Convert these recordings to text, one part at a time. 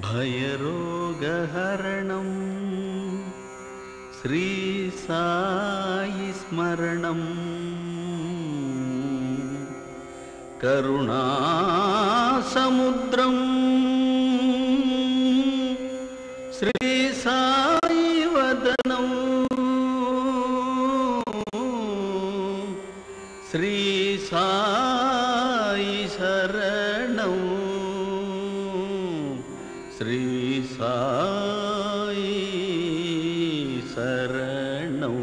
భయరోగహరణం శ్రీ సాయి స్మరణం కరుణాసముద్రం శ్రీ సాయి వదనం శ్రీ సాయి శరణం శ్రీ సాయి శరణం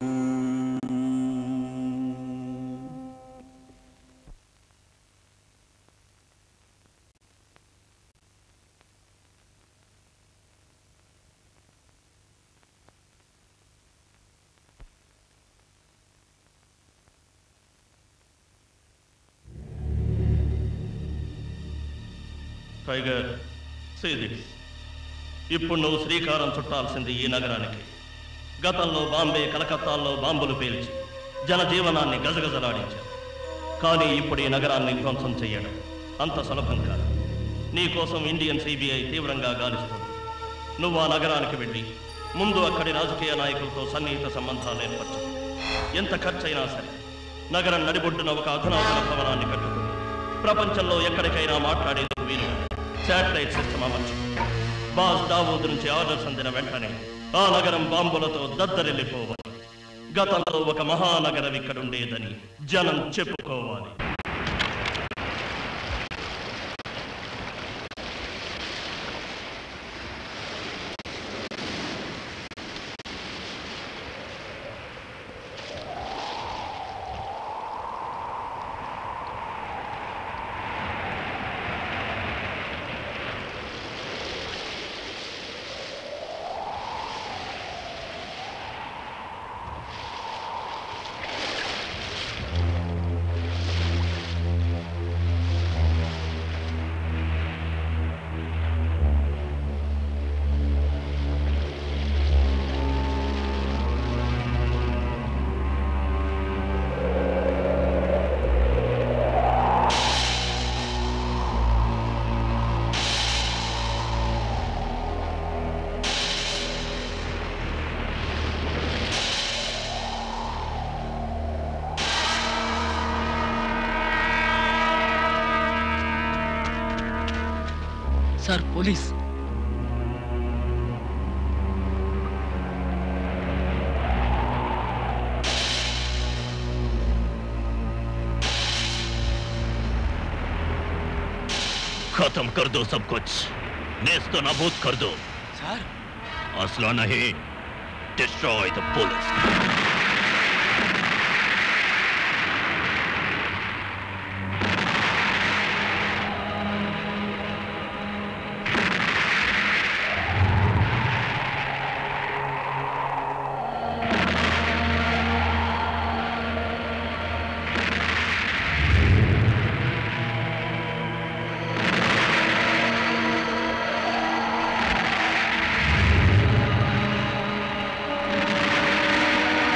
టైగర్ సీ దిస్ ఇప్పుడు నువ్వు శ్రీకారం చుట్టాల్సింది ఈ నగరానికి గతంలో బాంబే కలకత్తాల్లో బాంబులు పేల్చి జనజీవనాన్ని గజగజలాడించారు కానీ ఇప్పుడు ఈ నగరాన్ని ధ్వంసం చెయ్యడం అంత సులభం కాదు నీ కోసం ఇండియన్ సిబిఐ తీవ్రంగా గాలిస్తుంది నువ్వు ఆ నగరానికి వెళ్ళి ముందు అక్కడి రాజకీయ నాయకులతో సన్నిహిత సంబంధాలు ఏర్పరచు ఎంత ఖర్చైనా సరే నగరం నడిబొడ్డున ఒక అధునాతన భవనాన్ని కట్టుకుని ప్రపంచంలో ఎక్కడికైనా మాట్లాడేందుకు వీలు శాటిలైట్ సిస్టమ్ అమర్చు బాస్ దావూద్ నుంచి ఆర్డర్స్ అందిన వెంటనే ఆ నగరం బాంబులతో దద్దరిల్లిపోవాలి గతంలో ఒక మహానగరం ఇక్కడుండేదని జనం చెప్పుకోవాలి సార్ పోలీస్ खत्म कर दो सब कुछ नेस्त नाबूद कर दो సార్ असला नहीं डिस्ट्रॉय द पुलिस ఆ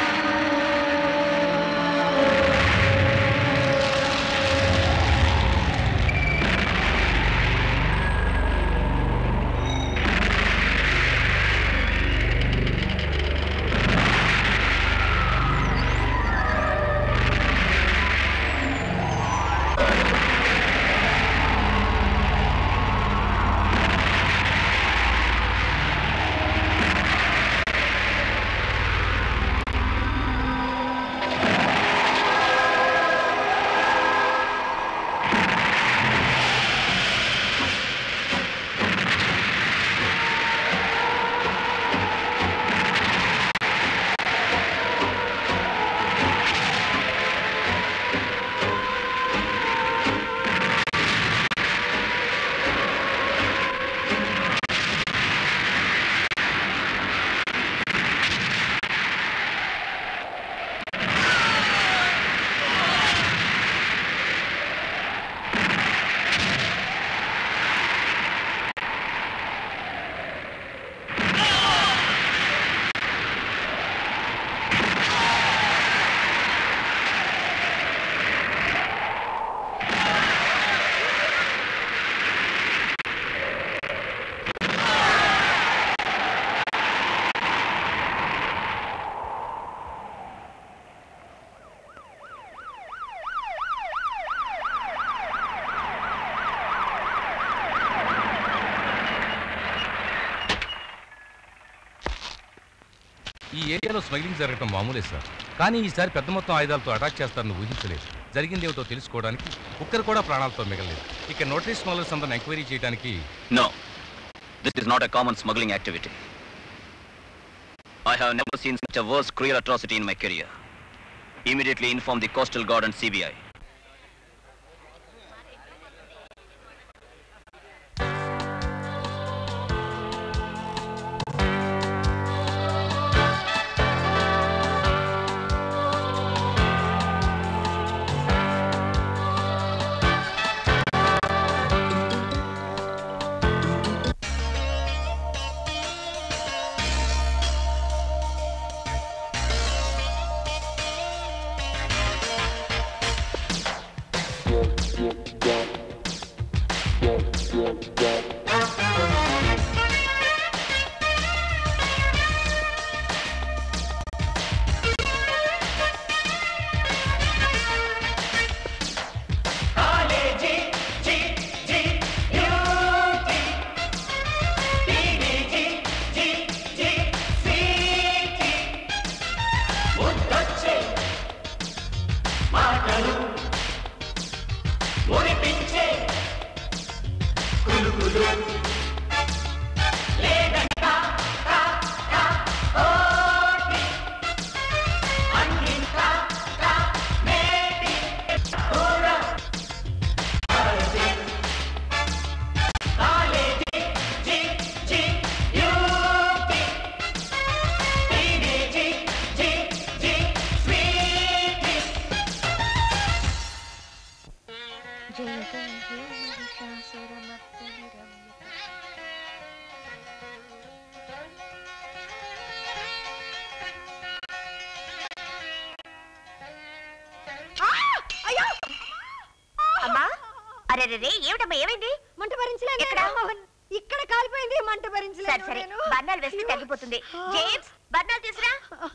ఈ ఏరియాలో స్మగ్లింగ్ జరగటం మామూలే సార్ కానీ ఈసారి పెద్ద మొత్తం ఆయుధాలతో అటాక్ చేస్తారని ఊహించలేదు జరిగింది ఏమిటో తెలుసుకోవడానికి ఒక్కరు కూడా ప్రాణాలతో మిగలేదు ఇక నోటరీ స్మాలర్స్ అందరిని ఎంక్వైరీ చేయడానికి No, this is not a common smuggling activity. I have never seen such a worse cruel atrocity in my career. Immediately inform the Coastal Guard and CBI. అమ్మా అరే రే ఏమిటమ్మా ఏమైంది మంట భరించలేను ఎక్కడ? నేను. ఇక్కడ కాలిపోయింది మంట సరే భరించలేను సరే నేను. బర్ణాలు వేస్తే తగ్గిపోతుంది జేమ్స్ బర్ణాలు తీసురా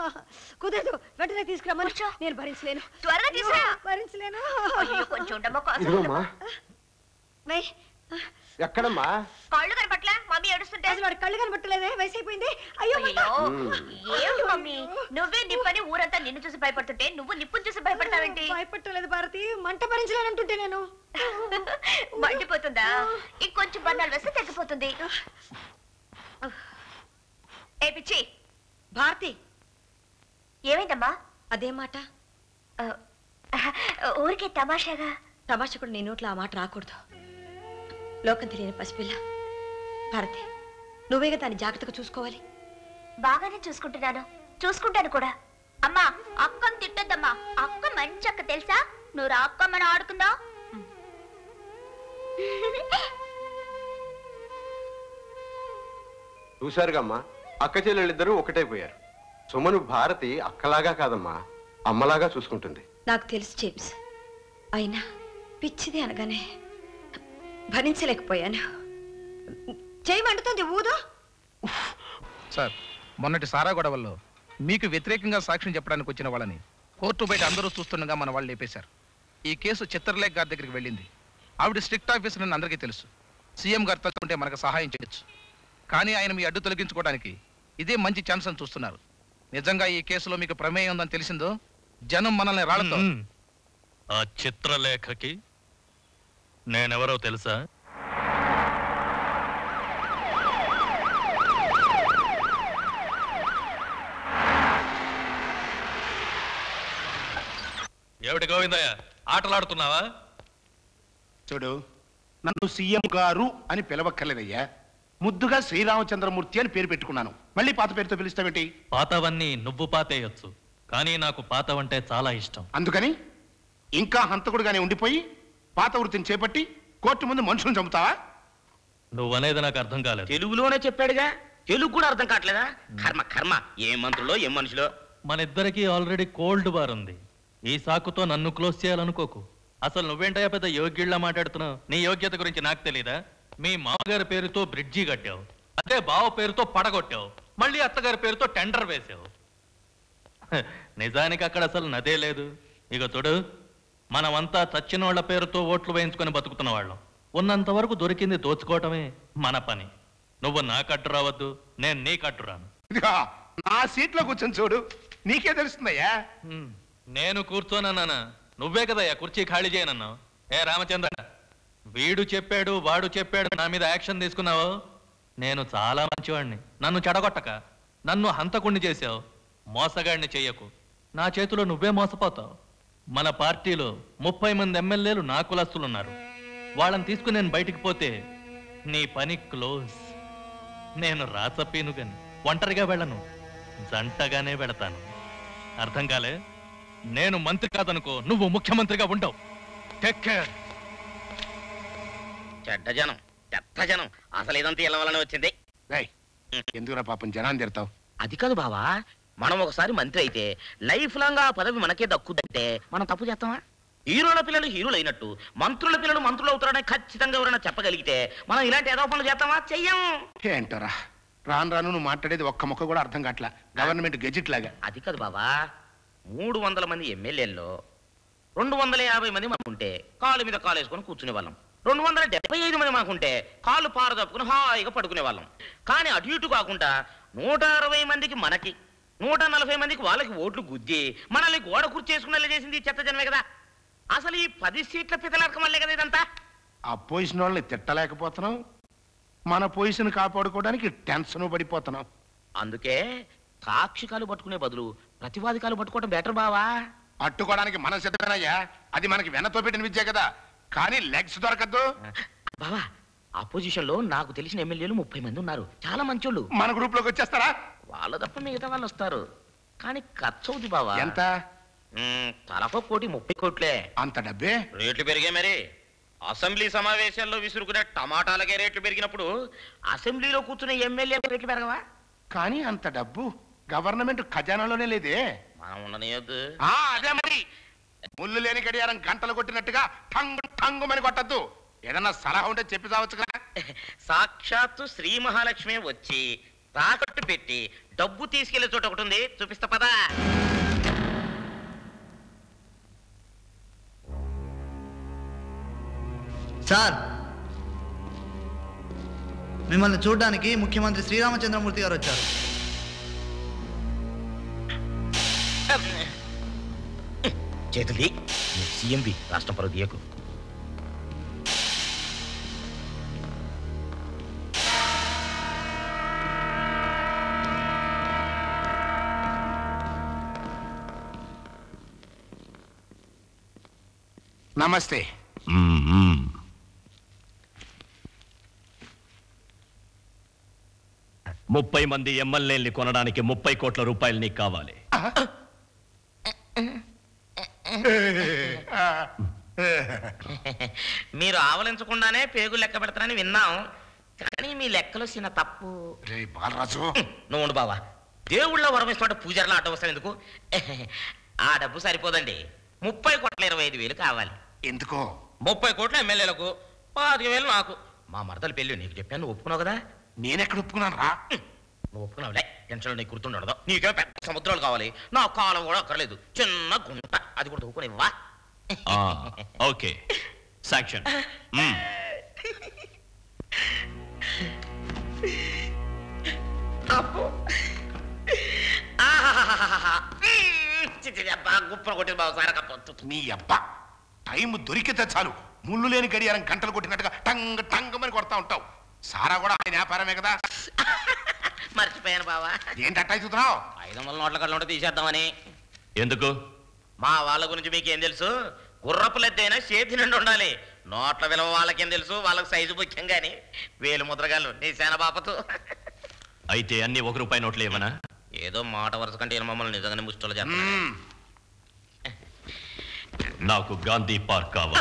కుదరదు వెంటనే తీసుకురమ్మను కూర్చో. నేను భరించలేను త్వరగా తీసురా. అయ్యో, భరించలేను అయ్యో కొంచెం ఉండమ్మా కాస్త ఇదిగోమ్మా వెయ్. ఎక్కడమ్మా కళ్ళు కనపట్ల మమ్మీ ఏడుస్తుంటే అసలు వాడి కళ్ళు కనబట్టలేదే వయసు అయిపోయింది అయ్యో మంట. అయ్యో ఏమిటి మమ్మీ నువ్వే నిప్పని ఊరంతా నిన్ను చూసి భయపడుతుంటే నువ్వు నిప్పుని చూసి భయపడతావేంటి భయపట్టలేదు భారతి మంట భరించలేనంటుంటే నేను మండిపోతుందా ఇంకొంచెం బర్ణాలు వేస్తే తగ్గిపోతుంది ఏ పిచ్చి భారతి ఏమైందమ్మా అదే మాట ఆ, ఊరికే తమాషాగా తమాషకుడు నీ నోట్లో ఆ మాట రాకూడదు లోకం తెలియని పసిపిల్ల భారతి నువ్వేగా దాన్ని జాగ్రత్తగా చూసుకోవాలి బాగానే చూసుకుంటున్నాను చూసుకుంటాను కూడా అమ్మా అక్కని తిట్టద్దమ్మా అక్క మంచి అక్క తెలుసా నువ్వు రా అక్క మనం ఆడుకుందాం చూశారుగమ్మా అక్క చెల్లెళ్ళిద్దరూ ఒకటైపోయారు సుమను భారతి అక్కలాగా కాదమ్మా అమ్మలాగా చూసుకుంటుంది నాకు తెలుసు జేమ్స్ అయినా పిచ్చిది అనగానే భరించలేకపోయాను చేయి మండుతుంది ఊదు సార్ మొన్నటి సారా గొడవల్లో మీకు వ్యతిరేకంగా సాక్ష్యం చెప్పడానికి వచ్చిన వాళ్ళని కోర్టు బయట అందరూ చూస్తుండగా మన వాళ్ళు లేపేశారు ఈ కేసు చిత్రలేఖ గారి దగ్గరికి వెళ్ళింది ఆవిడ స్ట్రిక్ట్ ఆఫీసర్ అని అందరికీ తెలుసు సీఎం గారు తలుచుకుంటే మనకు సహాయం చేయొచ్చు కానీ ఆయన మీ అడ్డు తొలగించుకోవడానికి ఇదే మంచి ఛాన్స్ అని చూస్తున్నారు నిజంగా ఈ కేసులో మీకు ప్రమేయం ఉందని తెలిసిందో జనం మనల్ని రాళ్లతో ఆ చిత్రలేఖకి నేనెవరో తెలుసా ఏమిటి గోవిందయ్య ఆటలాడుతున్నావా చూడు నన్ను సీఎం గారు అని పిలవక్కర్లేదయ్యా ముద్దుగా శ్రీరామచంద్రమూర్తి అని పేరు పెట్టుకున్నాను మళ్ళీ పాత పేరుతో పిలుస్తావేంటి పాతవన్నీ నువ్వు పాతేయొచ్చు కానీ నాకు పాతవంటే చాలా ఇష్టం అందుకని ఇంకా హంతకుడుగానే ఉండిపోయి పాత వృత్తిని చేపట్టి కోర్టు ముందు మనుషులను చంపుతావా నువ్వనేది నాకు అర్థం కాలేదు తెలుగులోనే చెప్పాడుగా తెలుగు కూడా అర్థం కావట్లేదా కర్మ కర్మ ఏం మంత్రులో ఏం మనుషులో మన ఇద్దరికి ఆల్రెడీ కోల్డ్ బార్ ఉంది ఈ సాకుతో నన్ను క్లోజ్ చేయాలనుకోకు అసలు నువ్వేంటయ్యా పెద్ద యోగ్యుళ్ళ మాట్లాడుతున్నావు నీ యోగ్యత గురించి నాకు తెలీదా మీ మామగారి పేరుతో బ్రిడ్జి కట్టావు అదే బావ పేరుతో పడగొట్టావు మళ్ళీ అత్తగారి పేరుతో టెండర్ వేసావు హ, నిజానికి అక్కడ అసలు నదే లేదు ఇక చూడు మనమంతా చచ్చినోళ్ల పేరుతో ఓట్లు వేయించుకొని బతుకుతున్న వాళ్ళం ఉన్నంత వరకు దొరికింది దోచుకోవటమే మన పని నువ్వు నా కట్టు రావద్దు నేను నీ కట్టు రాను ఇదిగా నా సీట్లో కూర్చొని చూడు నీకే తెలుస్తుందయ్యా హ్మ్. నేను కూర్చోనన్నానా నువ్వే కదయ్యా కుర్చీ ఖాళీ చేయనన్నావు ఏ రామచంద్ర వీడు చెప్పాడు వాడు చెప్పాడు నా మీద యాక్షన్ తీసుకున్నావు నేను చాలా మంచివాడిని నన్ను చెడగొట్టక నన్ను హంతకుణ్ణి చేసావు మోసగాడిని చెయ్యకు నా చేతిలో నువ్వే మోసపోతావు మన పార్టీలో ముప్పై మంది ఎమ్మెల్యేలు నా కులస్తులున్నారు వాళ్ళని తీసుకుని నేను బయటికి పోతే నీ పని క్లోజ్ నేను రాచపీనుగని ఒంటరిగా వెళ్ళను జంటగానే వెళతాను అర్థం కాలే నేను మంత్రి కాదనుకో నువ్వు ముఖ్యమంత్రిగా ఉండవు టేక్ కేర్ చెడ్డ జనం చెత్త జనం అసలు ఇదంతా ఇళ్ళ వల్లనే వచ్చింది ఎందుకురా పాపం జనాన్ని తిడతావు అది కాదు బావా మనం ఒకసారి మంత్రి అయితే లైఫ్ లాంగ్ ఆ పదవి మనకే దక్కుదంటే మనం తప్పు చేస్తామా హీరోల పిల్లలు హీరోలు అయినట్టు మంత్రుల పిల్లలు మంత్రులు అవుతారని ఖచ్చితంగా ఎవరైనా చెప్పగలిగితే మనం ఇలాంటి ఏదో పనులు చేస్తామా చెయ్యం ఏంటోరా రాను రాను నువ్వు మాట్లాడేది ఒక్క ముక్క కూడా అర్థం కావట్లా గవర్నమెంట్ గెజిట్ లాగా అది కాదు బాబా మూడు వందల మంది ఎమ్మెల్యేల్లో రెండు వందల యాభై మంది మనకుంటే కాలు మీద కాలు వేసుకొని కూర్చునే వాళ్ళం రెండు వందల డెబ్బై ఐదు మంది మనకుంటే కాళ్ళు పారదప్పుకుని హాయిగా పడుకునే వాళ్ళం కానీ అటు ఇటు కాకుండా నూట అరవై మందికి మనకి నూట నలభై మందికి వాళ్ళకి ఓట్లు గుద్ది మనల్ని గోడ కుర్చేసుకునేలా చేసింది ఈ చెత్త జనమే కదా అసలు ఈ పది సీట్ల పితలరకం వల్లే కదా ఇదంతా ఆ పొజిషన్ వాళ్ళని తిట్టలేకపోతున్నాం మన పొజిషన్ కాపాడుకోవడానికి టెన్షన్ పడిపోతున్నాం అందుకే సాక్షికాలు పట్టుకునే బదులు ప్రతివాదికాలు పట్టుకోవడం బెటర్ బావా పట్టుకోవడానికి మనం సిద్ధమేనయ్యా అది మనకి వెనతో పెట్టిన విద్య కదా కానీ లెగ్స్ దొరకద్దు బావా అపోజిషన్ లో నాకు తెలిసిన ఎమ్మెల్యేలు ముప్పై మంది ఉన్నారు చాలా మంచోళ్ళు మన గ్రూప్ లోకి వచ్చేస్తారా వాళ్ళు తప్ప మిగతా వాళ్ళు వస్తారు కానీ ఖర్చు అవుతుంది బావా ఎంత మ్మ్, తలకో కోటి ముప్పై కోట్లే అంత డబ్బే రేట్లు పెరిగాయి మరి అసెంబ్లీ సమావేశాల్లో విసురుకునే టమాటాలకే రేట్లు పెరిగినప్పుడు అసెంబ్లీలో కూర్చునే ఎమ్మెల్యే రేట్లు పెరగవా కానీ అంత డబ్బు గవర్నమెంట్ ఖజానాలోనే లేదే మనం ఉండనియొద్దు ఆ అదే మరి ముళ్ళు లేని గడియారం గంటలు కొట్టినట్టుగా టంగు టంగుమని కొట్టద్దు ఏదన్నా సలహా ఉంటే చెప్పి చావచ్చు కదా సాక్షాత్తు శ్రీ మహాలక్ష్మి వచ్చి తాకట్టు పెట్టి డబ్బు తీసుకెళ్లే చోట ఒకటి ఉంది చూపిస్తా పదా సార్ మిమ్మల్ని చూడడానికి ముఖ్యమంత్రి శ్రీరామచంద్రమూర్తి గారు వచ్చారు చేతులి సీఎంబి రాష్ట్రం పరువు తీయకు నమస్తే ముప్పై మంది ఎమ్మెల్యేల్ని కొనడానికి ముప్పై కోట్ల రూపాయలు నీకు కావాలి మీరు ఆవలించకుండానే పేగులు లెక్క పెడతారని విన్నాం కానీ మీ లెక్కలో చిన్న తప్పు రే బాలరాజు నువ్వు ఉండు బావా దేవుళ్ళ వరం ఇస్తున్నట్టు పూజారులు అడ్డం వస్తాం ఎందుకు ఆ డబ్బు సరిపోదండి ముప్పై కోట్ల ఇరవై ఐదు వేలు కావాలి ఎందుకో ముప్పై కోట్ల ఎమ్మెల్యేలకు పాతిక వేలు నాకు మా మరదల పెళ్ళి నీకు చెప్పాను నువ్వు ఒప్పుకున్నావు కదా నేనెక్కడ ఒప్పుకున్నాను రా నువ్వు ఒప్పుకున్నావులే టెన్షన్లో నీకు గుర్తుండదు నీకే పెద్ద సముద్రాలు కావాలి నా కాలం కూడా అక్కర్లేదు చిన్న గుంట అది కూడా తవ్వుకునేవా ఆ, ఓకే సాక్షన్ మ్మ్. అప్పు ఆహాహాహాహా. మ్మ్. చి, చి, అబ్బా, గుప్పలు కొట్టింది బాబు సార్ కప్పొద్దు. నీ అబ్బా టైం దొరికితే చాలు ముళ్ళు లేని గడియారం గంటలు కొట్టినట్టుగా టంగ్ టంగమని కొడతా ఉంటావు సారా కూడా ఆయన వ్యాపారమే కదా మర్చిపోయాను బావా ఏంటి అట్టా చూస్తున్నావు ఐదు వందల నోట్ల కళ్ళు ఉంటే తీసేద్దామని ఎందుకు మా వాళ్ళ గురించి మీకేం తెలుసు గుర్రపు లెద్దైనా చేతి నుండి ఉండాలి నోట్ల విలువ వాళ్ళకేం తెలుసు వాళ్ళకి సైజు ముఖ్యం గాని వేలు ముద్రగాళ్ళు నీ సేన బాపతు అయితే అన్ని ఒక రూపాయి నోట్లు ఇవ్వనా ఏదో మాట వరుస కంటే ఈయన మమ్మల్ని నిజంగానే ముష్టలు చేస్తాను నాకు గాంధీ పార్క్ కావాలి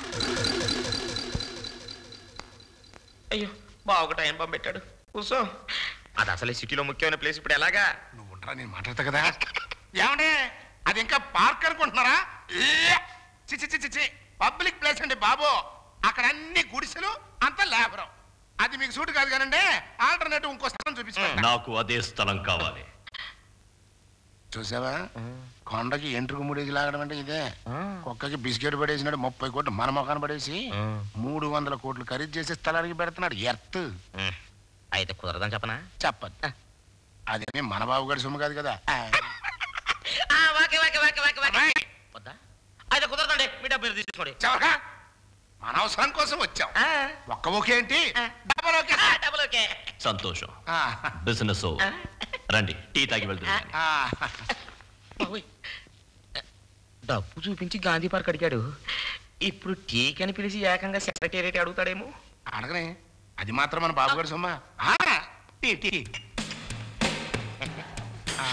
అయ్యో బాగా టైం పంప్ పెట్టాడు కూర్చో అది అసలే సిటీలో ముఖ్యమైన ప్లేస్ ఇప్పుడు ఎలాగా నువ్వు ఉంటారా నేను మాట్లాడతా కదా ఏమండి అది ఇంకా పార్క్ అనుకుంటున్నారా ఏ! చి చి చి చి, చి పబ్లిక్ ప్లేస్ అండి బాబు అక్కడ అన్ని గుడిసెలు అంతా లేబరం అది మీకు సూట్ కాదు కానండి ఆల్టర్నేటివ్ ఇంకో స్థలం చూపించుకోండి నాకు అదే స్థలం కావాలి చూసావా కొండకి ఎంట్రుకు ముడేసి లాగడం అంటే ఇదే కుక్కకి బిస్కెట్ పడేసినాడు ముప్పై కోట్లు మన మొఖాన్ని పడేసి మూడు వందల కోట్లు ఖరీదు చేసి స్థలానికి పెడుతున్నాడు ఎర్త్ అయితే కుదరదని చెప్పనా చెప్పదు అదేమి మన బాబు గారి సొమ్ము కాదు కదా ఆ, okay okay okay okay okay వద్దా అయితే కుదరదండి మీ డబ్బు మీరు తీసుకోండి చవక మన అవసరం కోసం వచ్చాం ఒక్క ఓకే ఏంటి డబల్ ఓకే డబుల్ ఓకే సంతోషం ఆ, బిజినెస్ రండి టీ తాగి వెళ్తుంది ఆ. డబ్బు చూపించి గాంధీ పార్క్ అడిగాడు ఇప్పుడు టీ అని పిలిచి ఏకంగా సెక్రటేరియట్ అడుగుతాడేమో అడగనే అది మాత్రం మన బాబు గారి సొమ్మ ఆ, టీ టీ ఆ.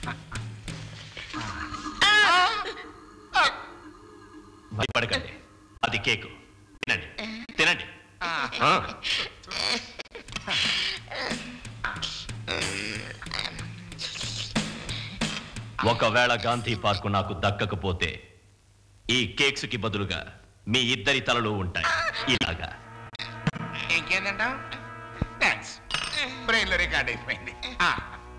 భయపడకండి అది కేకు తినండి తినండి ఆ. ఒకవేళ గాంధీ పార్కు నాకు దక్కకపోతే ఈ కేక్స్ కి బదులుగా మీ ఇద్దరి తలలు ఉంటాయి ఇలాగా ఇంకేందంట థ్యాంక్స్ బ్రెయిన్ లో రికార్డ్ అయిపోయింది ఆ.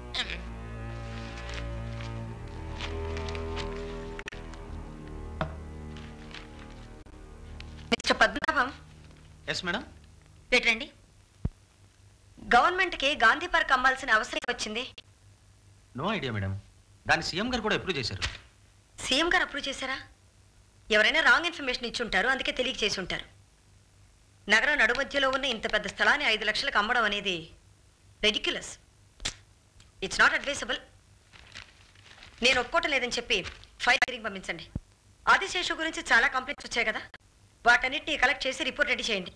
మిస్టర్ పద్మనాభం ఎస్ మేడం రండి గవర్నమెంట్కి గాంధీ పార్క్ అమ్మాల్సిన అవసరం వచ్చింది నో ఐడియా మేడం దాన్ని సీఎం గారు కూడా అప్రూవ్ చేశారు సీఎం గారు అప్రూవ్ చేశారా ఎవరైనా రాంగ్ ఇన్ఫర్మేషన్ ఇచ్చి ఉంటారు అందుకే తెలియక చేసి ఉంటారు నగరం నడుమధ్యలో ఉన్న ఇంత పెద్ద స్థలాన్ని ఐదు లక్షలకు అమ్మడం అనేది రెడిక్యులస్ ఇట్స్ నాట్ అడ్వైసబుల్ నేను ఒప్పుకోవటం లేదని చెప్పి ఫైల్ హీరింగ్ పంపించండి ఆదిశేషు గురించి చాలా కంప్లైంట్స్ వచ్చాయి కదా వాటన్నిటిని కలెక్ట్ చేసి రిపోర్ట్ రెడీ చేయండి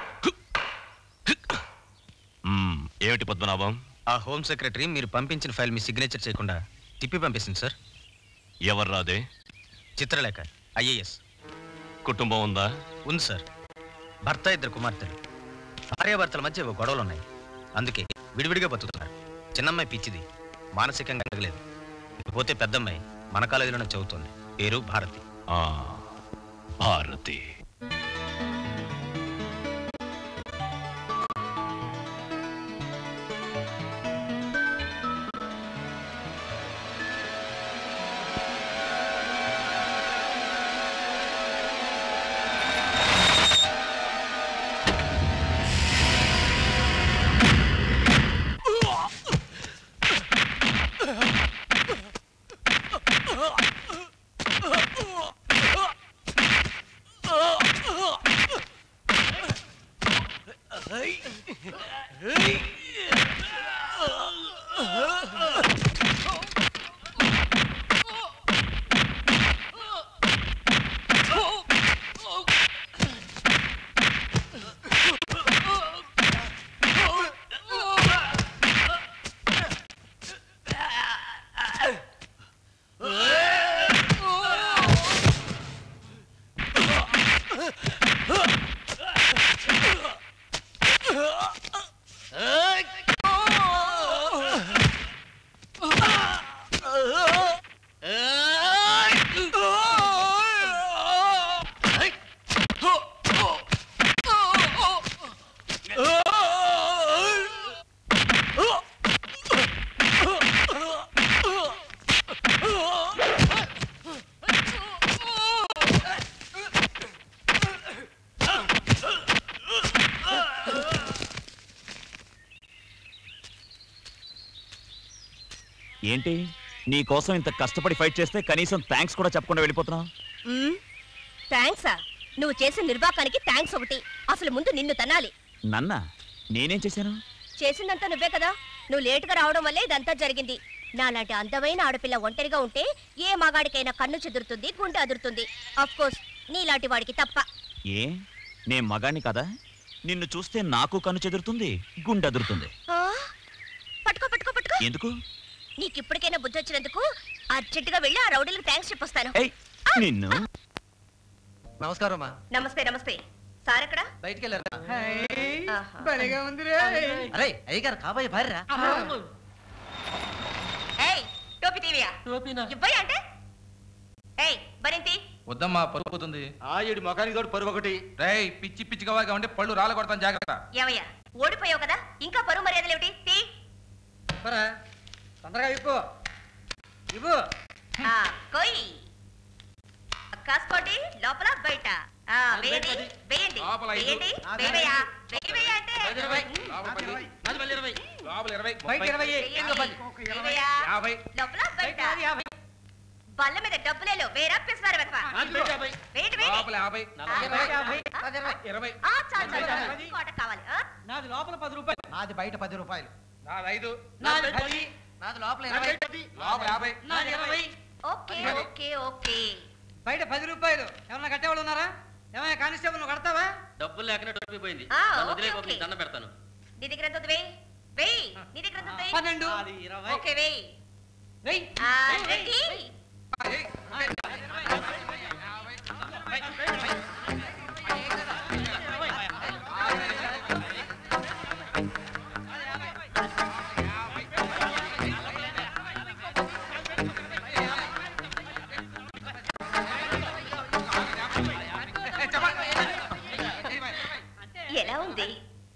మ్మ్, ఏమిటి పద్మనాభం ఆ హోమ్ సెక్రటరీ మీరు పంపించిన ఫైల్ మీ సిగ్నేచర్ చేయకుండా తిప్పి పంపిస్తుంది సార్ ఎవరు రాదే చిత్రలేఖ ఐఏఎస్ కుటుంబం ఉందా ఉంది సార్ భర్త ఇద్దరు కుమార్తెలు భార్యాభర్తల మధ్య ఏవో గొడవలు ఉన్నాయి అందుకే విడివిడిగా బతుకుతున్నారు చిన్నమ్మాయి పిచ్చిది మానసికంగా ఎదగలేదు ఇకపోతే పెద్దమ్మాయి మన కాలేజీలోనే చదువుతుంది పేరు భారతి ఆ, భారతి ఏంటి నీ కోసం ఇంత కష్టపడి ఫైట్ చేస్తే కనీసం థ్యాంక్స్ కూడా చెప్పకుండా వెళ్ళిపోతున్నావు థ్యాంక్సా నువ్వు చేసిన నిర్వాకానికి థ్యాంక్స్ ఒకటి అసలు ముందు నిన్ను తనాలి నన్న నేనేం చేశాను చేసిందంతా నువ్వే కదా నువ్వు లేటుగా రావడం వల్లే ఇదంతా జరిగింది నాలాంటి అందమైన ఆడపిల్ల ఒంటరిగా ఉంటే ఏ మగాడికైనా కన్ను చెదురుతుంది గుండె అదురుతుంది అఫ్ కోర్స్ నీలాంటి వాడికి తప్ప ఏ నే మగాణ్ణి కదా నిన్ను చూస్తే నాకు కన్ను చెదురుతుంది గుండె అదురుతుంది ఆ? పట్టుకో పట్టుకో పట్టుకో ఎందుకు నీకు ఇప్పటికైనా బుద్ధి వచ్చినందుకు అర్జెంటుగా వెళ్ళి ఆ రౌడీలకు థ్యాంక్స్ చెప్పొస్తాను ఏయ్ నిన్ను నమస్కారం అమ్మా నమస్తే నమస్తే సార్ ఎక్కడ బయటికి వెళ్ళారు ఆహా. భలేగా ఉంది అరే అయ్యగారు కాబోయే భార్యరా ఏయ్ టోపీ తీవియా ఇవ్వయా అంటే ఏయ్ బరింతి వద్దమ్మా పరుగు పోతుంది ఆ ఏడు మొఖానికి తోడు పరువు ఒకటి రేయ్ పిచ్చి పిచ్చిగా వాగా ఉంటే పళ్ళు రాల కొడతాను జాగ్రత్త ఏమయ్యా ఓడిపోయావు కదా ఇంకా పరువు మర్యాదలు ఏమిటి తీ తొందరగా ఇప్పు ఇవ్వు ఆ, కొయ్ కాసుకోండి లోపల బయట ఆ, వేయండి వేయండి లోపల ఐదు. వేయండి వేయవయ్యా వేయవయ్యా అంటే లోపల ఇరవై బయట ఇరవై వేయవయ్యా. యాభై లోపల బయట బల్ల మీద డబ్బులే లేవు వేరా పిస్తారు వెతవా వేయండి వేయండి లోపల యాభై ఇరవై ఆ, చాలు చాలు చాలు. ఇంకోటి కావాలి ఆ? నాది లోపల పది రూపాయలు నాది బయట పది రూపాయలు నాది ఐదు నాది పది నాది లోపల ఇరవై లోపల యాభై నాది ఇరవై ఓకే ఓకే ఓకే బయట పది రూపాయలు ఏమన్నా కట్టేవాళ్ళు ఉన్నారా ఏమైనా కానిస్టేబుల్ నువ్వు కడతావా డబ్బులు లేకనే డబ్బిపోయింది ఆ, నన్ను ఓకే, వదిలేయ్ బాబు, ఓకే. నీకు దండం పెడతాను నీ దగ్గర ఎంత ఉంది వేయి వేయి నీ దగ్గర ఎంత ఉంది వేయి. పన్నెండు నాది ఇరవై ఓకే వేయి వెయ్యి ఆ, రెడీ ఎలా ఉంది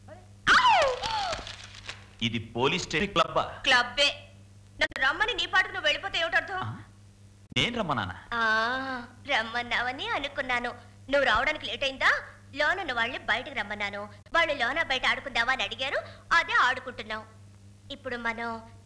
ఇది పోలీస్ స్టేషన్ క్లబ్బా క్లబ్బే నన్ను రమ్మని నీ పాటకు నువ్వు వెళ్ళిపోతే ఏమిటర్థం నేను రమ్మనానా ఆ, రమ్మన్నావని అనుకున్నాను నువ్వు రావడానికి లేట్ అయిందా లోనున్న వాళ్ళని బయటకు రమ్మన్నాను వాళ్ళు లోన బయట ఆడుకుందావా అని అడిగారు అదే ఆడుకుంటున్నాం ఇప్పుడు మనం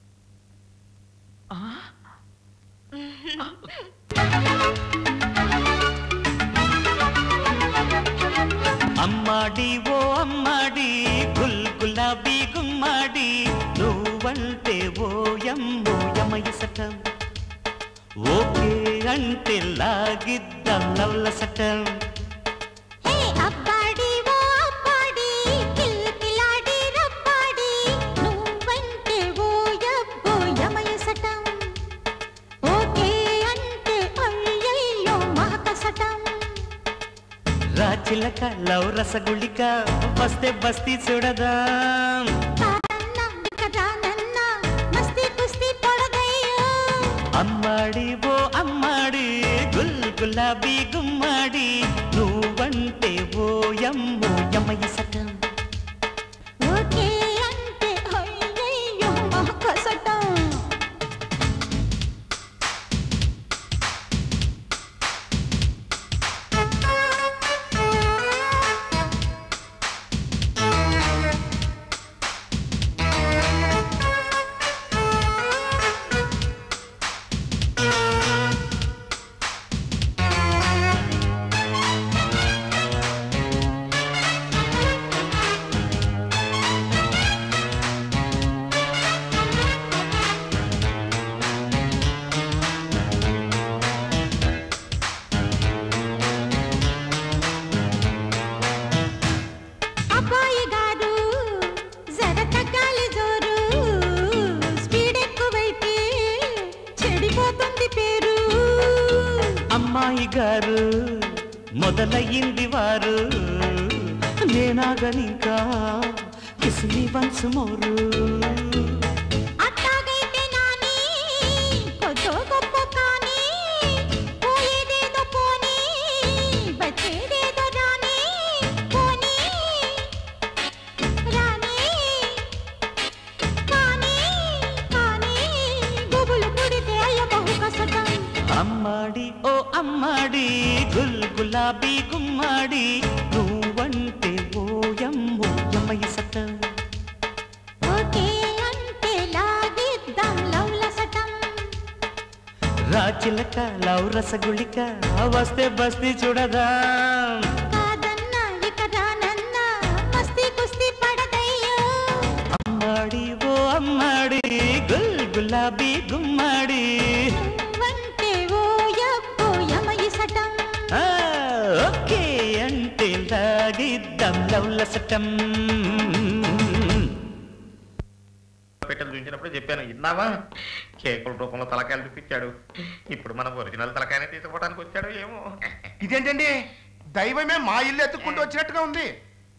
అమ్మాడి ఓ అమ్మాడి గుల్ గులాబీ గుమ్మాడి నువ్వంటే ఓ యమ్మో యమయసటం ఓకే అంటే లాగిద్దాం నవ్ల సటం అబ్బాడి ఓ అబ్బాడి కిల్కిలాడి రబ్బాడి నువ్వంటే ఓ యబ్బో యమయసటం ఓకే అంటే అయ్యయ్యో మహకసటం రాచిలక లవ్ రసగుళిక వస్తే బస్తీ చూడదాం కదానన్న మస్తీ కుస్తీ పడదయ్యో అమ్మాడి ఓ అమ్మాడి గుల్ గులాబీ గుమ్మాడి నువ్వంటే ఓ యమ్మో యమయసటం ఓకే అంటే అయ్యయ్యో మహకసటం అబ్బాయి గారు జర తగ్గాలి జోరు స్పీడ్ ఎక్కువైతే చెడిపోతుంది పేరు అమ్మాయి గారు మొదలయ్యింది వారు నేనాగనింకా కిసిమి వన్స్ మోరు అట్టాగైతే నాని కొద్దో గొప్ప కానీ పోయేదేదో పోనీ బచ్చేదేదో రాని పోనీ రాని కానీ కానీ గుబులు పుడితే అయ్య బహు కసటం అమ్మాడి ఓ అమ్మాడి గుల్ గులాబీ గుమ్మాడి నువ్వంటే ఓ యమ్మో యమయసటం ఓకే అంటే లాగిద్దాం లవ్లసటం రాచిలక లవ్ రసగుళిక వస్తే బస్తీ చూడదాం కాదన్నా ఇక రానన్నా మస్తీ కుస్తీ పడదయ్యో అమ్మాడి ఓ అమ్మాడి గుల్ గులాబీ గుమ్మాడి వంటే ఓ యబ్బో యమయిసటం ఆ, ఓకే అంటే లాగిద్దాం లవ్లసటం పెట్టెలు చూపించినప్పుడు చెప్పాను విన్నావా కేకుల రూపంలో తలకాయలు చూపించాడు ఇప్పుడు మన ఒరిజినల్ తలకాయని తీసుకోవడానికి వచ్చాడు ఏమో ఇదేంటండి దైవమే మా ఇల్లు ఎత్తుక్కుంటూ వచ్చినట్టుగా ఉంది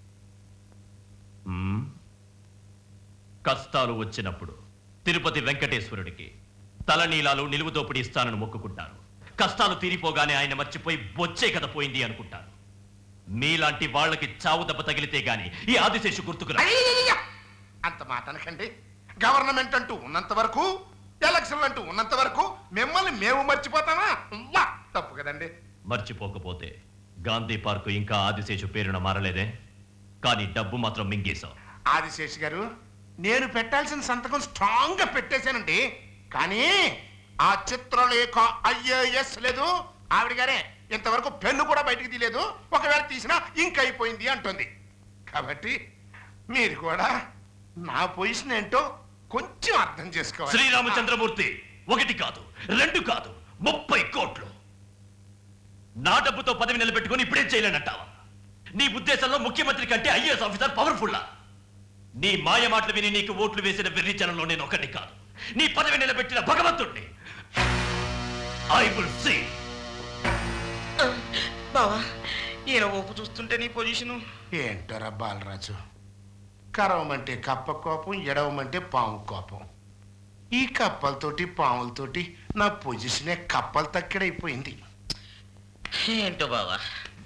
మ్మ్. కష్టాలు వచ్చినప్పుడు తిరుపతి వెంకటేశ్వరుడికి తలనీలాలు నిలువుదోపిడి ఇస్తానని మొక్కుకుంటారు కష్టాలు తీరిపోగానే ఆయన మర్చిపోయి బొచ్చే కథ పోయింది అనుకుంటారు మీలాంటి వాళ్ళకి చావు దెబ్బ తగిలితే గాని ఈ ఆదిశేషు గుర్తుకురా అయ్యయ్యయ్య! అంత మాట అనకండి గవర్నమెంట్ అంటూ ఉన్నంత వరకు ఎలక్షన్లు అంటూ ఉన్నంత వరకు మిమ్మల్ని మేము మర్చిపోతామా వా! తప్పు కదండి మర్చిపోకపోతే గాంధీ పార్కు ఇంకా ఆదిశేషు పేరున మారలేదే కానీ డబ్బు మాత్రం మింగేశావు ఆదిశేష్ గారు నేను పెట్టాల్సిన సంతకం స్ట్రాంగ్ గా పెట్టేశానండి కానీ ఆ చిత్రలేఖ ఐఏఎస్ లేదు ఆవిడ గారే ఇంతవరకు పెన్ను కూడా బయటికి తీయలేదు ఒకవేళ తీసినా ఇంక అయిపోయింది అంటుంది కాబట్టి మీరు కూడా నా పొజిషన్ ఏంటో కొంచెం అర్థం చేసుకోవాలి శ్రీరామచంద్రమూర్తి ఒకటి కాదు రెండు కాదు ముప్పై కోట్లు నా డబ్బుతో పదవి నిలబెట్టుకుని ఇప్పుడే చేయలేనంటావా నీ ఉద్దేశంలో ముఖ్యమంత్రి కంటే ఐఏఎస్ ఆఫీసర్ పవర్ఫుల్లా నీ మాయ మాటలు విని నీకు ఓట్లు వేసిన వెర్రిచనంలో నేను ఒకటి కాదు నీ పదవి నిలబెట్టిన భగవంతుణ్ణి ఐ విల్ సీ బావా ఈయన ఊపు చూస్తుంటే నీ పొజిషను ఏంటోరా బాలరాజు కరవమంటే కప్ప కోపం ఎడవమంటే పాము కోపం ఈ కప్పలతోటి పాములతోటి నా పొజిషనే కప్పలు తక్కిడైపోయింది ఏంటో బావా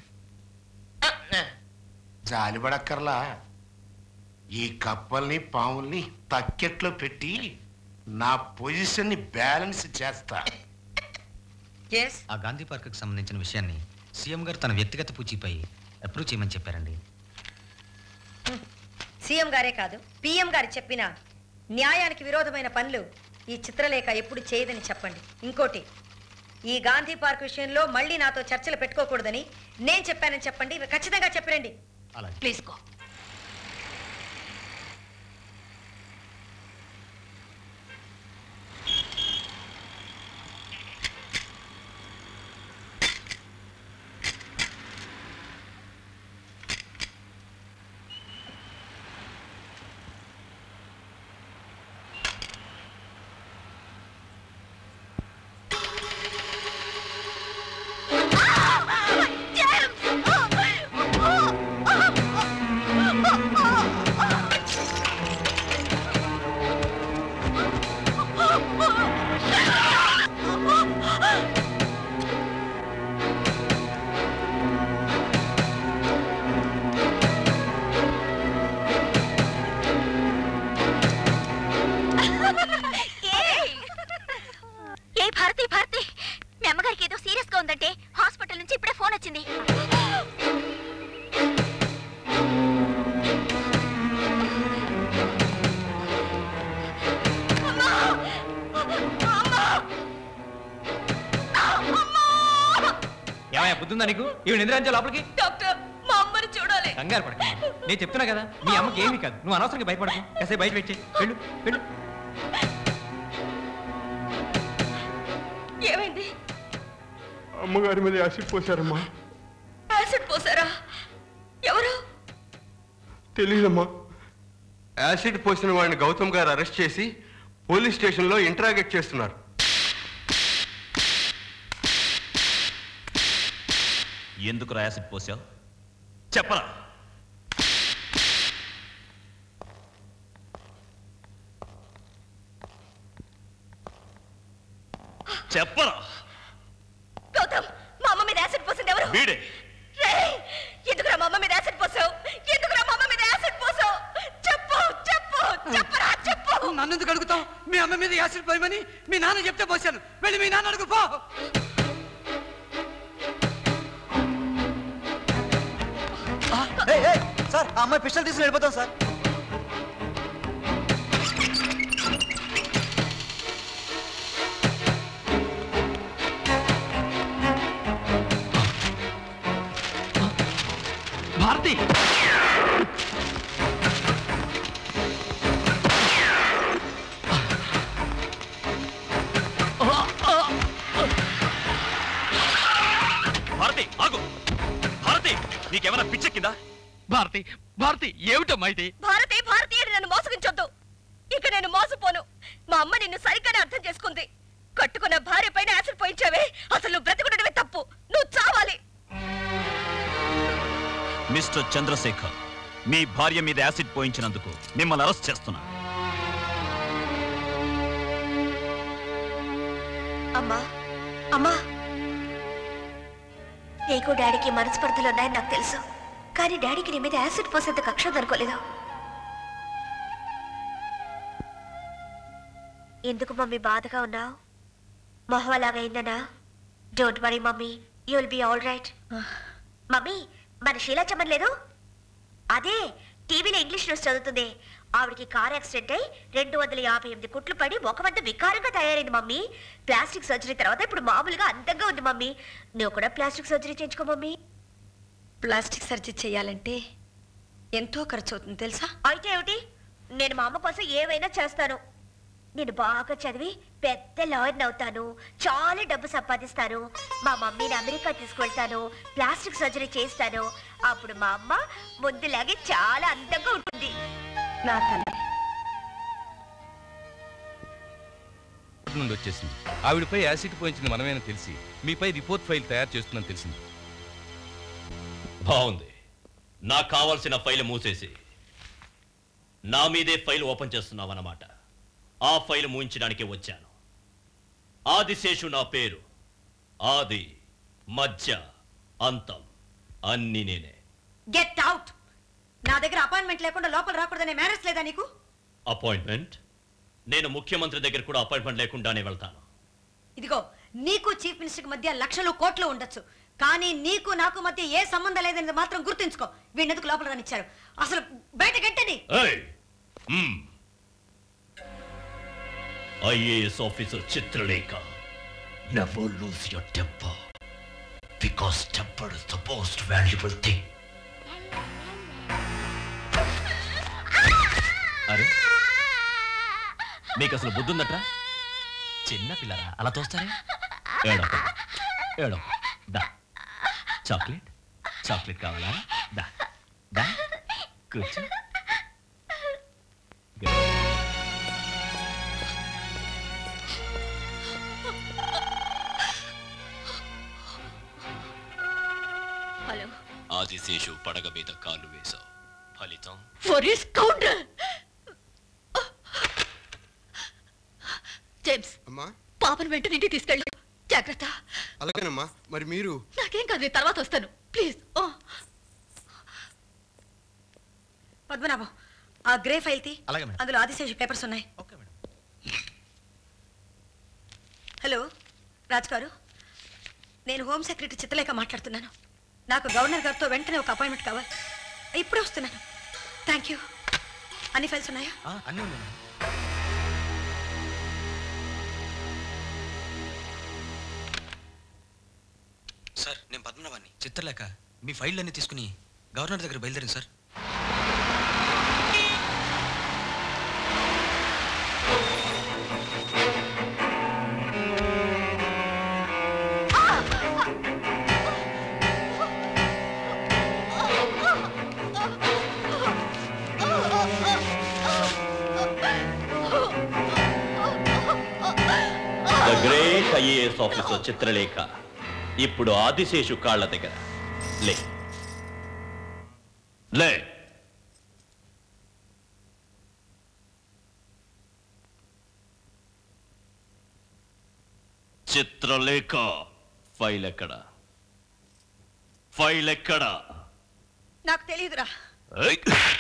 జాలిపడక్కర్లా ఈ కప్పల్ని పాముల్ని తక్కెట్లో పెట్టి నా పొజిషన్ని బ్యాలెన్స్ చేస్తా ఆ గాంధీ పార్కుకి సంబంధించిన విషయాన్ని సీఎం గారు తన వ్యక్తిగత పూచీపై అప్రూవ్ చేయమని చెప్పారండి సీఎం గారే కాదు పిఎం గారు చెప్పిన న్యాయానికి విరోధమైన పనులు ఈ చిత్రలేఖ ఎప్పుడు చేయదని చెప్పండి ఇంకోటి ఈ గాంధీ పార్క్ విషయంలో మళ్ళీ నాతో చర్చలు పెట్టుకోకూడదని నేను చెప్పానని చెప్పండి ఖచ్చితంగా చెప్పరండి అలాగే ప్లీజ్ గో ఏ భారతి భారతి మీ అమ్మగారికి ఏదో సీరియస్ గా ఉందంటే హాస్పిటల్ నుంచి ఇప్పుడే ఫోన్ వచ్చింది ఏమయ్యా బుద్ధుందా నీకు ఇవి నిద్రించే లోపలికి డాక్టర్ మా అమ్మని చూడాలి కంగారు పడక నేను చెప్తున్నా కదా మీ అమ్మకి ఏమీ కాదు నువ్వు అనవసరంగా భయపడకు కాసేపు బయట వచ్చే వెళ్ళు వెళ్ళు ఏమైంది అమ్మగారి మీద యాసిడ్ పోశారమ్మా యాసిడ్ పోసారా ఎవరు తెలియదమ్మా యాసిడ్ పోసిన వాడిని గౌతమ్ గారు అరెస్ట్ చేసి పోలీస్ స్టేషన్లో ఇంటరాగేట్ చేస్తున్నారు ఎందుకు యాసిడ్ పోసావు చెప్పరా చెప్పరా గౌతమ్ మా అమ్మ మీద యాసిడ్ పోసింది ఎవరు వీడే రేయ్, ఎందుకురా మా అమ్మ మీద యాసిడ్ పోసావు ఎందుకురా మా అమ్మ మీద యాసిడ్ పోసావు చెప్పు చెప్పు చెప్పరా చెప్పు నన్ను ఎందుకు అడుగుతావు మీ అమ్మ మీద యాసిడ్ పోయమని మీ నాన్న చెప్తే పోసాను వెళ్ళి మీ నాన్న అడుగు పో సార్ ఆ అమ్మాయి పిస్టల్ తీసుకుని వెళ్ళిపోతాం సార్ భారతి భారతి ఆగు భారతి నీకేమైనా పిచ్చెక్కిందా భారతి భారతి ఏమిటమ్మా ఇది భారతి భారతి అని నన్ను మోసగించొద్దు ఇక నేను మోసపోను మా అమ్మ నిన్ను సరిగ్గానే అర్థం చేసుకుంది కట్టుకున్న భార్య పైన యాసిడ్ పోయించావే అసలు నువ్వు బ్రతికుండడమే తప్పు నువ్వు చావాలి మిస్టర్ చంద్రశేఖర్ మీ భార్య మీద యాసిడ్ పోయించినందుకు మిమ్మల్ని అరెస్ట్ చేస్తున్నా అమ్మా అమ్మా నీకు డాడీకి మనస్పర్ధలు ఉన్నాయని నాకు తెలుసు కానీ డాడీకి నీ మీద యాసిడ్ పోసేంత కక్ష దొరకలేదు ఎందుకు మమ్మీ బాధగా ఉన్నావు మొహం అలాగైందనా don't worry mummy you will be all right mummy మన షీలా చెమ్మలేదు అదే టీవీలో ఇంగ్లీష్ న్యూస్ చదువుతుంది ఆవిడకి కార్ యాక్సిడెంట్ అయి రెండు వందల యాభై ఎనిమిది కుట్లు పడి ఒక వద్ద వికారంగా తయారైంది మమ్మీ ప్లాస్టిక్ సర్జరీ తర్వాత ఇప్పుడు మామూలుగా అందంగా ఉంది మమ్మీ నువ్వు కూడా ప్లాస్టిక్ సర్జరీ చేయించుకో మమ్మీ ప్లాస్టిక్ సర్జరీ చేయాలంటే ఎంతో ఖర్చు అవుతుంది తెలుసా అయితే ఏమిటి నేను మా అమ్మ కోసం ఏమైనా చేస్తాను నేను బాగా చదివి పెద్ద లాయర్ని అవుతాను చాలా డబ్బు సంపాదిస్తాను మా మమ్మీని అమెరికా తీసుకువెళ్తాను ప్లాస్టిక్ సర్జరీ చేస్తాను అప్పుడు మా అమ్మ ముందులాగే చాలా అందంగా ఉంటుంది నా తల్లి నుండి వచ్చేసింది ఆవిడపై యాసిడ్ పోయించింది మనమేనని తెలిసి మీపై రిపోర్ట్ ఫైల్ తయారు చేస్తుందని తెలిసింది బాగుంది నాకు కావాల్సిన ఫైల్ మూసేసి నా మీదే ఫైల్ ఓపెన్ చేస్తున్నావన్నమాట ఆ ఫైల్ మూయించడానికే వచ్చాను ఆదిశేషు నా పేరు ఆది మధ్య అంతం అన్ని నేనే గెట్ అవుట్ నా దగ్గర అపాయింట్మెంట్ లేకుండా లోపల రాకూడదనే మేనేజ్ లేదా నీకు అపాయింట్మెంట్ నేను ముఖ్యమంత్రి దగ్గర కూడా అపాయింట్మెంట్ లేకుండానే వెళ్తాను ఇదిగో నీకు చీఫ్ మినిస్టర్ మధ్య లక్షలు కోట్లు ఉండొచ్చు కానీ నీకు నాకు మధ్య ఏ సంబంధం లేదని మాత్రం గుర్తుంచుకో వీడినెందుకు లోపల రానిచ్చారు అసలు బయట గట్టని IAS officer Chitralekha never lose your temper because temper is the most valuable thing అరే మీకు అసలు బుద్ధుందట్రా చిన్న పిల్లరా అలా తోస్తారే ఏడో ఏడో దా చాక్లెట్ చాక్లెట్ కావాలా దా దా కూర్చో హలో ఆదిశేషు పడగ మీద కాలు వేశావు ఫలితం ఫర్ ఇస్ కౌంటర్ జేమ్స్ అమ్మా పాపను వెంటనే ఇంటికి తీసుకెళ్ళు జాగ్రత్త అలాగేనమ్మా మరి మీరు నాకేం కాదు నేను తర్వాత వస్తాను ప్లీజ్ ఓ పద్మనాభం ఆ గ్రే ఫైల్ తీ అలాగే మేడం. అందులో ఆదిశేషు పేపర్స్ ఉన్నాయి హలో రాజు గారు నేను హోమ్ సెక్రటరీ చిత్తలేక మాట్లాడుతున్నాను నాకు గవర్నర్ గారితో వెంటనే ఒక అపాయింట్మెంట్ కావాలి ఇప్పుడే వస్తున్నాను థ్యాంక్ యూ అన్ని ఫైల్స్ ఉన్నాయా అన్నీ ఉన్నాయి మేడం. సార్ నేను పద్మనాభాన్ని చిత్రలేక మీ ఫైళ్ళన్నీ తీసుకుని గవర్నర్ దగ్గర బయలుదేరింది sir the great IAS officer Chitralekha ఇప్పుడు ఆదిశేషు కాళ్ళ దగ్గర లే లే చిత్రలేఖ ఫైల్ ఎక్కడ ఫైల్ ఎక్కడ నాకు తెలియదురా ఏయ్!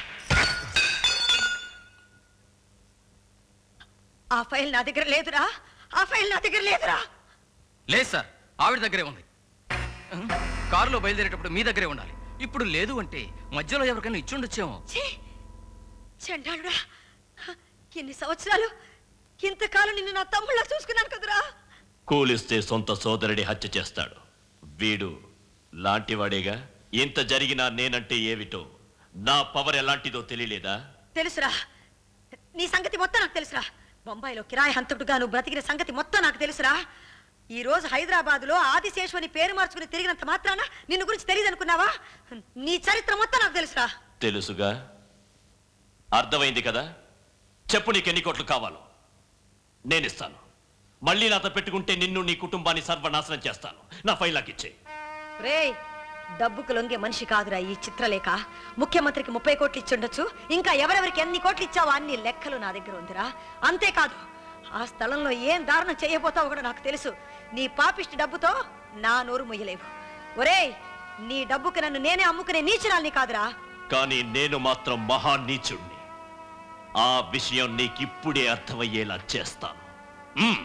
ఆ ఫైల్ నా దగ్గర లేదురా ఆ ఫైల్ నా దగ్గర లేదురా లేదు సార్ ఆవిడ దగ్గరే ఉంది కారులో బయలుదేరేటప్పుడు మీ దగ్గరే ఉండాలి ఇప్పుడు లేదు అంటే మధ్యలో ఎవరికైనా ఇచ్చుండొచ్చేమో ఛీ! చండాలుడా ఎన్ని సంవత్సరాలు ఇంతకాలం నిన్ను నా తమ్ముళ్ళ చూసుకున్నాను కదరా కూలిస్తే సొంత సోదరుడి హత్య చేస్తాడు వీడు లాంటివాడేగా ఇంత జరిగినా నేనంటే ఏమిటో నా పవర్ ఎలాంటిదో తెలియలేదా తెలుసురా నీ సంగతి మొత్తం నాకు తెలుసురా బొంబాయిలో కిరాయి హంతకుడుగా నువ్వు బ్రతికిన సంగతి మొత్తం నాకు తెలుసురా ఈ రోజు హైదరాబాద్ లో ఆదిశేషు అని పేరు మార్చుకుని తిరిగినంత మాత్రాన నిన్ను గురించి తెలియదు అనుకున్నావా నీ చరిత్ర మొత్తం నాకు తెలుసురా తెలుసుగా అర్థమైంది కదా చెప్పు నీకు ఎన్ని కోట్లు కావాలో నేనిస్తాను మళ్ళీ నాతో పెట్టుకుంటే నిన్ను నీ కుటుంబాన్ని సర్వనాశనం చేస్తాను నా ఫైల్ నాకు ఇచ్చే రేయ్ డబ్బుకు లొంగే మనిషి కాదురా ఈ చిత్రలేఖ ముఖ్యమంత్రికి ముప్పై కోట్లు ఇచ్చుండొచ్చు ఇంకా ఎవరెవరికి ఎన్ని కోట్లు ఇచ్చావో అన్ని లెక్కలు నా దగ్గర ఉందిరా అంతేకాదు ఆ స్థలంలో ఏం దారుణం చేయబోతావో కూడా నాకు తెలుసు నీ పాపిష్టి డబ్బుతో నా నోరు మొయ్యలేవు ఒరేయ్ నీ డబ్బుకి నన్ను నేనే అమ్ముకునే నీచురాల్ని కాదురా కానీ నేను మాత్రం మహా నీచుణ్ణి ఆ విషయం నీకిప్పుడే అర్థమయ్యేలా చేస్తాను మ్మ్.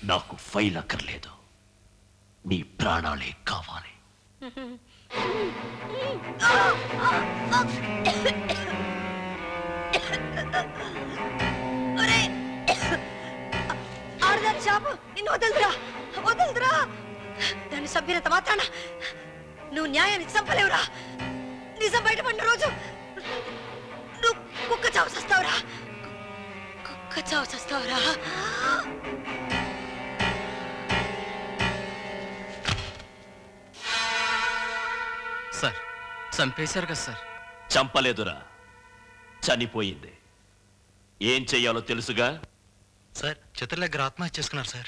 నాకు ఫైల్ అక్కర్లేదు నీ ప్రాణాలే కావాలి ఆడదాని చాపు నిన్ను వదలదురా వదలదురా దాని సభ్యులత మాత్రాన నువ్వు న్యాయాన్ని చంపలేవురా నిజం బయటపడిన రోజు నువ్వు కుక్క చావు చస్తావురా కుక్క చావు చస్తావురా సార్ చంపేశారు కదా సార్ చంపలేదురా చనిపోయింది ఏం చెయ్యాలో తెలుసుగా సార్ చిత్రలేఖ ఆత్మహత్య చేసుకున్నారు sir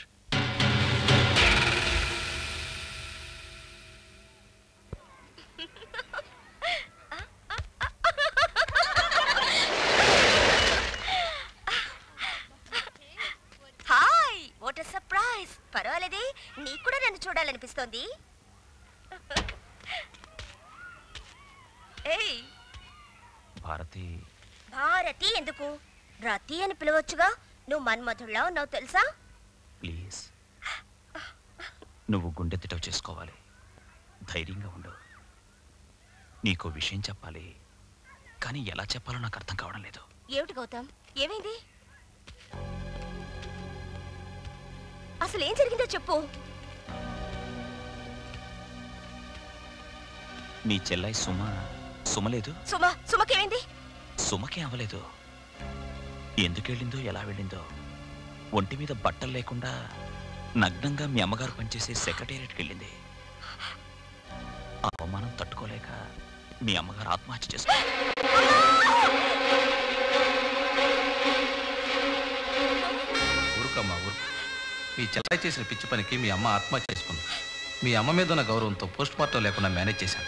hi what a surprise పర్వాలేదే నీకు కూడా నన్ను చూడాలనిపిస్తోంది ఏయ్ భారతి భారతి ఎందుకు రతి అని పిలవచ్చుగా నువ్వు మన్మధుల్లా ఉన్నావు తెలుసా ప్లీజ్ నువ్వు గుండె తిటవ చేసుకోవాలి ధైర్యంగా ఉండు నీకో విషయం చెప్పాలి కానీ ఎలా చెప్పాలో నాకు అర్థం కావడం లేదు ఏమిటి గౌతమ్ ఏమైంది అసలు ఏం జరిగిందో చెప్పు నీ చెల్లాయి సుమ సుమలేదు సుమ సుమకేమైంది సుమకే అవ్వలేదు ఎందుకు వెళ్ళిందో ఎలా వెళ్ళిందో ఒంటి మీద బట్టలు లేకుండా నగ్నంగా మీ అమ్మగారు పనిచేసే సెక్రటేరియట్కి వెళ్ళింది ఆ అవమానం తట్టుకోలేక మీ అమ్మగారు ఆత్మహత్య చేసుకుంది ఊరుకమ్మా ఊరుకు మీ చెల్లాయి చేసిన పిచ్చి పనికి మీ అమ్మ ఆత్మహత్య చేసుకుంది మీ అమ్మ మీద ఉన్న గౌరవంతో పోస్ట్ మార్టం లేకుండా మేనేజ్ చేశాను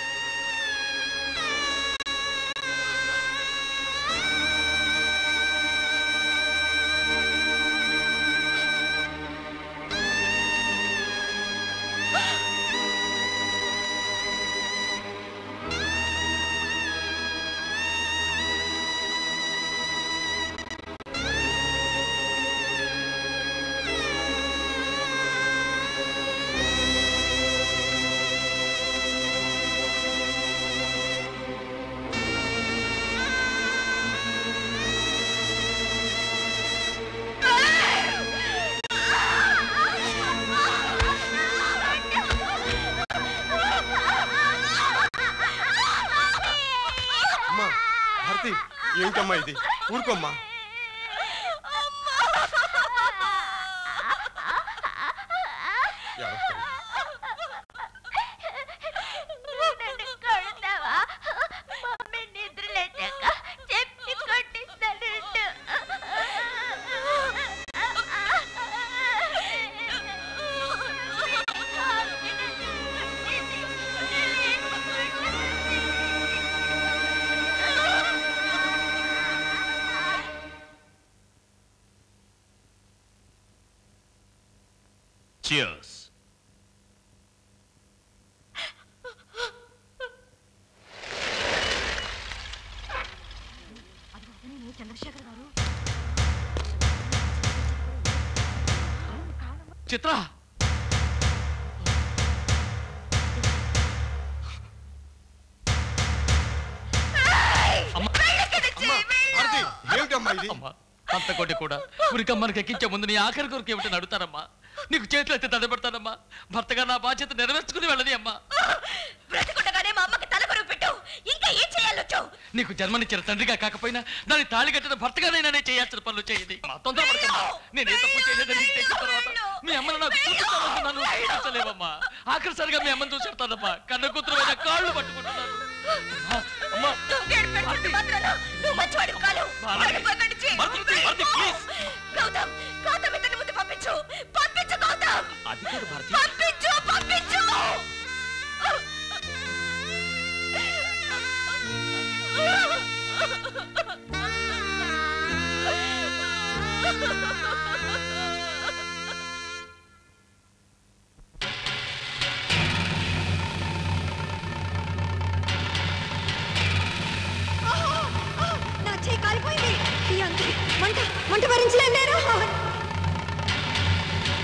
అమ్మా భారతి ఏమిటమ్మా ఇది ఊరుకోమ్మా నన్ను కొడతావా మమ్మీ నిద్ర లేచాక చెప్పి కొట్టిస్తాడుండు Cheers. చంద్రశేఖర్ గారు చిత్ర భారతి ఏమిటమ్మా ఇది అంత కొట్టి కూడా ఉరికమ్మనికి ఎక్కించే ముందు నీ ఆఖరి కొరకు ఏమిటని అడుగుతానమ్మా నీకు చేతులు ఎత్తి దండపెడతానమ్మా భర్తగా నా బాధ్యత నెరవేర్చుకుని వెళ్ళని అమ్మా బ్రతికుండగానే మా అమ్మకి తలకొరువు పెట్టావు ఇంకా ఏం చేయాలొచ్చు నీకు జన్మనిచ్చిన తండ్రిగా కాకపోయినా దాని తాళి కట్టిన భర్తగానైనా నేను చేయాల్సిన పనులు చేయండి తొందరపడకమ్మా నేను ఏ తప్పు చేయలేదని నీకు తెలిసిన తర్వాత మీ అమ్మను నాకు చూపించాలనుకున్నాను చూపించలేవమ్మా ఆఖరిసారిగా మీ అమ్మని చూసేస్తానమ్మా కన్న కూతురు మీద కాళ్ళు పట్టుకుంటున్నాను అమ్మా, అమ్మా నువ్వు మంచివాడు కాదు భారతి, భారతి, భారతి, please. గౌతమ్ గౌతమ్ ఇతని ముందు పంపించు పంపించు గౌతమ్ అది కాదు భారతి పంపించు పంపించు నా చేయి కాలిపోయింది ఈ అంతే మంట మంట భరించలేను నేను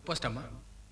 పోస్ట్ అమ్మా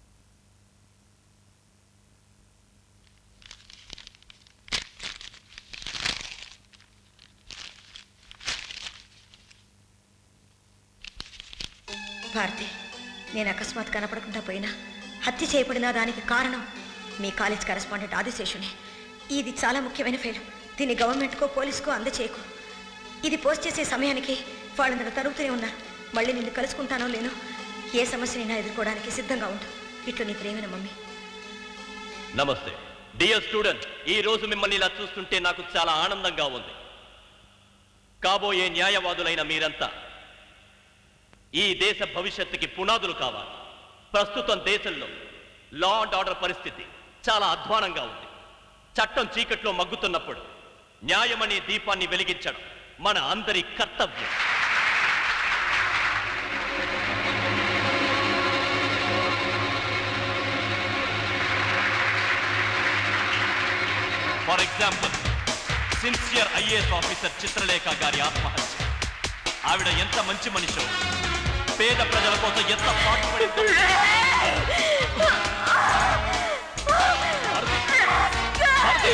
భారతి నేను అకస్మాత్ కనపడకుండా పోయినా హత్య చేయబడిన దానికి కారణం మీ కాలేజ్ కరెస్పాండెంట్ ఆదిశేషునే ఇది చాలా ముఖ్యమైన ఫైల్ దీన్ని గవర్నమెంట్కో పోలీస్కో అందచేయకు ఇది పోస్ట్ చేసే సమయానికి వాళ్ళు నన్ను తరుగుతూనే ఉన్నారు మళ్ళీ నిన్ను కలుసుకుంటానో లేనో ఏ సమస్యనైనా ఎదుర్కోవడానికి సిద్ధంగా ఉండు ఇట్లు నీ ప్రేమైన మమ్మీ నమస్తే డియర్ స్టూడెంట్ ఈ రోజు మిమ్మల్ని ఇలా చూస్తుంటే నాకు చాలా ఆనందంగా ఉంది కాబోయే న్యాయవాదులైన మీరంతా ఈ దేశ భవిష్యత్తుకి పునాదులు కావాలి ప్రస్తుతం దేశంలో లా అండ్ ఆర్డర్ పరిస్థితి చాలా అధ్వానంగా ఉంది చట్టం చీకట్లో మగ్గుతున్నప్పుడు న్యాయమనే దీపాన్ని వెలిగించడం మన అందరి కర్తవ్యం for example sincere IAS officer Chitralekha గారి ఆత్మహత్య ఆవిడ ఎంత మంచి మనిషో పేద ప్రజల కోసం ఎంత పాటుపడిందో భారతి!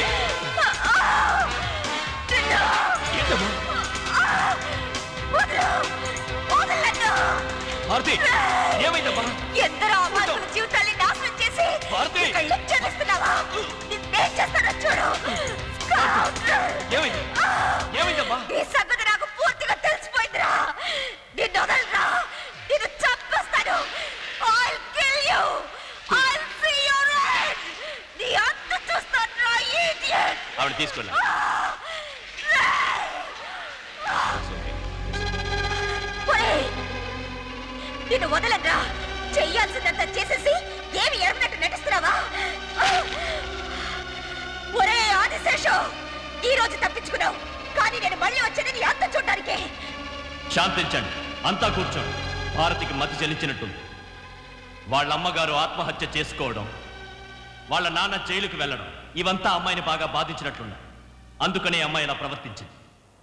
భారతి ఏమైందమ్మా ఎందరో అమాయకుల జీవితాన్ని నాశనం చేసి భారతి! ఇక్కడ లెక్చర్ ఇస్తున్నావా నిన్నేం చేస్తానో చూడు ఏమైంది ఏమైందమ్మా ఈ సంగతి నాకు పూర్తిగా తెలిసిపోయిందిరా నిన్ను వదలరా నిన్ను చంపేస్తాను I'll kill you I'll see your end నీ అంత చూస్తాను రా idiot ఆవిడ తీసుకెళ్ళా ఒరేయ్! నిన్ను వదలరా చెయ్యాల్సిందంతా చేసేసి ఏమి ఎరగనట్టు నటిస్తున్నావా ఒరే ఆదిశేషం ఈ రోజు తప్పించుకున్నావు కానీ నేను మళ్ళీ వచ్చేది నీ అంత చూడడానికి శాంతించండి అంతా కూర్చోండి భారతికి మతి చెల్లించినట్టుంది వాళ్ళ అమ్మగారు ఆత్మహత్య చేసుకోవడం వాళ్ళ నాన్న జైలుకు వెళ్ళడం ఇవంతా అమ్మాయిని బాగా బాధించినట్లున్నాయి అందుకనే అమ్మాయి ఇలా ప్రవర్తించింది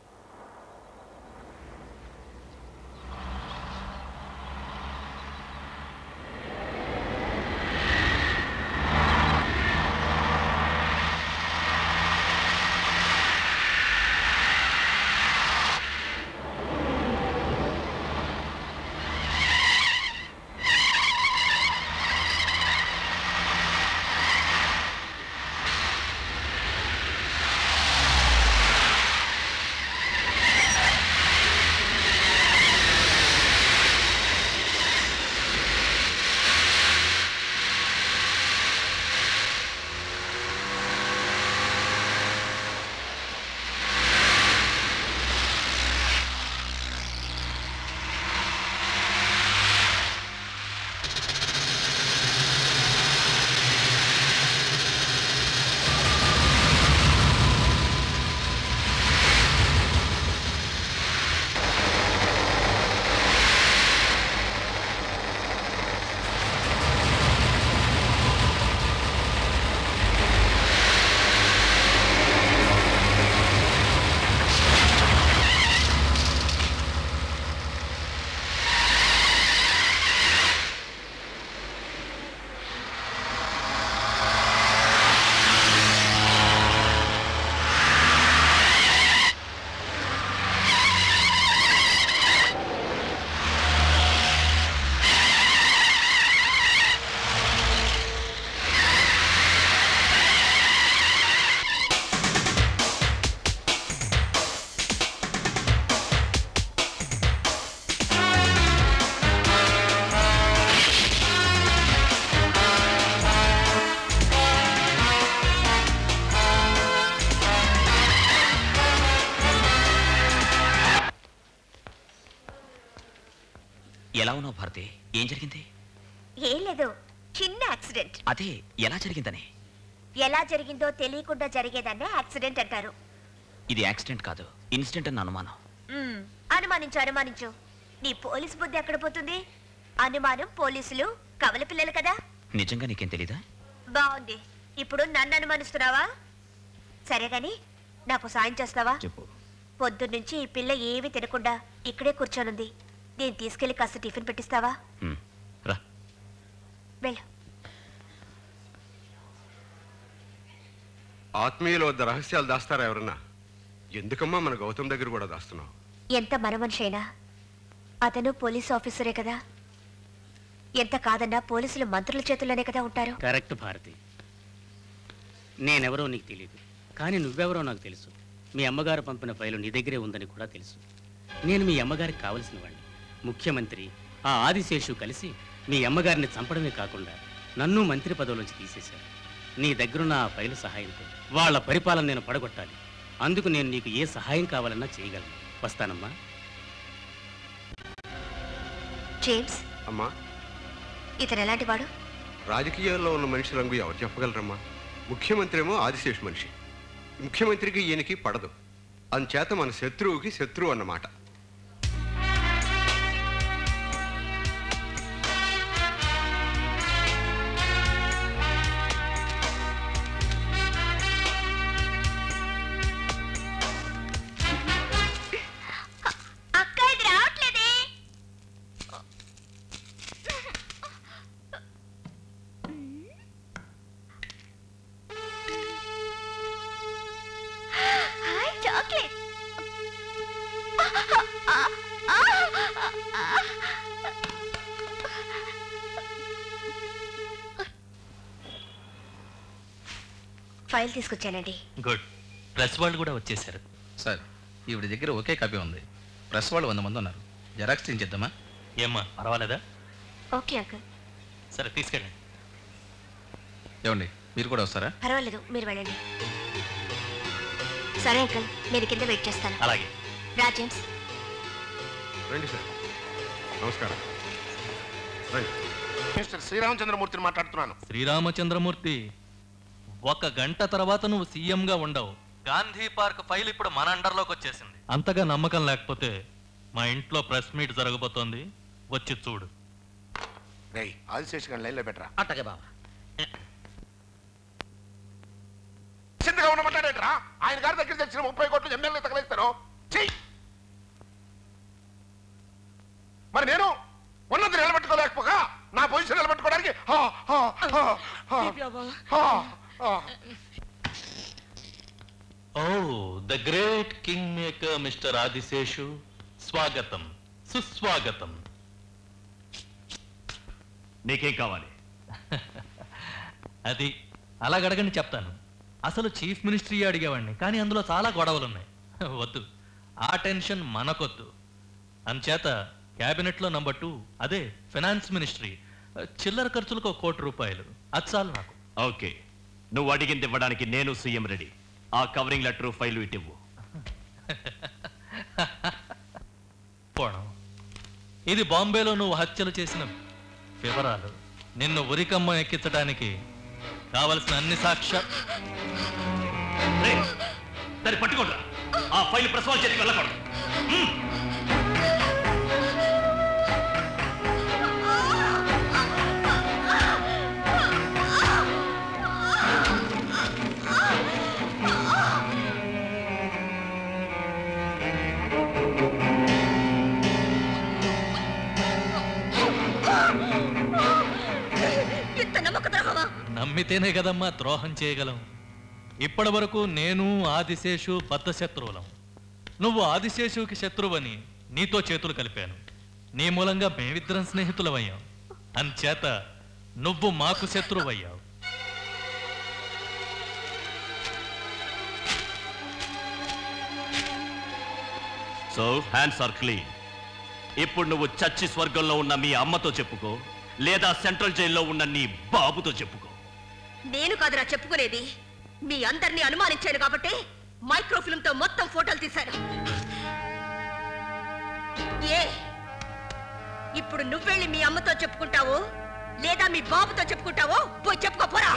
ఎలా ఉన్నావు భారతి ఏం జరిగింది ఏం లేదు చిన్న యాక్సిడెంట్ అదే ఎలా జరిగిందని ఎలా జరిగిందో తెలియకుండా జరిగేదాన్నే యాక్సిడెంట్ అంటారు ఇది యాక్సిడెంట్ కాదు ఇన్సిడెంట్ అని అనుమానం మ్మ్. అనుమానించు అనుమానించు నీ పోలీస్ బుద్ధి ఎక్కడ పోతుంది అనుమానం పోలీసులు కవల పిల్లలు కదా నిజంగా నీకేం తెలీదా బాగుంది ఇప్పుడు నన్ను అనుమానిస్తున్నావా సరే గాని నాకు సాయం చేస్తావా చెప్పు పొద్దున్నుంచి ఈ పిల్ల ఏమీ తినకుండా ఇక్కడే కూర్చోనుంది నేను తీసుకెళ్లి కాస్త టిఫిన్ పెట్టిస్తావా హ్మ్, రా వెళ్ళు ఆత్మీయుల వద్ద రహస్యాలు దాస్తారా ఎవరన్నా ఎందుకమ్మా మన గౌతమ్ దగ్గర కూడా దాస్తున్నావు ఎంత మన మనిషి అయినా అతను పోలీస్ ఆఫీసరే కదా ఎంత కాదన్నా పోలీసులు మంత్రుల చేతుల్లోనే కదా ఉంటారు కరెక్ట్ భారతి నేనెవరో నీకు తెలియదు కానీ నువ్వెవరో నాకు తెలుసు మీ అమ్మగారు పంపిన ఫైలు నీ దగ్గరే ఉందని కూడా తెలుసు నేను మీ అమ్మగారికి కావలసిన వాడిని ముఖ్యమంత్రి ఆ ఆదిశేషు కలిసి మీ అమ్మగారిని చంపడమే కాకుండా నన్ను మంత్రి పదవిలోంచి తీసేశారు నీ దగ్గరున్న ఆ ఫైలు సహాయంతో వాళ్ళ పరిపాలన నేను పడగొట్టాలి అందుకు నేను నీకు ఏ సహాయం కావాలన్నా చేయగలను వస్తానమ్మా జేమ్స్ అమ్మా ఇతను ఎలాంటి వాడు రాజకీయాల్లో ఉన్న మనిషి రంగు ఎవరు చెప్పగలరమ్మా ముఖ్యమంత్రి ఏమో ఆదిశేషు మనిషి ముఖ్యమంత్రికి ఈయనకి పడదు అందుచేత మన శత్రువుకి శత్రువు అన్నమాట అక్క ఇది రావట్లేదే హాయ్ చాక్లెట్ ఫైల్ తీసుకొచ్చానండి గుడ్ ప్రెస్ వాళ్ళు కూడా వచ్చేసారు సార్ ఈవిడ దగ్గర ఒకే కాపీ ఉంది ప్రెస్ వాళ్ళు వంద మంది ఉన్నారు జెరాక్స్ తీయించేద్దామా ఏమ్మా పర్వాలేదా ఓకే అంకుల్ సరే తీసుకెళ్ళండి ఏమండి మీరు కూడా వస్తారా పర్వాలేదు మీరు వెళ్ళండి సరే అంకుల్ నేను కింద వెయిట్ చేస్తాను అలాగే రా జేమ్స్ రండి సార్ నమస్కారం రండి మిస్టర్ శ్రీరామచంద్రమూర్తిని మాట్లాడుతున్నాను శ్రీరామచంద్రమూర్తి ఒక గంట తర్వాత నువ్వు సీఎంగా ఉండవు గాంధీ పార్క్ ఫైల్ ఇప్పుడు మన అండర్లోకి వచ్చేసింది అంతగా నమ్మకం లేకపోతే మా ఇంట్లో ప్రెస్ మీట్ జరగబోతోంది వచ్చి చూడు రేయ్ ఆదిశేష్ గారిని లైన్లో పెట్టరా అట్టగే బావా సిద్ధంగా ఉండమంటాడేట్రా ఆయన గారి దగ్గర తెచ్చిన ముప్పై కోట్లు ఎమ్మెల్యే తగలేస్తారు చెయ్యి మరి నేను ఉన్నది నిలబెట్టుకోలేకపోగా నా పొజిషన్ నిలబెట్టుకోవడానికి హా, హా, హా, హా, హా, హా. Oh the great king maker mister Adiseshu స్వాగతం సుస్వాగతం నీకేం కావాలి అది అలా అడగండి చెప్తాను అసలు చీఫ్ మినిస్ట్రీ అడిగేవాడిని కానీ అందులో చాలా గొడవలు ఉన్నాయి వద్దు ఆ టెన్షన్ మనకొద్దు అంచేత క్యాబినెట్లో నంబర్ టూ అదే ఫినాన్స్ మినిస్ట్రీ చిల్లర ఖర్చులకు ఒక కోటి రూపాయలు అది చాలు నాకు ఓకే నువ్వు అడిగింది ఇవ్వడానికి నేను సీఎం రెడీ ఆ కవరింగ్ లెటర్ ఫైల్ ఇటివ్వు పోవడం ఇది బాంబేలో నువ్వు హత్యలు చేసిన వివరాలు నిన్ను ఉరికమ్మ ఎక్కించడానికి కావలసిన అన్ని సాక్ష్య దాన్ని పట్టుకోండి ఆ ఫైల్ ప్రసవాల చేతికి వెళ్ళకూడదు హ్మ్. ఇంత నమ్మక ద్రోహమా నమ్మితేనే కదమ్మా ద్రోహం చేయగలం ఇప్పటి వరకు నేను ఆదిశేషు బద్ధశత్రువులం నువ్వు ఆదిశేషుకి శత్రువని నీతో చేతులు కలిపాను నీ మూలంగా మేమిద్దరం స్నేహితులమయ్యాం అంచేత నువ్వు మాకు శత్రువయ్యావు సో హ్యాండ్స్ ఆర్ క్లీన్ ఇప్పుడు నువ్వు చచ్చి స్వర్గంలో ఉన్న మీ అమ్మతో చెప్పుకో లేదా సెంట్రల్ జైల్లో ఉన్న నీ బాబుతో చెప్పుకో నేను కాదురా చెప్పుకునేది మీ అందరినీ అనుమానించాను కాబట్టి మైక్రోఫిల్మ్ తో మొత్తం ఫోటోలు తీశాను ఏ ఇప్పుడు నువ్వెళ్ళి మీ అమ్మతో చెప్పుకుంటావో లేదా మీ బాబుతో చెప్పుకుంటావో పోయి చెప్పుకోపోరా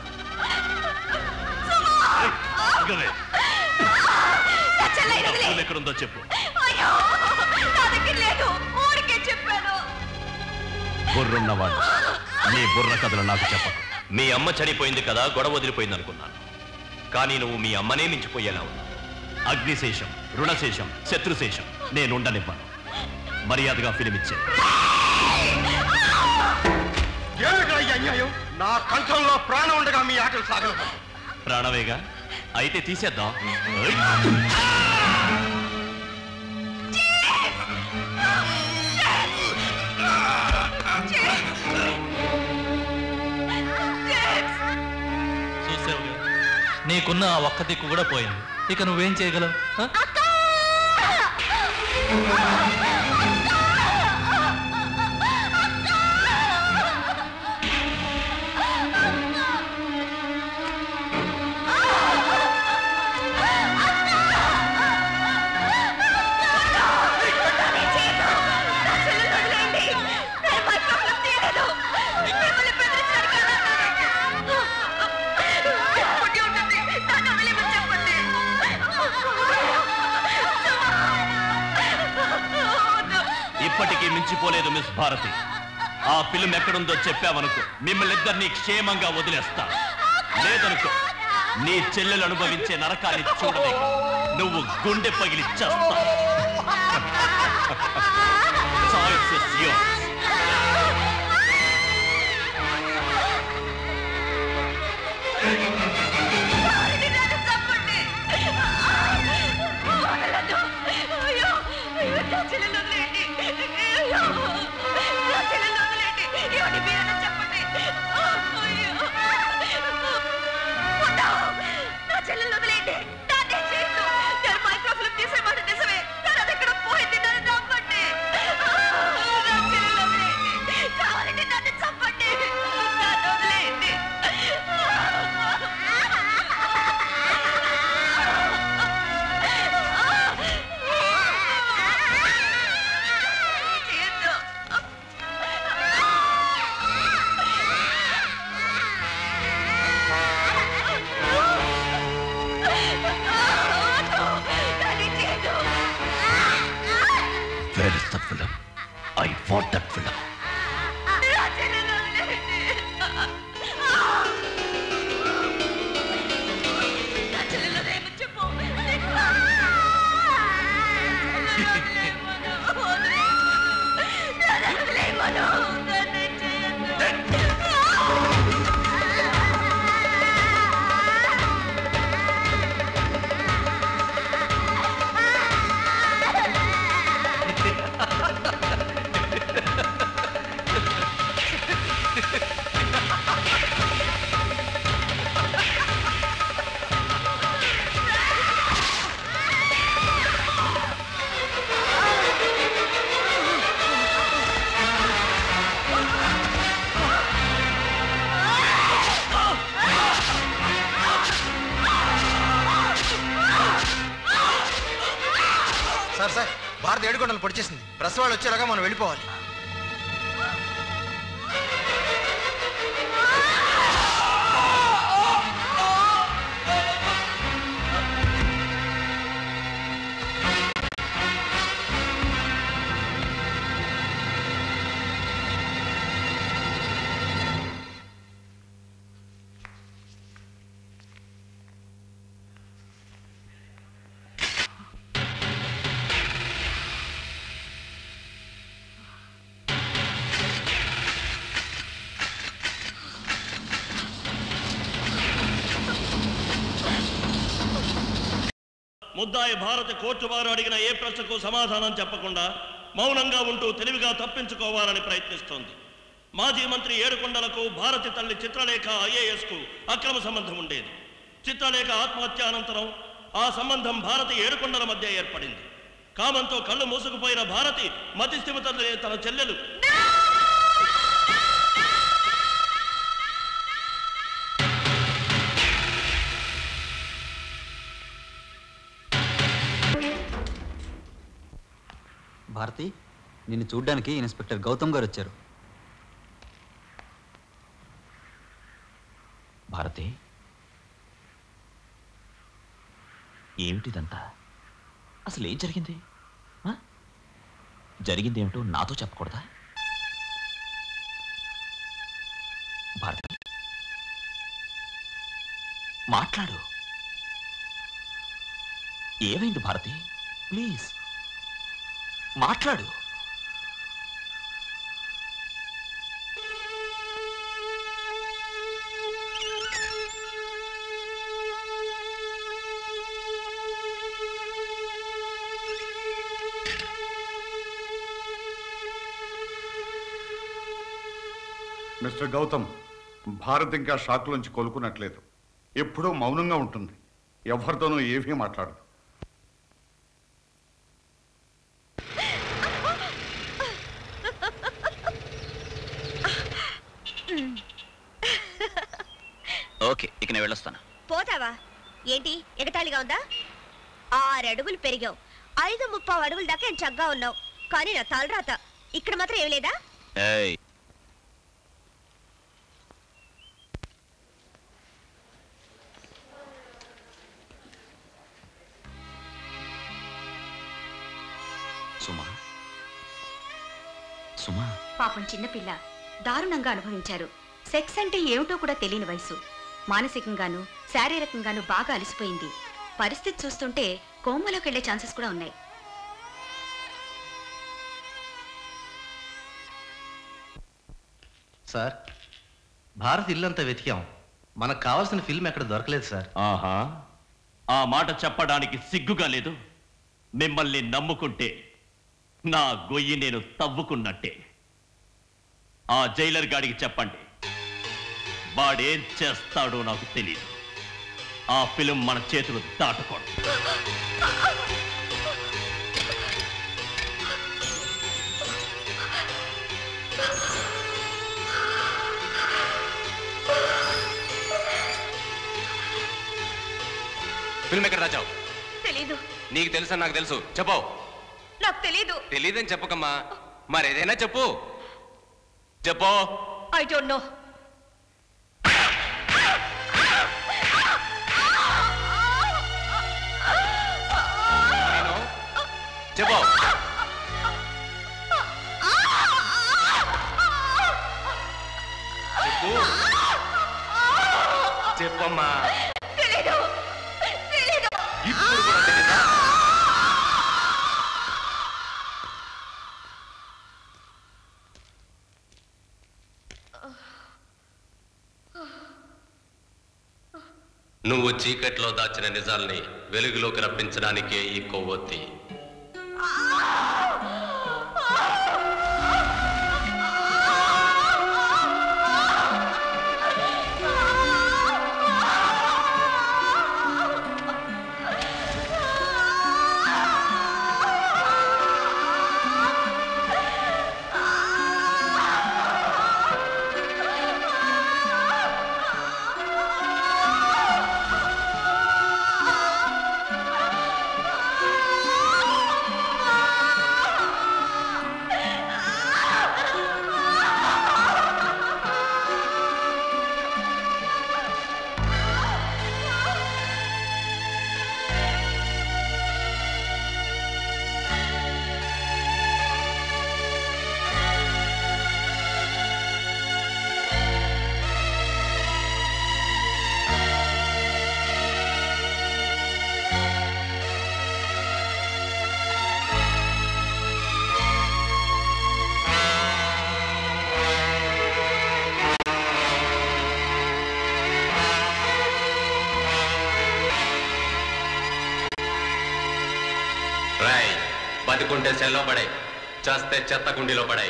ఆగవే. నా చెల్లెలు వదిలే. డబ్బులు లేకుండా ఎక్కడుందో చెప్పు అయ్యో నా దగ్గర లేదు ఊరికే చెప్పాను బుర్రున్నవాడు నీ బుర్ర కథలు నాకు చెప్పకు మీ అమ్మ చనిపోయింది కదా గొడవ వదిలిపోయింది అనుకున్నాను కానీ నువ్వు మీ అమ్మనే మించిపోయేలా ఉన్నావు అగ్నిశేషం రుణశేషం శత్రుశేషం నేను ఉండనివ్వను మర్యాదగా ఫిలిం ఇచ్చే ఏమిటా ఈ అన్యాయం నా కంఠంలో ప్రాణం ఉండగా మీ ఆటలు సాగలేదు ప్రాణవేగా అయితే తీసేద్దాం ఏయ్! చూసావుగా నీకున్న ఆ ఒక్క దిక్కు కూడా పోయింది ఇక నువ్వేం చేయగలవు ఆ? ఇప్పటికీ మించిపోలేదు మిస్ భారతి ఆ ఫిల్మ్ ఎక్కడుందో చెప్పావనుకో మిమ్మల్ని ఇద్దరిని క్షేమంగా వదిలేస్తా లేదనుకో నీ చెల్లెలు అనుభవించే నరకాన్ని చూడలేక నువ్వు గుండె పగిలి చేస్తా Choice is yours. Where is that film? I want that film. Sir sir భారత ఏడుకొండలు పొడిచేసింది ప్రెస్ వాళ్ళు వచ్చేలాగా మనం వెళ్ళిపోవాలి ముద్దాయి భారతి కోర్టు వారు అడిగిన ఏ ప్రశ్నకు సమాధానం చెప్పకుండా మౌనంగా ఉంటూ తెలివిగా తప్పించుకోవాలని ప్రయత్నిస్తోంది మాజీ మంత్రి ఏడుకొండలకు భారతి తల్లి చిత్రలేఖ ఐఏఎస్కు అక్రమ సంబంధం ఉండేది చిత్రలేఖ ఆత్మహత్య అనంతరం ఆ సంబంధం భారతి ఏడుకొండల మధ్య ఏర్పడింది కామంతో కళ్ళు మూసుకుపోయిన భారతి మతి స్థిమిత లేని తన చెల్లెలు భారతి నిన్ను చూడ్డానికి ఇన్స్పెక్టర్ గౌతమ్ గారు వచ్చారు భారతి ఏమిటిదంతా అసలు ఏం జరిగింది ఆ? జరిగింది ఏమిటో నాతో చెప్పకూడదా భారతి మాట్లాడు ఏమైంది భారతి ప్లీజ్ మాట్లాడు మిస్టర్ గౌతమ్ భారత్ ఇంకా షాక్ నుంచి కోలుకున్నట్లేదు ఎప్పుడూ మౌనంగా ఉంటుంది ఎవరితోనూ ఏమీ మాట్లాడదు ఓకే ఇక నేను వెళ్ళొస్తాను పోతావా ఏంటి ఎగతాళిగా ఉందా ఆరు అడుగులు పెరిగావు ఐదు ముప్పావు అడుగుల దాకా నేను చక్కగా ఉన్నావు కానీ నా తలరాత ఇక్కడ మాత్రం ఏమి లేదా ఏయ్ సుమా సుమా పాపం చిన్నపిల్ల దారుణంగా అనుభవించారు సెక్స్ అంటే ఏమిటో కూడా తెలియని వయసు మానసికంగాను శారీరకంగాను బాగా అలసిపోయింది పరిస్థితి చూస్తుంటే కోమలోకి వెళ్లే ఛాన్సెస్ కూడా ఉన్నాయి సార్ భారత్ ఇల్లంతా వెతికాం మనకు కావాల్సిన ఫిల్మ్ ఎక్కడ దొరకలేదు సార్ ఆహా ఆ మాట చెప్పడానికి సిగ్గుగా లేదు మిమ్మల్ని నమ్ముకుంటే నా గొయ్యి నేను తవ్వుకున్నట్టే ఆ జైలర్ గాడికి చెప్పండి వాడేం చేస్తాడో నాకు తెలియదు ఆ ఫిలిం మన చేతులు దాటకూడదు ఫిల్మ్ ఎక్కడ దాచావు తెలీదు నీకు తెలుసా నాకు తెలుసు చెప్పు నాకు తెలీదు తెలియదని చెప్పకమ్మా మరి ఏదైనా చెప్పు చెప్పు ఐ డోంట్ నో చెప్పు చెప్పు చెప్పమ్మా తెలీదు తెలీదు ఇప్పుడు కూడా తెలీదా నువ్వు చీకట్లో దాచిన నిజాల్ని వెలుగులోకి రప్పించడానికే ఈ కొవ్వొత్తి రాయ్ బతుకుంటే సెల్లో పడాయి చేస్తే చెత్త కుండీలో పడాయి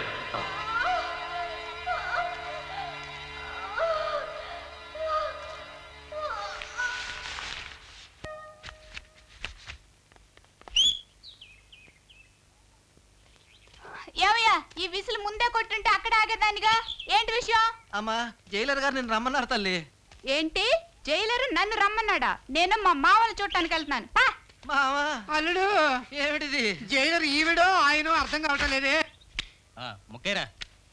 ఏమయ్యా ఈ విసులు ముందే కొట్టుంటే అక్కడ ఆగేదానిగా ఏంటి విషయం అమ్మా జైలర్ గారు నేను రమ్మన్నారు తల్లి ఏంటి జైలర్ నన్ను రమ్మన్నాడా నేను మా మామని చూడటానికి వెళ్తున్నాను పా. అల్లుడు ఏమిటిది జైలర్ ఈవిడో ఆయన అర్థం కావటం లేదే ముక్కేరా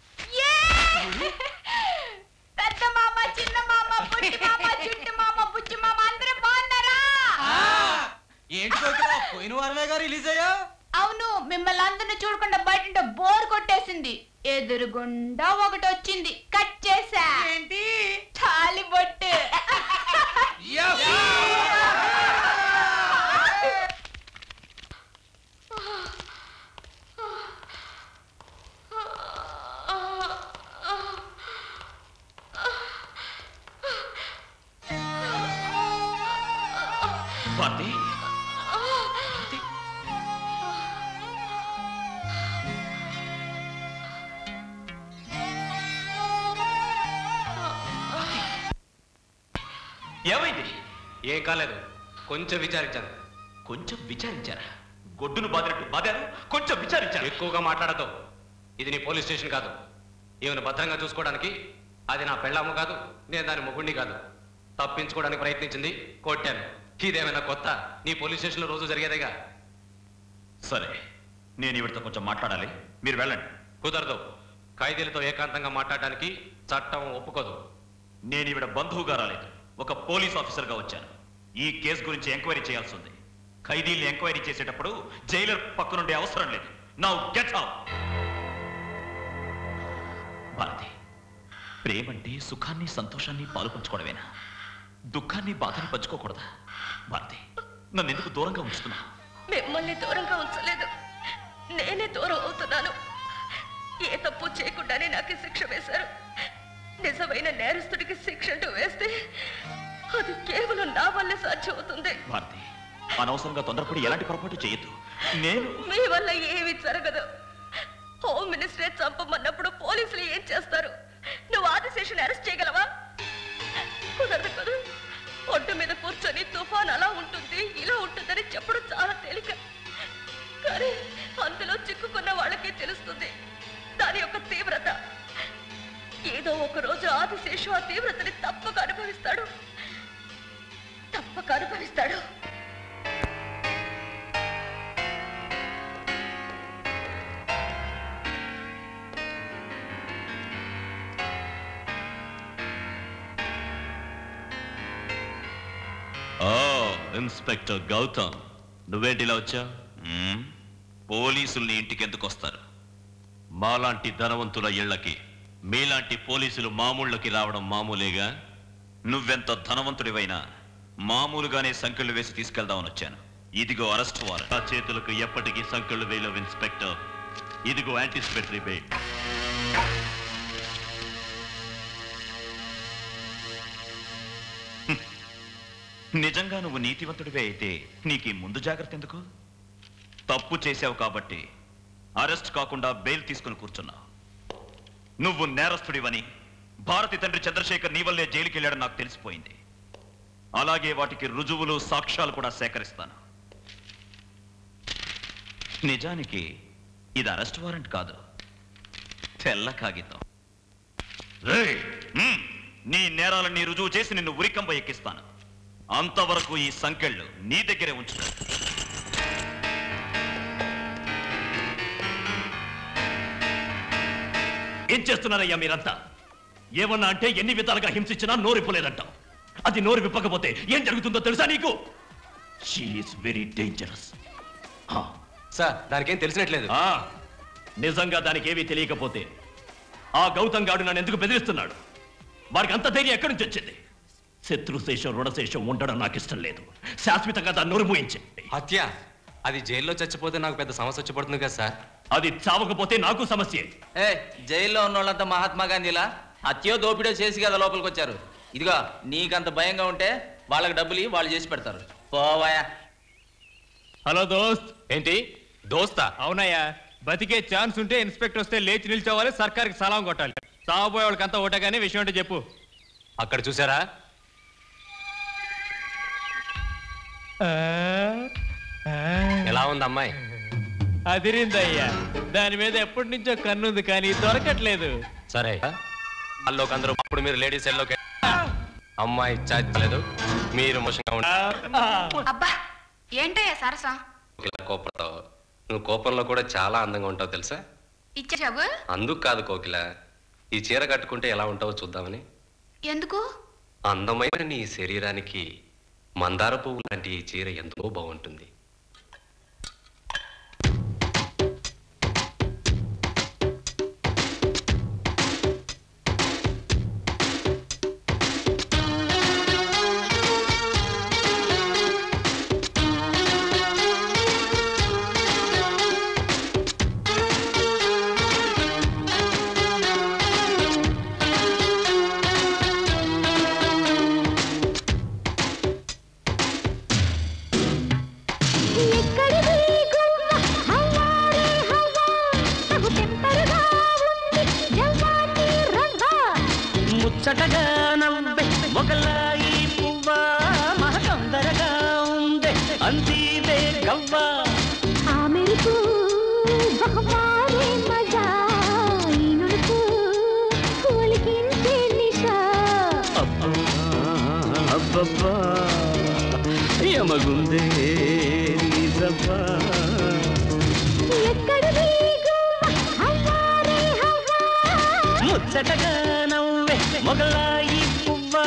పెద్ద మామ చిన్న మామ పుట్టి మామ చుట్టు మామ బుజ్జి మామ అందరూ బాగున్నారా ఏంటి కోకిల? పోయిన వారమే త్వరగా రిలీజ్ అయ్యా అవును మిమ్మల్ని అందరిని చూడకుండా బయట బోర్ కొట్టేసింది ఎదురుగుండా ఒకటి వచ్చింది కట్ చేసా ఏంటి తాలి బొట్టు భారతి ఏమైంది ఏం కాలేదు కొంచెం విచారించాను కొంచెం విచారించారా గొడ్డును బాదినట్టు బాదారు కొంచెం విచారించారు ఎక్కువగా మాట్లాడదు ఇది నీ పోలీస్ స్టేషన్ కాదు ఈమెను భద్రంగా చూసుకోవడానికి అది నా పెళ్ళాము కాదు నేను దాని మొగుడిని కాదు తప్పించుకోవడానికి ప్రయత్నించింది కొట్టాను ఇదేమైనా కొత్త నీ పోలీస్ స్టేషన్లో రోజు జరిగేదేగా సరే నేను ఇవిడితో కొంచెం మాట్లాడాలి మీరు వెళ్ళండి కుదరదు ఖైదీలతో ఏకాంతంగా మాట్లాడడానికి చట్టం ఒప్పుకోదు నేను ఈవిడ బంధువుగా రాలేదు ఒక పోలీస్ ఆఫీసర్గా వచ్చాను ఈ కేసు గురించి ఎంక్వైరీ చేయాల్సి ఉంది ఖైదీల్ని ఎంక్వైరీ చేసేటప్పుడు జైలర్ పక్కనుండే అవసరం లేదు నౌ గెట్ అవుట్ భారతి ప్రేమంటే సుఖాన్ని సంతోషాన్ని పాలు పంచుకోవడమేనా దుఃఖాన్ని బాధని పంచుకోకూడదా భారతి నన్ను ఎందుకు దూరంగా ఉంచుతున్నా మిమ్మల్ని దూరంగా ఉంచలేదు నేనే దూరం అవుతున్నాను ఏ తప్పు చేయకుండానే నాకు ఈ శిక్ష వేశారు నిజమైన నేరస్తుడికి శిక్ష అంటూ వేస్తే అది కేవలం నా వల్లే సాధ్యం అవుతుంది భారతి అనవసరంగా తొందరపడి ఎలాంటి పొరపాటు చేయొద్దు నేను మీ వల్ల ఏమీ జరగదు హోమ్ మినిస్టరే చంపమన్నప్పుడు పోలీసులు ఏం చేస్తారు నువ్వు ఆదిశేషుని అరెస్ట్ చేయగలవా కుదరదు కదా ఒడ్డు మీద కూర్చొని తుఫాన్ అలా ఉంటుంది ఇలా ఉంటుందని చెప్పడం చాలా తేలిక కానీ అందులో చిక్కుకున్న వాళ్ళకి తెలుస్తుంది దాని యొక్క తీవ్రత ఏదో ఒక రోజు ఆదిశేషు ఆ తీవ్రతని తప్పక అనుభవిస్తాడు తప్పక అనుభవిస్తాడు ఓ ఇన్స్పెక్టర్ గౌతమ్ నువ్వేంటి ఇలా వచ్చా పోలీసుల్ని ఇంటికి ఎందుకు వస్తారు మాలాంటి ధనవంతుల ఇళ్లకి మీలాంటి పోలీసులు మామూళ్ళకి రావడం మామూలేగా నువ్వెంత ధనవంతుడివైనా మామూలుగానే సంకెళ్ళు వేసి తీసుకెళ్దామని వచ్చాను ఇదిగో అరెస్ట్ వారెంట్ ఆ చేతులకు ఎప్పటికీ సంకెళ్ళు వేయలేవు ఇన్స్పెక్టర్ ఇదిగో యాంటిసిపేటరీ బెయిల్ నిజంగా నువ్వు నీతివంతుడివే అయితే నీకు ఈ ముందు జాగ్రత్త ఎందుకు తప్పు చేశావు కాబట్టి అరెస్ట్ కాకుండా బెయిల్ తీసుకుని కూర్చున్నావు నువ్వు నేరస్తుడివని భారతి తండ్రి చంద్రశేఖర్ నీ వల్లే జైలుకి వెళ్ళాడని నాకు తెలిసిపోయింది అలాగే వాటికి రుజువులు సాక్ష్యాలు కూడా సేకరిస్తాను నిజానికి ఇది అరెస్ట్ వారెంట్ కాదు తెల్ల కాగితం రేయ్, మ్మ్, నీ నేరాలన్నీ రుజువు చేసి నిన్ను ఉరికంబ ఎక్కిస్తాను అంతవరకు ఈ సంకెళ్ళు నీ దగ్గరే ఉంచుకో ఏం చేస్తున్నారయ్యా మీరంతా ఏమన్నా అంటే ఎన్ని విధాలుగా హింసించినా నోరిప్పలేదంటాం అది నోరు విప్పకపోతే ఏం జరుగుతుందో తెలుసా నీకు షీఈస్ వెరీ డేంజరస్ సార్ దానికేం తెలిసినట్లేదు నిజంగా దానికి ఏమీ తెలియకపోతే ఆ గౌతమ్ గాడు నన్ను ఎందుకు బెదిరిస్తున్నాడు వారికి అంత ధైర్యం ఎక్కడి నుంచి వచ్చింది శత్రుశేషం రుణశేషం ఉండడం నాకు ఇష్టం లేదు శాశ్వతంగా దాన్ని నోరు మూయించే హత్య అది జైల్లో చచ్చిపోతే నాకు పెద్ద సమస్య వచ్చి పడుతుంది కదా సార్ అది చావకపోతే నాకు సమస్యే ఏ జైల్లో ఉన్న వాళ్ళంతా మహాత్మా గాంధీలా హత్యో దోపిడో చేసి కదా లోపలికి వచ్చారు ఇదిగో నీకంత భయంగా ఉంటే వాళ్ళకి డబ్బులు ఇయ్యి, వాళ్ళు చేసి పెడతారు పోవాయా హలో దోస్త్ ఏంటి దోస్తా అవునయ్యా బతికే ఛాన్స్ ఉంటే ఇన్స్పెక్టర్ వస్తే లేచి నిల్చోవాలి సర్కార్కి సలాం కొట్టాలి సాగుపోయే వాళ్ళకంతా ఓటగానే విషయం అంటే చెప్పు అక్కడ చూసారా ఎలా ఉంది అమ్మాయి అదిరిందయ్యా దాని మీద ఎప్పటి నుంచో కన్నుంది కానీ దొరకట్లేదు సరే వాళ్ళలోకి అందరూ అప్పుడు మీరు లేడీస్ ఎల్లోకి అమ్మాయి చాచలేదు మీరు ముషంగా ఉంటారు అబ్బా ఏంటయ్యా సరసం కోపంతో నువ్వు కోపంలో కూడా చాలా అందంగా ఉంటావు తెలుసా ఇచ్చేసావు అందుకు కాదు కోకిల ఈ చీర కట్టుకుంటే ఎలా ఉంటావో చూద్దామని ఎందుకు అందమైన నీ శరీరానికి మందార పువ్వు లాంటి ఈ చీర ఎంతో బాగుంటుంది అబ్బబ్బా యమగుందే నిజబ్బా ముచ్చటగా నవ్వే మొగలాయి పువ్వా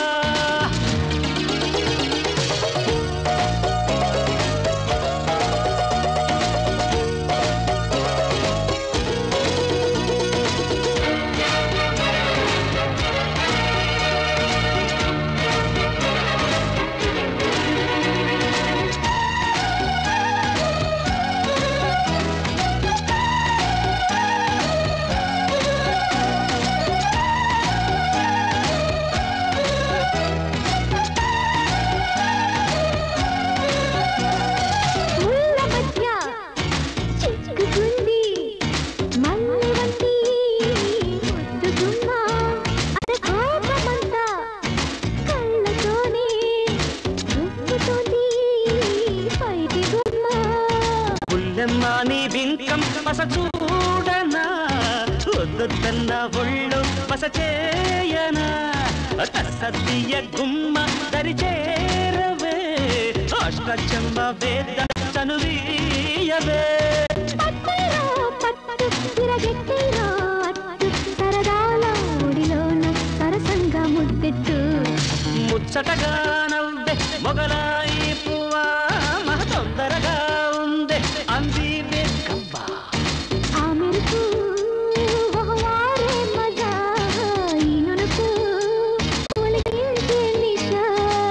ముళ్ళ మధ్య చిక్కుకుంది మల్లె వంటి ముద్దుగుమ్మ అది కోపమంతా కళ్ళతోనే ఉప్పుతోంది పైటి గుమ్మ పుల్లెమ్మ నీ బింకం పస చూడనా వద్దన్న ఒళ్ళు పస చేయనా కసద్దియ గుమ్మ దరి చేరవే అష్టచమ్మ వేద చనువీయవే పట్టులో పట్టు తిరగెట్టిలో అట్టు సరదాల ఊడిలోన సరసంగా ముద్దెట్టు ముచ్చటగా నవ్వే మొగలాయి పువ్వా మహ తొందరగా ఉందే అంది వేగంబా ఆ మెరుపు ఓహ్వారే మజా ఈ నునుపు ఒలికించే నిశా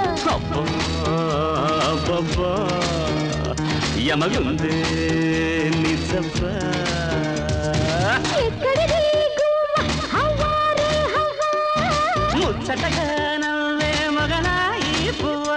అబ్బబ్బా యమగుందే నిజబ్బా ఎక్కడిది గుమ్మ హవ్వారే హవ్వా ముచ్చటగా నవ్వే మొగలాయి పువ్వా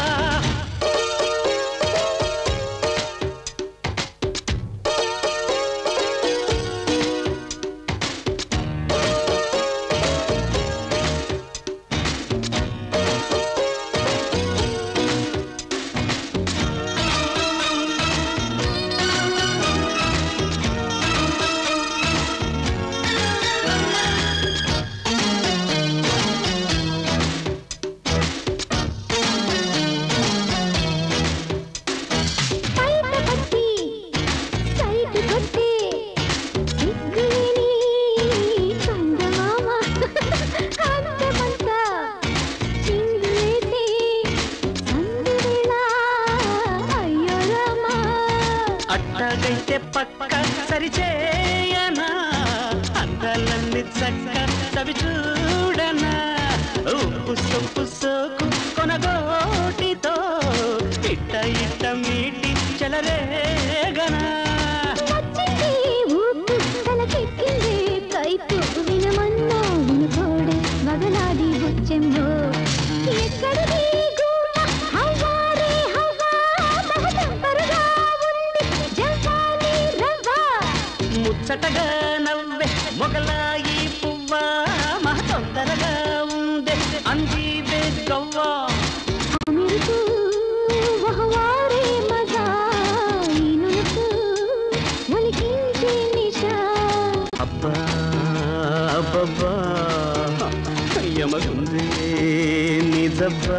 బయట పట్టి సైట్ కొట్టి సిగ్గులేని చందమామ అందమంతా చిందులేసి సందువేళ అయ్యో రామా అట్టగైతే పక్క సరిచేయనా అందాలన్నీ చక్క చవి చూడనా ఉప్పు సొప్పు సోకు కొనగోటితో ఇట్ట ఇట్ట మీటి చెలరేగనా వచ్చింది ఊపు తలకెక్కింది కైపు వినమన్నా వినుకోడే వగలాడి బుచ్చెంలో ఎక్కడిది గుమ్మ హవ్వారే హవ్వా మహతంపరుగా ఉంది జవ్వాని రవ్వ ముచ్చటగా నవ్వే మొగలాయి పువ్వా మహ తొందరగా ఉందే అంది గవ్వా మెరుపు వహవారే మజా ఈ నునుపు ఒలికించే నిశా అబ్బా అబ్బబ్బా యమగుందే నిజబ్బా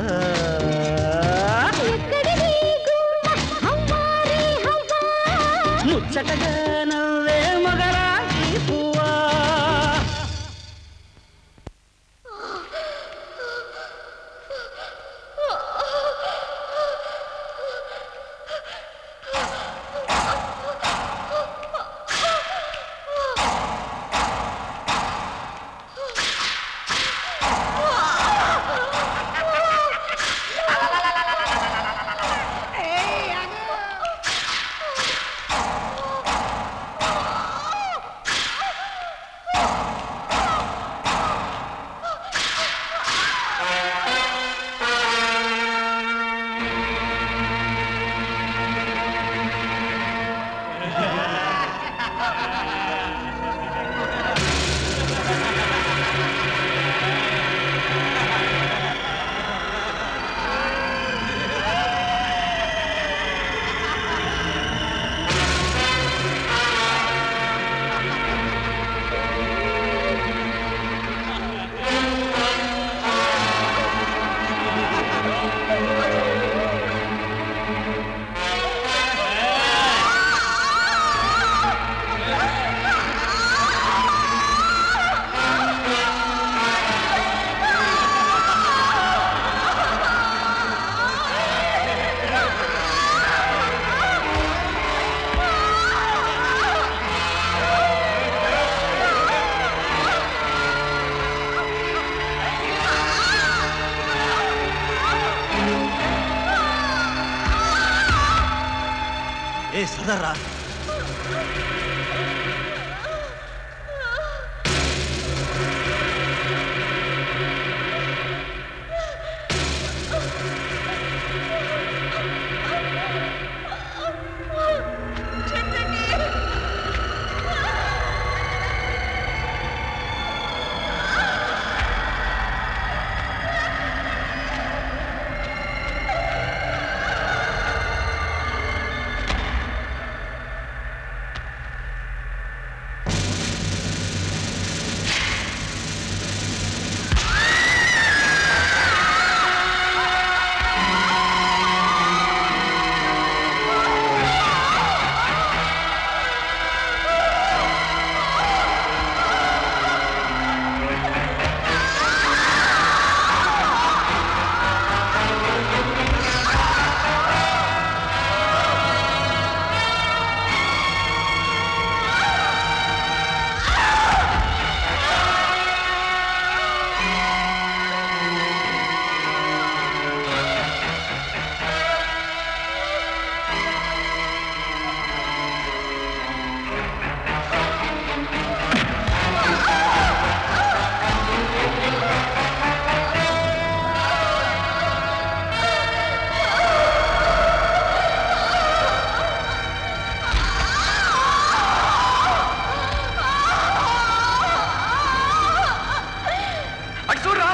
ఎక్కడిది గుమ్మ హవ్వారే హవ్వా ముచ్చటగా నవ్వే మొగలాయి పువ్వా ఏయ్, అగ. ఏ సదర్రా అటు చూడరా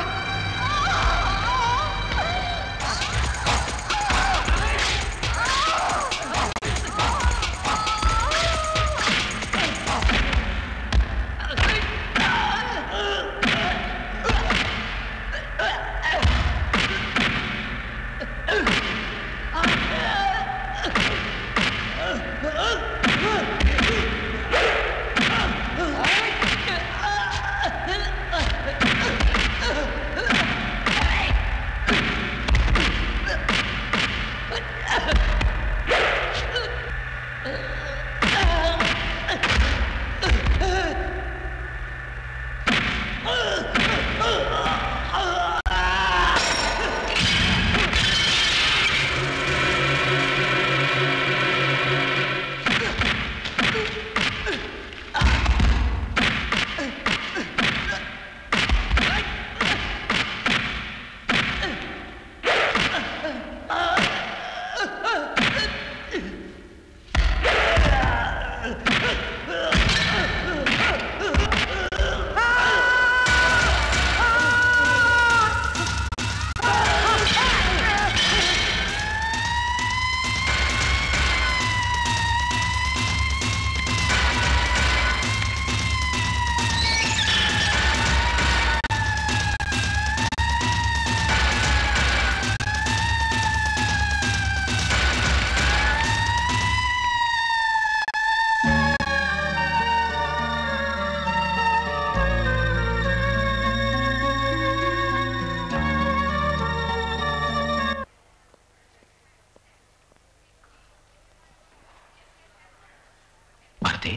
భారతి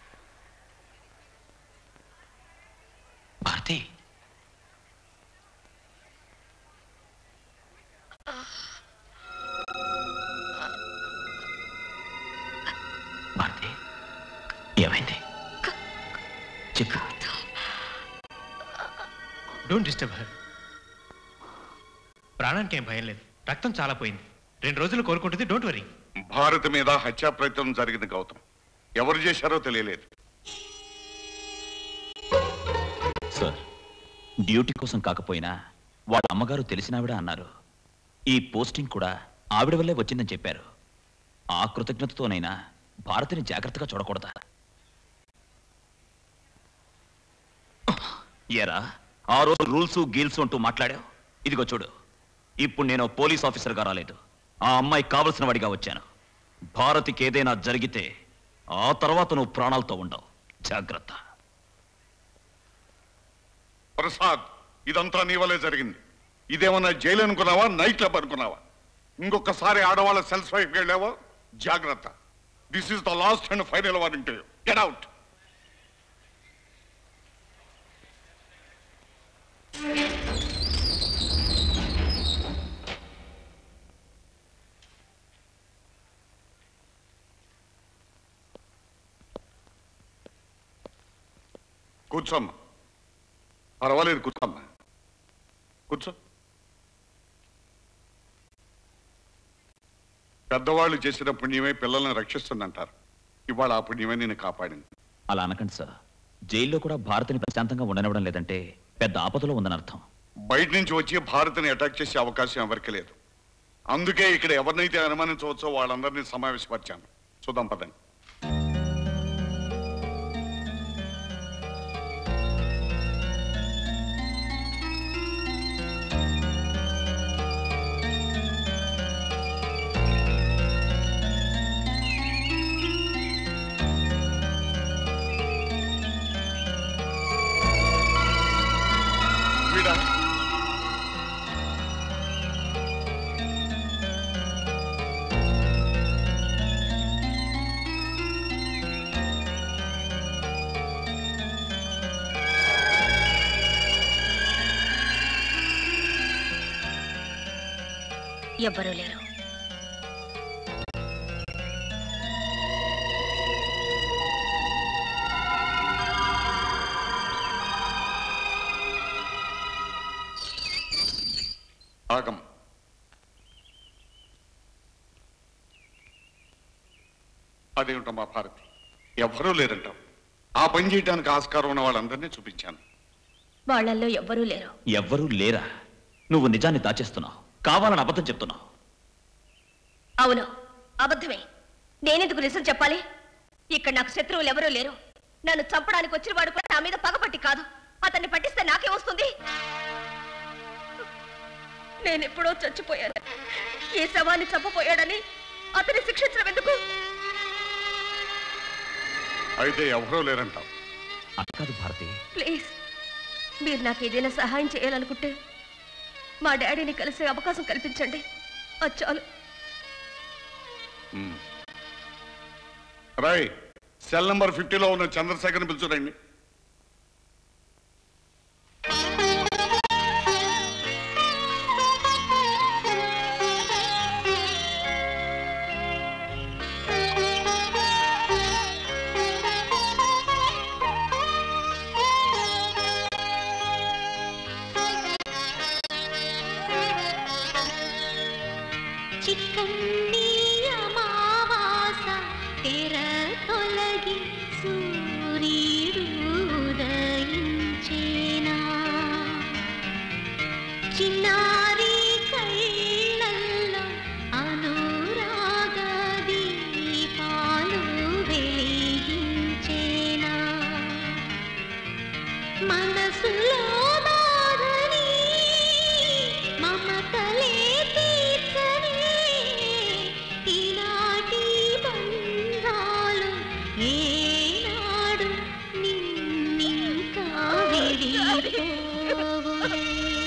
భారతి భారతి ఏమైంది చెప్పు డోంట్ డిస్టర్బ్ హర్ ప్రాణానికి ఏం భయం లేదు రక్తం చాలా పోయింది రెండు రోజులు కోలుకుంటుంది డోంట్ వరీ భారత్ మీద హత్యా ప్రయత్నం జరిగింది గౌతమ్ ఎవరు చేశారో తెలియలేదు సార్ డ్యూటీ కోసం కాకపోయినా వాళ్ళ అమ్మగారు తెలిసినావిడ అన్నారు ఈ పోస్టింగ్ కూడా ఆవిడ వల్లే వచ్చిందని చెప్పారు ఆ కృతజ్ఞతతోనైనా భారతిని జాగ్రత్తగా చూడకూడదా ఏరా ఆ రోజు రూల్స్ గీల్స్ అంటూ మాట్లాడావు ఇదిగో చూడు ఇప్పుడు నేను పోలీస్ ఆఫీసర్గా రాలేదు ఆ అమ్మాయి కావలసిన వాడిగా వచ్చాను భారతికి ఏదైనా జరిగితే ఆ తర్వాత నువ్వు ప్రాణాలతో ఉండవు జాగ్రత్త ప్రసాద్ ఇదంతా నీ వల్లే జరిగింది ఇదేమన్నా జైలు అనుకున్నావా నైట్ క్లబ్ అనుకున్నావా ఇంకొకసారి ఆడవాళ్ళ సెల్స్ వైఫ్ వెళ్ళావా జాగ్రత్త this is the last and final warning to you get out కూర్చోమ్మా పర్వాలేదు కూర్చోమ్మా కూర్చో పెద్దవాళ్ళు చేసిన పుణ్యమే పిల్లల్ని రక్షిస్తుందంటారు ఇవాళ ఆ పుణ్యమే నేను కాపాడింది అలా అనకండి సార్ జైల్లో కూడా భారతిని ప్రశాంతంగా ఉండనివ్వడం లేదంటే పెద్ద ఆపదలో ఉందని అర్థం బయట నుంచి వచ్చి భారత్ని అటాక్ చేసే అవకాశం ఎవరికి లేదు అందుకే ఇక్కడ ఎవరినైతే అనుమానించవచ్చో వాళ్ళందరినీ సమావేశపరిచాను చూద్దాం పదండి వీడా ఎవ్వరూ లేరు ఆగం అదేమిటమ్మా భారతి ఎవ్వరూ లేరంటాం ఆ పని చేయడానికి ఆస్కారం ఉన్న వాళ్ళందరినీ చూపించాను వాళ్ళల్లో ఎవ్వరూ లేరు ఎవ్వరూ లేరా నువ్వు నిజాన్ని దాచేస్తున్నావు కావాలని అబద్ధం చెప్తున్నావు అవును అబద్ధమే నేనెందుకు నిజం చెప్పాలి ఇక్కడ నాకు శత్రువులు ఎవరూ లేరు నన్ను చంపడానికి వచ్చిన వాడు కూడా నా మీద పగపట్టి కాదు అతన్ని పట్టిస్తే నాకే వస్తుంది నేనెప్పుడో చచ్చిపోయాను ఈ శవాన్ని చంపపోయాడని అతన్ని శిక్షించడం ఎందుకు అయితే ఎవరూ లేరంటాం అది కాదు భారతి ప్లీజ్ మీరు నాకు ఏదైనా సహాయం చేయాలనుకుంటే మా డాడీని కలిసే అవకాశం కల్పించండి అది చాలు ఉమ్. రాయ్ సెల్ నంబర్ ఫిఫ్టీలో ఉన్న చంద్రశేఖర్ని పిలుచురండి చిక్కన్ని అమావాస తెర తొలగి సూర్యుడు ఉదయించేనా చిన్నారి కళ్ళల్లో అనురాగ దీపాలు వెలిగించేనా మనసులో బాధని మమతలే తీర్చని ఈనాటి బంధాలు ఏనాడు నిన్నింకా విడిపోవులే.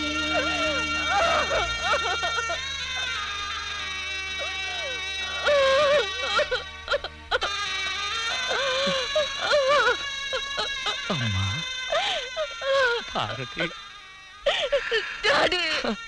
అమ్మా Bharathi daddy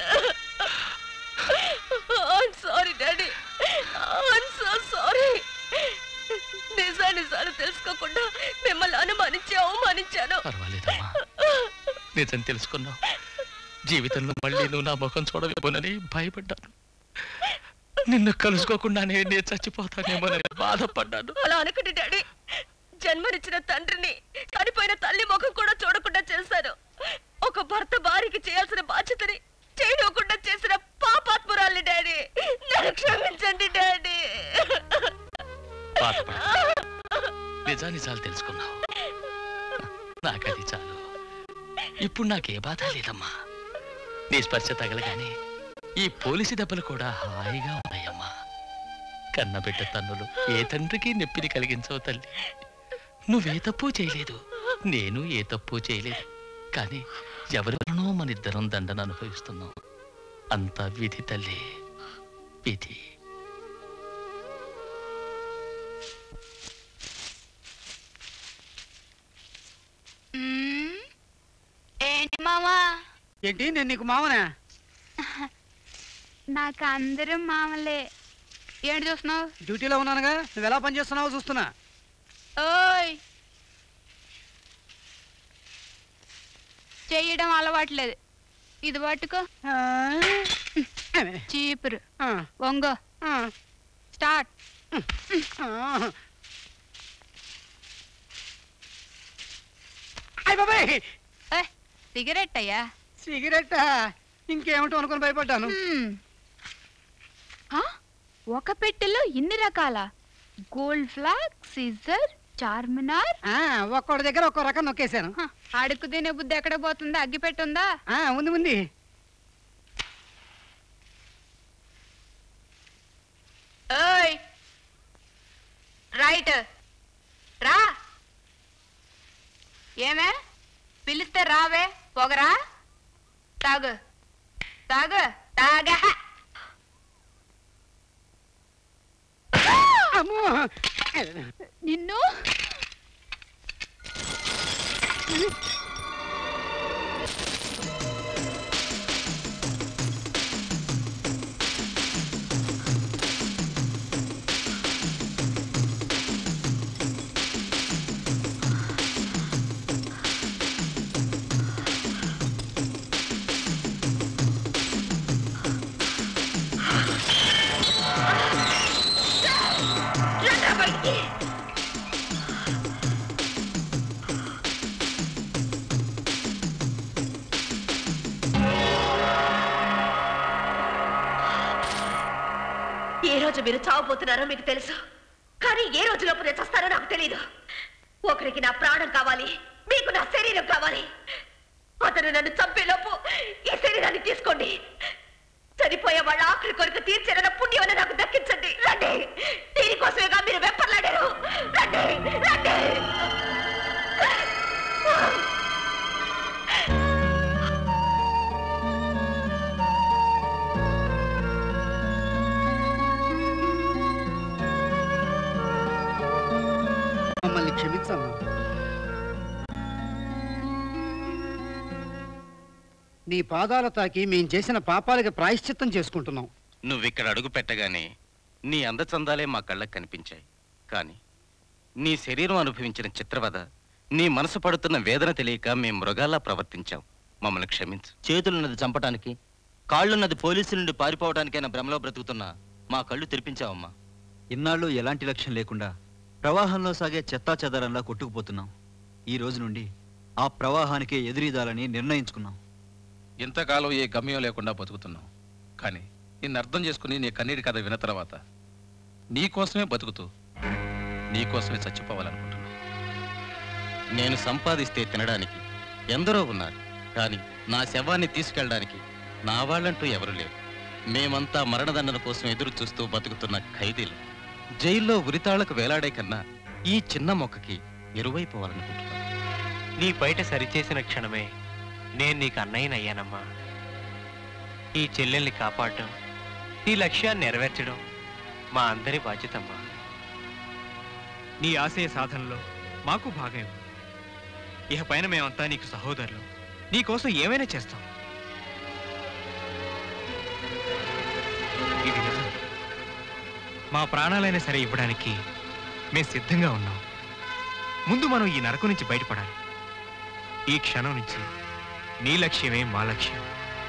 I'm sorry daddy I'm so sorry నిజా నిజాలు తెలుసుకోకుండా మిమ్మల్ని అనుమానించి అవమానించాను పర్వాలేదమ్మా నిజం తెలుసుకున్నావు జీవితంలో మళ్ళీ నువ్వు నా ముఖం చూడవేమోనని భయపడ్డాను నిన్ను కలుసుకోకుండానే నేను చచ్చిపోతానేమోనని బాధపడ్డాను అలా అనకండి డాడీ జన్మనిచ్చిన తండ్రిని చనిపోయిన తల్లి ముఖం కూడా చూడకుండా చేశాను ఒక భర్త భార్యకి చేయాల్సిన బాధ్యతని చేయకుండా చేసిన పాపాత్మురాల్ని డాడీ నన్ను క్షమించండి డాడీ బాధపడ నిజానిజాలు తెలుసుకున్నావు నాకది చాలు ఇప్పుడు నాకే బాధ లేదమ్మా నీ స్పర్శ తగలగానే ఈ పోలీసు దెబ్బలు కూడా హాయిగా ఉన్నాయమ్మా కన్నబిడ్డ తన్నులు ఏ తండ్రికి నొప్పిని కలిగించవు తల్లి నువ్వే తప్పు చేయలేదు నేను ఏ తప్పు చేయలేదు కానీ ఎవరి వలనో మన ఇద్దరం దండన అనుభవిస్తున్నాం అంతా విధి తల్లి విధి ఏంటి మామా ఏంటి నేను నీకు మామనా నాకు అందరూ మామలే ఏంటి చూస్తున్నావు డ్యూటీలో ఉన్నానుగా నువ్వు ఎలా పనిచేస్తున్నావో చూస్తున్నా ఓయ్ చేయడం అలవాట్లేదు ఇది పట్టుకో చీపురు వంగో స్టార్ట్ అయ్య బాబాయ్ ఏ, సిగరెట్ అయ్యా సిగరెట్ ఇంకేమిటో అనుకుని భయపడ్డాను హ్మ్. ఆ? ఒక పెట్టెలో ఇన్ని రకాల గోల్డ్ ఫ్లాగ్ సిజర్ చార్మినార్ ఒక్కొక్కడి దగ్గర ఒక్కో రకం నొక్కేశాను అడుగు తినే బుద్ధి ఎక్కడ పోతుందా అగ్గి పెట్టుందా ఆ, ఉంది ఉంది ఓయ్ రైట్ రా ఏమే పిలిస్తే రావే పొగరా తాగు తాగు తాగా అమ్మో నిన్ను ఏ రోజు మీరు చావబోతున్నారో మీకు తెలుసు కానీ ఏ రోజులోపు నేను చస్తానో నాకు తెలియదు ఒకరికి నా ప్రాణం కావాలి మీకు నా శరీరం కావాలి అతను నన్ను చంపేలోపు ఈ శరీరాన్ని తీసుకోండి చనిపోయే వాళ్ళ ఆఖరి కొరకు తీర్చిన పుణ్యమని నాకు దక్కించండి రండి దీనికోసమేగా మీరు వెప్పర్లాడారు రండి రండి మమ్మల్ని క్షమించమ్మా నీ పాదాల తాకి మేం చేసిన పాపాలకి ప్రాయశ్చిత్తం చేసుకుంటున్నాం నువ్విక్కడ అడుగు పెట్టగానే నీ అందచందాలే మా కళ్ళకు కనిపించాయి కానీ నీ శరీరం అనుభవించిన చిత్రవద నీ మనసు పడుతున్న వేదన తెలియక మేం మృగాల్లా ప్రవర్తించాం మమ్మల్ని క్షమించు చేతులున్నది చంపటానికి కాళ్ళున్నది పోలీసుల నుండి పారిపోవడానికైనా భ్రమలో బ్రతుకుతున్నా మా కళ్ళు తెరిపించావమ్మా ఇన్నాళ్ళు ఎలాంటి లక్ష్యం లేకుండా ప్రవాహంలో సాగే చెత్తా చెదరంలా కొట్టుకుపోతున్నాం ఈ రోజు నుండి ఆ ప్రవాహానికే ఎదురీదాలని నిర్ణయించుకున్నాం ఇంతకాలం ఏ గమ్యం లేకుండా బతుకుతున్నాం కానీ నిన్ను అర్థం చేసుకుని నీ కన్నీటి కథ విన్న తర్వాత నీ కోసమే బతుకుతూ నీ కోసమే చచ్చిపోవాలనుకుంటున్నా నేను సంపాదిస్తే తినడానికి ఎందరో ఉన్నారు కానీ నా శవాన్ని తీసుకెళ్ళడానికి నా వాళ్ళంటూ ఎవరు లేరు మేమంతా మరణదండన కోసం ఎదురు చూస్తూ బతుకుతున్న ఖైదీలు జైల్లో ఉరితాళ్లకు వేలాడే కన్నా ఈ చిన్న మొక్కకి ఎరువైపోవాలనుకుంటున్నాను నీ బయట సరిచేసిన క్షణమే నేను నీకు అన్నయ్యనయ్యానమ్మా ఈ చెల్లెల్ని కాపాడటం నీ లక్ష్యాన్ని నెరవేర్చడం మా అందరి బాధ్యతమ్మా నీ ఆశయ సాధనలో మాకు భాగం ఇవ్వు. ఇక పైన మేమంతా నీకు సహోదరులు నీ కోసం ఏమైనా చేస్తాం ఇది నిజం మా ప్రాణాలైనా సరే ఇవ్వడానికి మేము సిద్ధంగా ఉన్నాం ముందు మనం ఈ నరకం నుంచి బయటపడాలి ఈ క్షణం నుంచి నీ లక్ష్యమే మా లక్ష్యం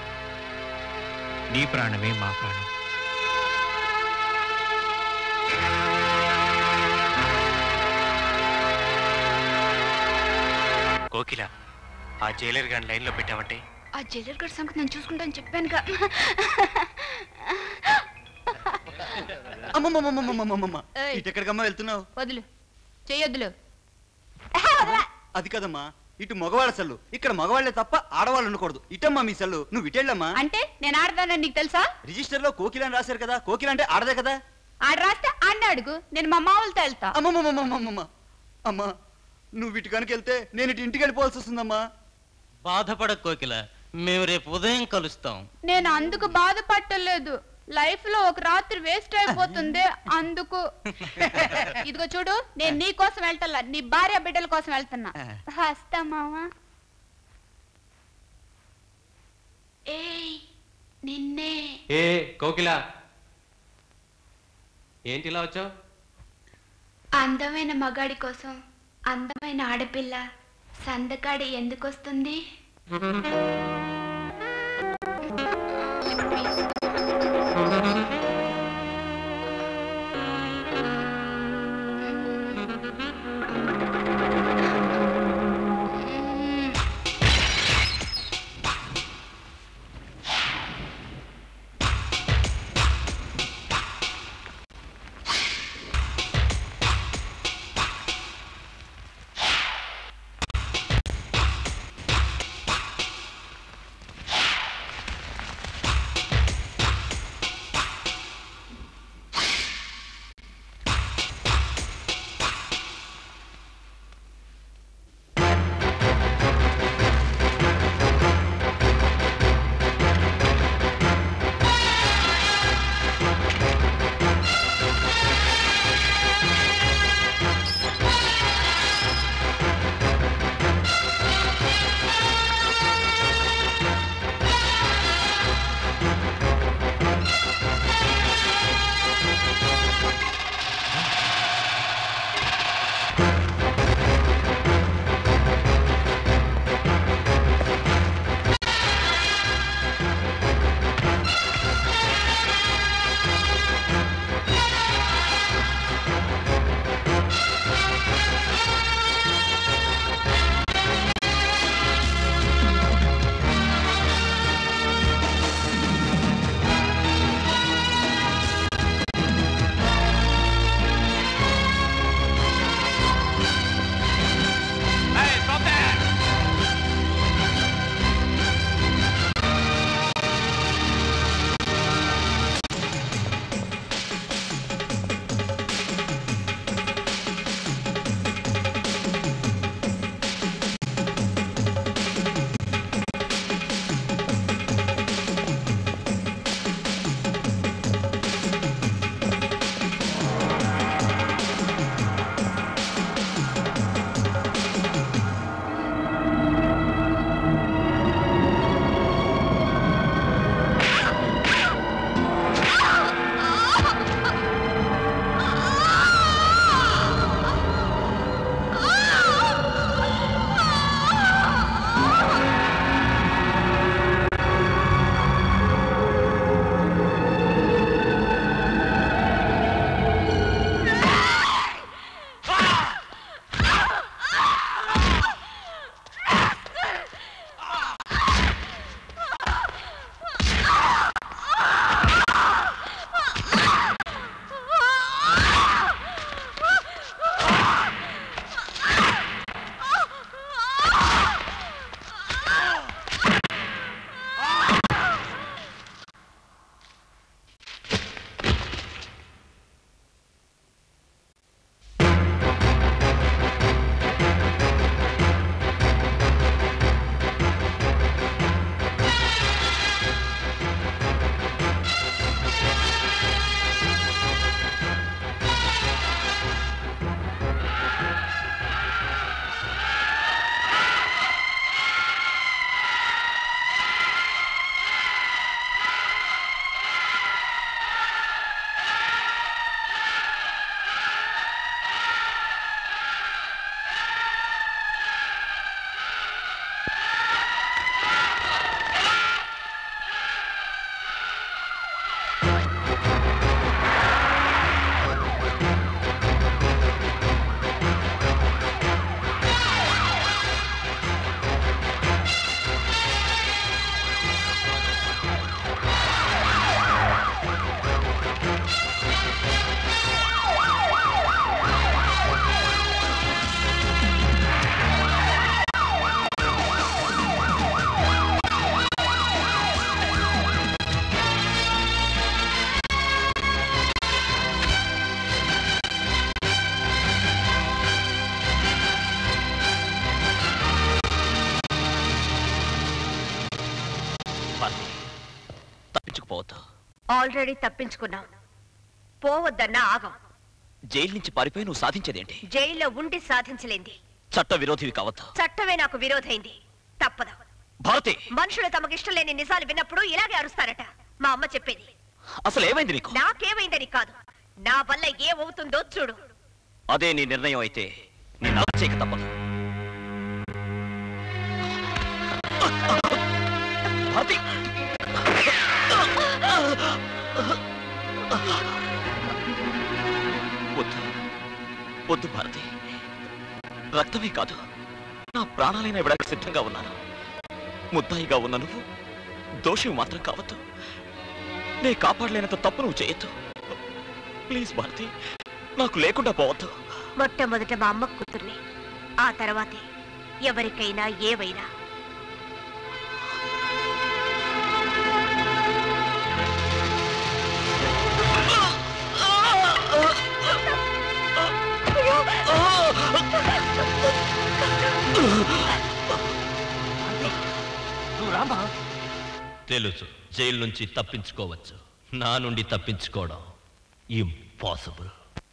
నీ ప్రాణమే మా ప్రాణం కోకిల ఆ జైలర్ గాని లైన్లో పెట్టావంటే ఆ జైలర్ గడ్ సంగతి నేను చూసుకుంటాను చెప్పానుగా అమ్మమ్మమ్మమ్మమ్మమ్మమ్మ ఏయ్. ఇటు ఎక్కడికమ్మా వెళ్తున్నావు వదులు చెయ్యొద్దులు అది కదమ్మా ఇటు మగవాళ్ళ సెల్లు ఇక్కడ మగవాళ్ళే తప్ప ఆడవాళ్ళు ఉండకూడదు ఇటమ్మా మీ సెల్లు నువ్వు ఇటెళ్ళమ్మా అంటే నేను ఆడదానని నీకు తెలుసా రిజిస్టర్ లో కోకిలని రాశారు కదా కోకిల అంటే ఆడదే కదా ఆడ రాస్తే ఆడిని అడుగు నేను మా మామూలుతో వెళ్తా అమ్మమ్మమ్మమ్మమ్మమ్మ అమ్మా నువ్వు ఇటు కనుక వెళ్తే నేను ఇటు ఇంటికి వెళ్ళిపోవాల్సి వస్తుందమ్మా బాధపడ కోకిల మేము రేపు ఉదయం కలుస్తాం నేను అందుకు బాధపట్టలేదు లైఫ్ లో ఒక రాత్రి వేస్ట్ అయిపోతుంది అందుకు ఇదిగో చూడు నేను నీ కోసం వెళ్తల్లా నీ భార్య బిడ్డల కోసం వెళ్తున్నా వస్తా మావా ఏయ్ నిన్నే ఏ కోకిల ఏంటి ఇలా వచ్చావు అందమైన మగాడి కోసం అందమైన ఆడపిల్ల సందకాడి ఎందుకు వస్తుంది తప్పించుకుపోవద్దు ఆల్రెడీ తప్పించుకున్నాం పోవద్దన్నా ఆగం జైలు నుంచి పారిపోయి నువ్వు సాధించేదేంటి జైల్లో ఉండి సాధించలేంది చట్ట విరోధివి కావద్దు చట్టమే నాకు విరోధైంది తప్పదు భారతి మనుషులు తమకిష్టం లేని నిజాలు విన్నప్పుడు ఇలాగే అరుస్తారట మా అమ్మ చెప్పేది అసలు ఏమైంది నీకు నాకేమైందని కాదు నా వల్ల ఏమవుతుందో చూడు అదే నీ నిర్ణయం అయితే నేను అలా చేయక తప్పదు భారతి వద్దు వద్దు భారతి రక్తమే కాదు నా ప్రాణాలైన ఇవ్వడానికి సిద్ధంగా ఉన్నాను ముద్దాయిగా ఉన్న నువ్వు దోషివి మాత్రం కావద్దు నే కాపాడలేనంత తప్పు నువ్వు చేయొద్దు ప్లీజ్ భారతి నాకు లేకుండా పోవద్దు మొట్టమొదట మా అమ్మ కూతుర్ని ఆ తర్వాతే ఎవరికైనా ఏవైనా తెలుసు జైలు నుంచి తప్పించుకోవచ్చు నా నుండి తప్పించుకోవడం ఇంపాసిబుల్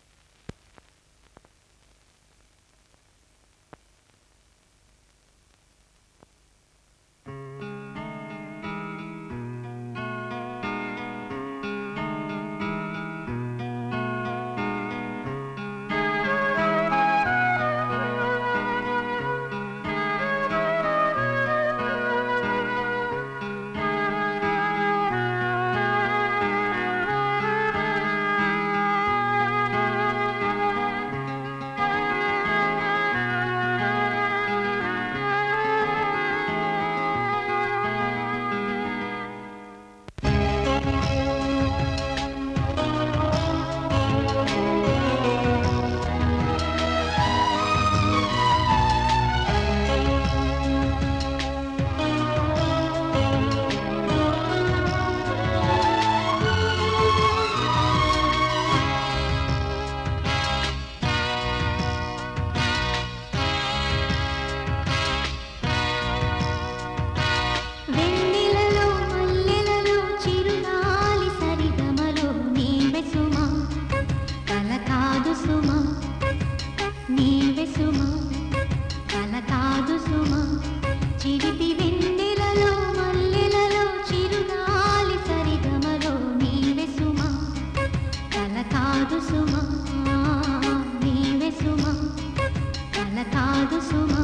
వెన్నెలలో మల్లెలలో చిరుగాలి సరిగమలో నీవే సుమా కల కాదు సుమా నీవే సుమా కల కాదు సుమా చిరిపి వెన్నెలలో మల్లెలలో చిరుగాలి సరిగమలో నీవే సుమా కల కాదు సుమా నీవే సుమా కల కాదు సుమా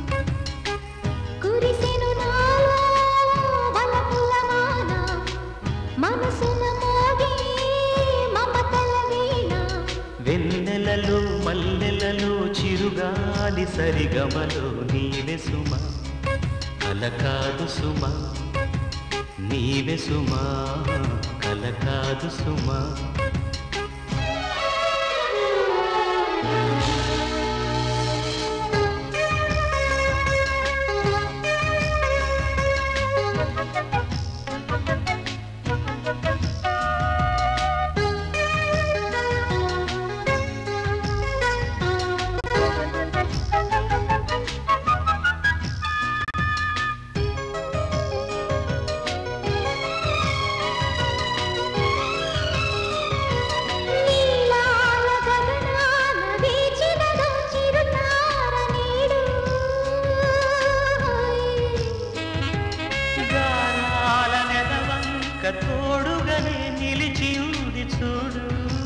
కురిసెను నాలో వలపుల వాన, మనసున మోగే మమతల వీణ. వెన్నెలలో మల్లెలలో చిరుగాలి సరిగమలో నీవే సుమ కల కాదు సుమ నీవే సుమ కల కాదు సుమ నీలాల గగనాన వీచినదో చిరుతార నీడు. గారాల నెలవంక తోడుగనే నిలిచి ఉంది చూడు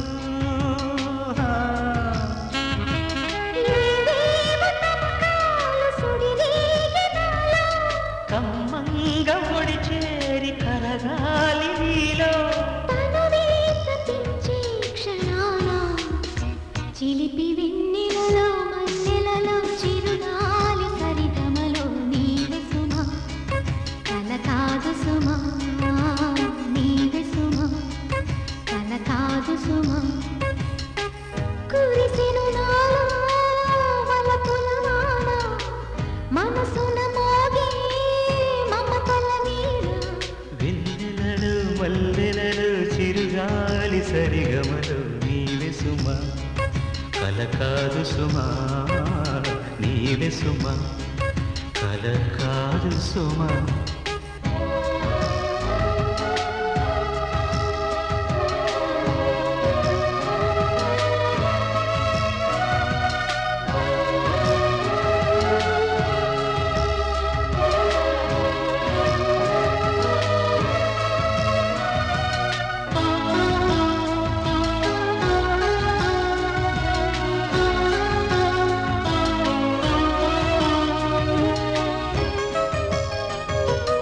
నీవేమో తమకాలు సుడిరేగినాలో. కమ్మంగా ఒడి చేరి కరగాలి నీలో తనువీత పెంచే క్షణాన చిలిపి వెన్నెలలో మన్నెలలో చిరుగాలి సరిగమలో నీవే సుమా కల కాదు సుమా నీవే సుమా కల కాదు సుమా కురిసెను నాలో వలపుల వాన, మనసున మోగే మమతల వీణ వెన్నెలలు మల్లెలలు చిరుగాలి సరిగమలు నీవే సుమ కల కాదు సుమా నీవే సుమ కల కాదు సుమా ఆ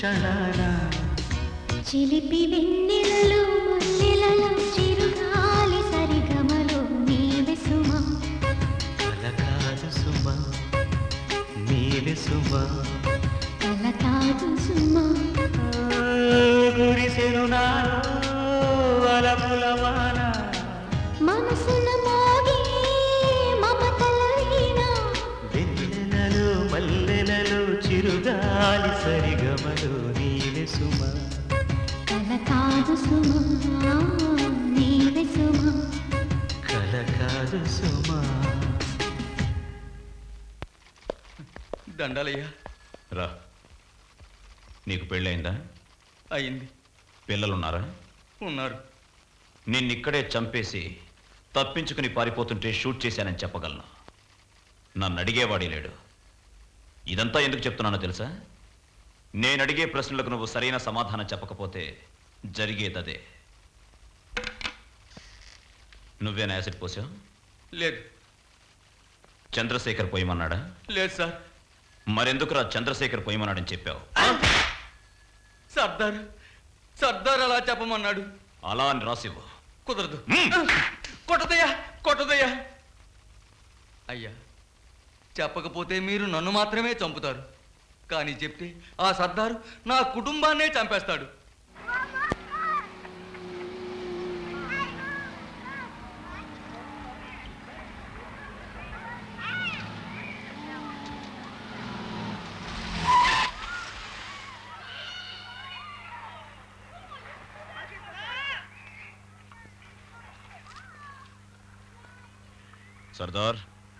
క్షణాన చిలిపి వెన్నెలలు మల్లెలలో చిరుగాలి సరిగమలో నీవే సుమా కల కాదు సుమా నీవే సుమా కల కాదు సుమా గురిసెను నాలో అలపుల వాన మనసున మోగే మమతల వీణ వెన్నెలలో మల్లెలలో చిరుగాలి సరిగమలో నీవే సుమా కల కాదు సుమా నీవే సుమా కల కాదు సుమా దండాలయ్యా రా నీకు పెళ్ళైందా అయింది పిల్లలున్నారా ఉన్నారు నిన్నిక్కడే చంపేసి తప్పించుకుని పారిపోతుంటే షూట్ చేశానని చెప్పగలను నన్ను అడిగేవాడే లేడు ఇదంతా ఎందుకు చెప్తున్నానో తెలుసా నేను అడిగే ప్రశ్నలకు నువ్వు సరైన సమాధానం చెప్పకపోతే జరిగేదదే నువ్వేనా యాసిడ్ పోసావు లేదు చంద్రశేఖర్ పోయమన్నాడా లేదు సార్ మరెందుకురా చంద్రశేఖర్ పోయమన్నాడని చెప్పావు సర్దార్ సర్దార్ అలా చెప్పమన్నాడు అలా అని రాసివ్వు కుదరదు కొట్టదయ్యా కొట్టదయ్యా అయ్యా చెప్పకపోతే మీరు నన్ను మాత్రమే చంపుతారు కానీ చెప్తే ఆ సర్దారు నా కుటుంబాన్నే చంపేస్తాడు సర్దార్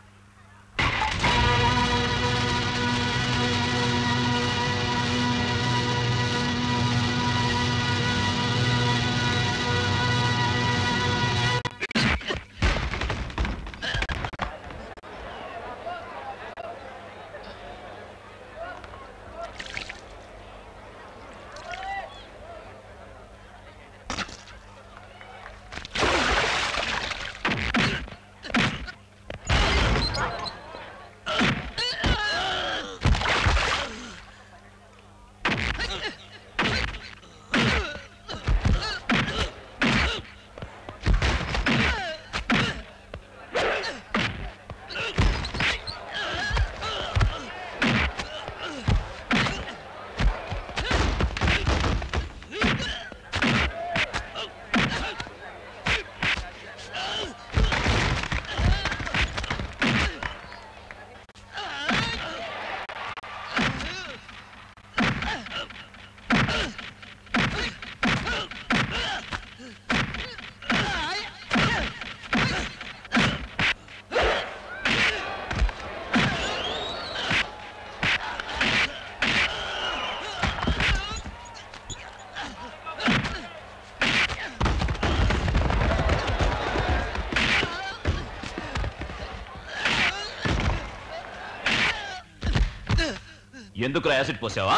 ఎందుకు యాసిడ్ పోసావా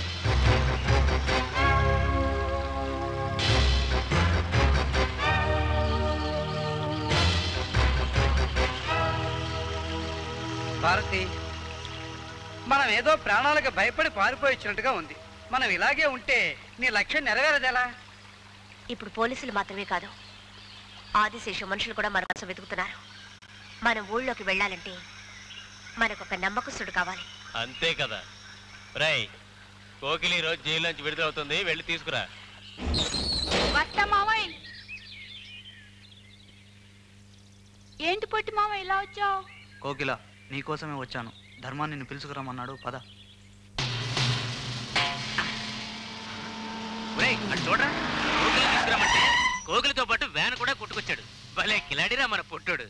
భారతి మనం ఏదో ప్రాణాలకు భయపడి పారిపోయిచ్చినట్టుగా ఉంది మనం ఇలాగే ఉంటే నీ లక్ష్యం నెరవేరదేలా ఇప్పుడు పోలీసులు మాత్రమే కాదు ఆదిశేషు మనుషులు కూడా మన కోసం వెతుకుతున్నారు మనం ఊళ్ళోకి వెళ్ళాలంటే మనకు ఒక నమ్మకస్తుడు కావాలి అంతే కదా రై కోకిలి ఈ రోజు జైలు నుంచి విడుదలవుతుంది వెళ్ళి తీసుకురా వస్తా మామయ్య ఏంటి పొట్టి మామ ఇలా వచ్చావు కోకిల నీకోసమే వచ్చాను ధర్మాన్ని నిన్ను పిలుచుకురమ్మన్నాడు పద ఒరేయ్, అటు చూడరా కోకిలి తీసుకురామంటే కోకిలితో పాటు వ్యాన్ కూడా కొట్టుకొచ్చాడు భలే కిలాడిరా మన పొట్టోడు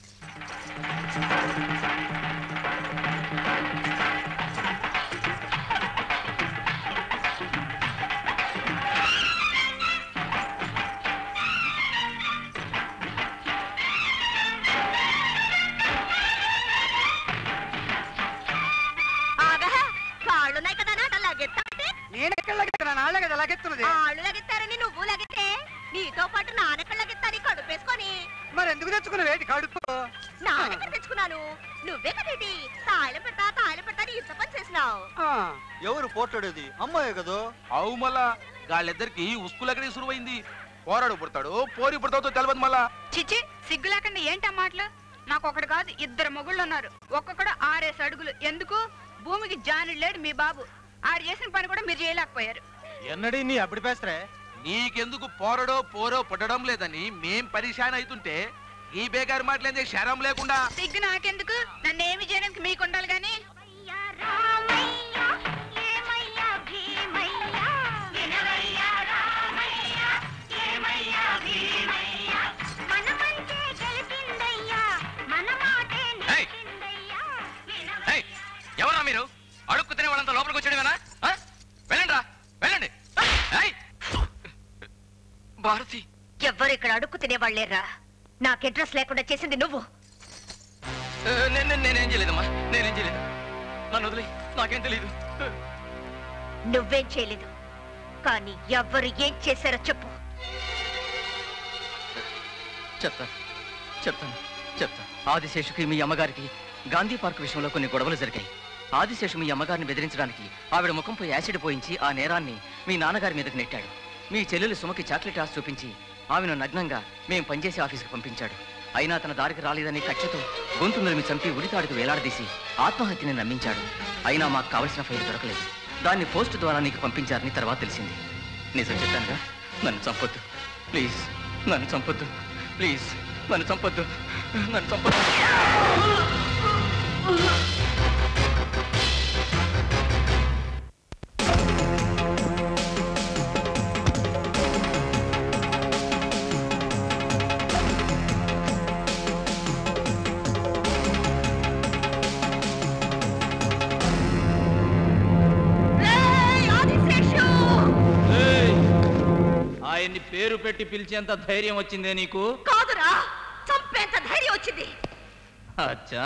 ఆగహా కాళ్ళున్నాయి కదా నాట లగెత్తంటే నేనెక్కడ లగెత్తున్నా నాళ్ళ కదా లగెత్తున్నది ఆళ్ళు లగెత్తారని నువ్వు లగెత్తే నీతో పాటు నానెక్కడ లగెత్తాని కడుపేసుకొని మరి ఎందుకు తెచ్చుకున్న వేటి కడుపు నానెక్కడ తెచ్చుకున్నాను నువ్వే కదేటి తాయిలం పెడతా తాయిలం పెడతా అని ఇంత పని చేసి చేస్తున్నావు ఎవరు పోట్లాడేది అమ్మాయే కదా అవు మళ్ళా వాళ్ళిద్దరికి ఉస్కులెక్కడి సురువైంది పోరాడు పుడతాడు పోరి పుడతావుతో తెలియదు మళ్ళా చిచి సిగ్గు లేకుండా ఏంటా మాటలు నాకు ఒకటి కాదు ఇద్దరు మొగుళ్ళు ఉన్నారు ఒక్కొక్కడు ఆరేసి అడుగులు ఎందుకు భూమికి జాని లేడు మీ బాబు ఆడు చేసిన పని కూడా మీరు చేయలేకపోయారు ఎన్నడీ నీ అప్పుడు పేస్తరే నీకెందుకు పోరడో పోరో పుట్టడం లేదని మేం పరిశాన్ అవుతుంటే ఈ బేగారి మాటలేందే శరం లేకుండా సిగ్గు నాకెందుకు నన్ను ఏమి చేయడానికి మీకు ఉండాలి గాని ఏయ్! ఏయ్! ఎవరా మీరు అడుక్కు తినే వాళ్ళంతా లోపలికి వచ్చాడువేనా వెళ్ళండి రా వెళ్ళండి ఏయ్! భారతి ఎవ్వరు ఇక్కడ అడుక్కు తినేవాళ్లేరా నాకు అడ్రస్ లేకుండా చేసింది నువ్వు ఏ, నే- నే- నేనేం చేయలేదమ్మా నేనేం చేయలేదు నన్ను వదిలే నాకేం తెలియదు నువ్వేం చేయలేదు కానీ ఎవ్వరు ఏం చేశారో చెప్పు చెప్తాను చెప్తాను చెప్తాను ఆదిశేషుకి మీ అమ్మగారికి గాంధీ పార్క్ విషయంలో కొన్ని గొడవలు జరిగాయి ఆదిశేషు మీ అమ్మగారిని బెదిరించడానికి ఆవిడ ముఖంపై యాసిడ్ పోయించి ఆ నేరాన్ని మీ నాన్నగారి మీదకి నెట్టాడు మీ చెల్లెలు సుమకి చాక్లెట్ ఆశ చూపించి ఆమెను నగ్నంగా మేం పనిచేసే ఆఫీసుకు పంపించాడు అయినా తన దారికి రాలేదని కక్షతో గొంతు నిలిమి చంపి ఉరితాడుకు వేలాడదీసి ఆత్మహత్యని నమ్మించాడు అయినా మాకు కావలసిన ఫైల్ దొరకలేదు దాన్ని పోస్ట్ ద్వారా నీకు పంపించారని తర్వాత తెలిసింది నిజం చెప్పానుగా నన్ను చంపొద్దు ప్లీజ్ నన్ను చంపొద్దు ప్లీజ్ నన్ను చంపొద్దు నన్ను చంపొద్దు ఆయన్ని పేరు పెట్టి పిలిచేంత ధైర్యం వచ్చిందే నీకు కాదురా చంపేంత ధైర్యం వచ్చింది అచ్చా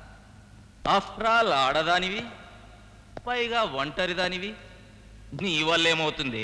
ఆఫ్టర్ ఆల్ ఆడదానివి పైగా ఒంటరిదానివి నీ వల్ల ఏమవుతుంది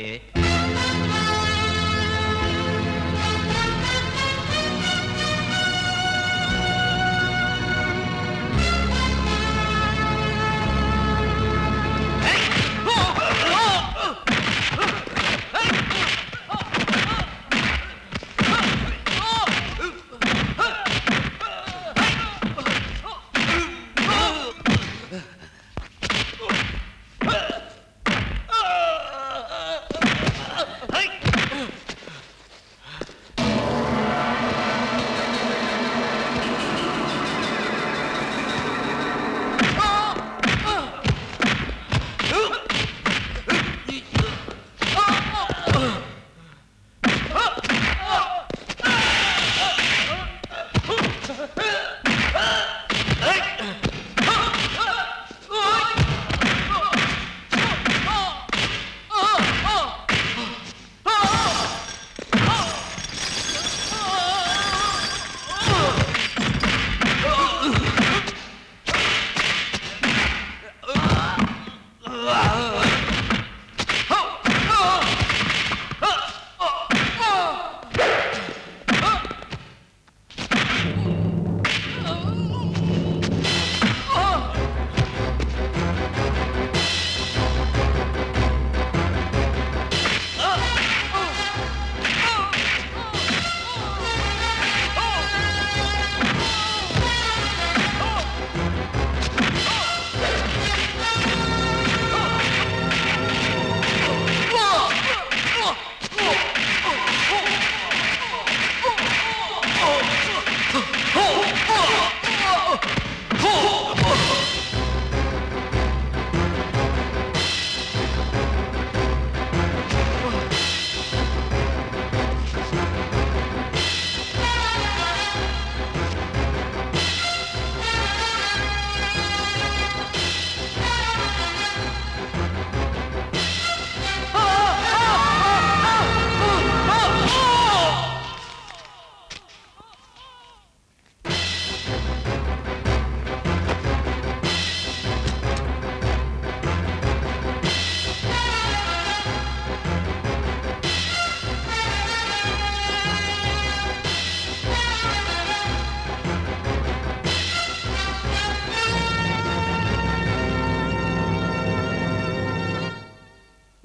Oh!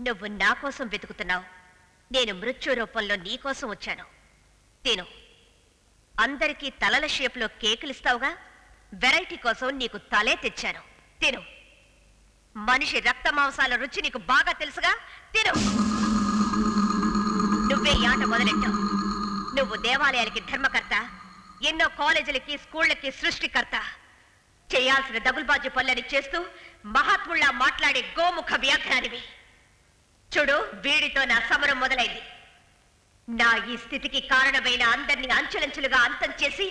నువ్వు నా కోసం వెతుకుతున్నావు నేను మృత్యు రూపంలో నీ కోసం వచ్చాను తిను అందరికీ తలల షేప్లో కేకులు ఇస్తావుగా వెరైటీ కోసం నీకు తలే తెచ్చాను తిను మనిషి రక్త మాంసాల రుచి నీకు బాగా తెలుసుగా తిను నువ్వే ఈ ఆట మొదలెట్టావు నువ్వు దేవాలయాలకి ధర్మకర్త ఎన్నో కాలేజీలకి స్కూళ్ళకి సృష్టికర్త చేయాల్సిన దగుల్బాజీ పనులని చేస్తూ మహాత్ముల్లా మాట్లాడే గోముఖ వ్యాఘ్రానివి చూడు వీడితో నా సమరం మొదలైంది నా ఈ స్థితికి కారణమైన అందరినీ అంచెలంచెలుగా అంతం చేసి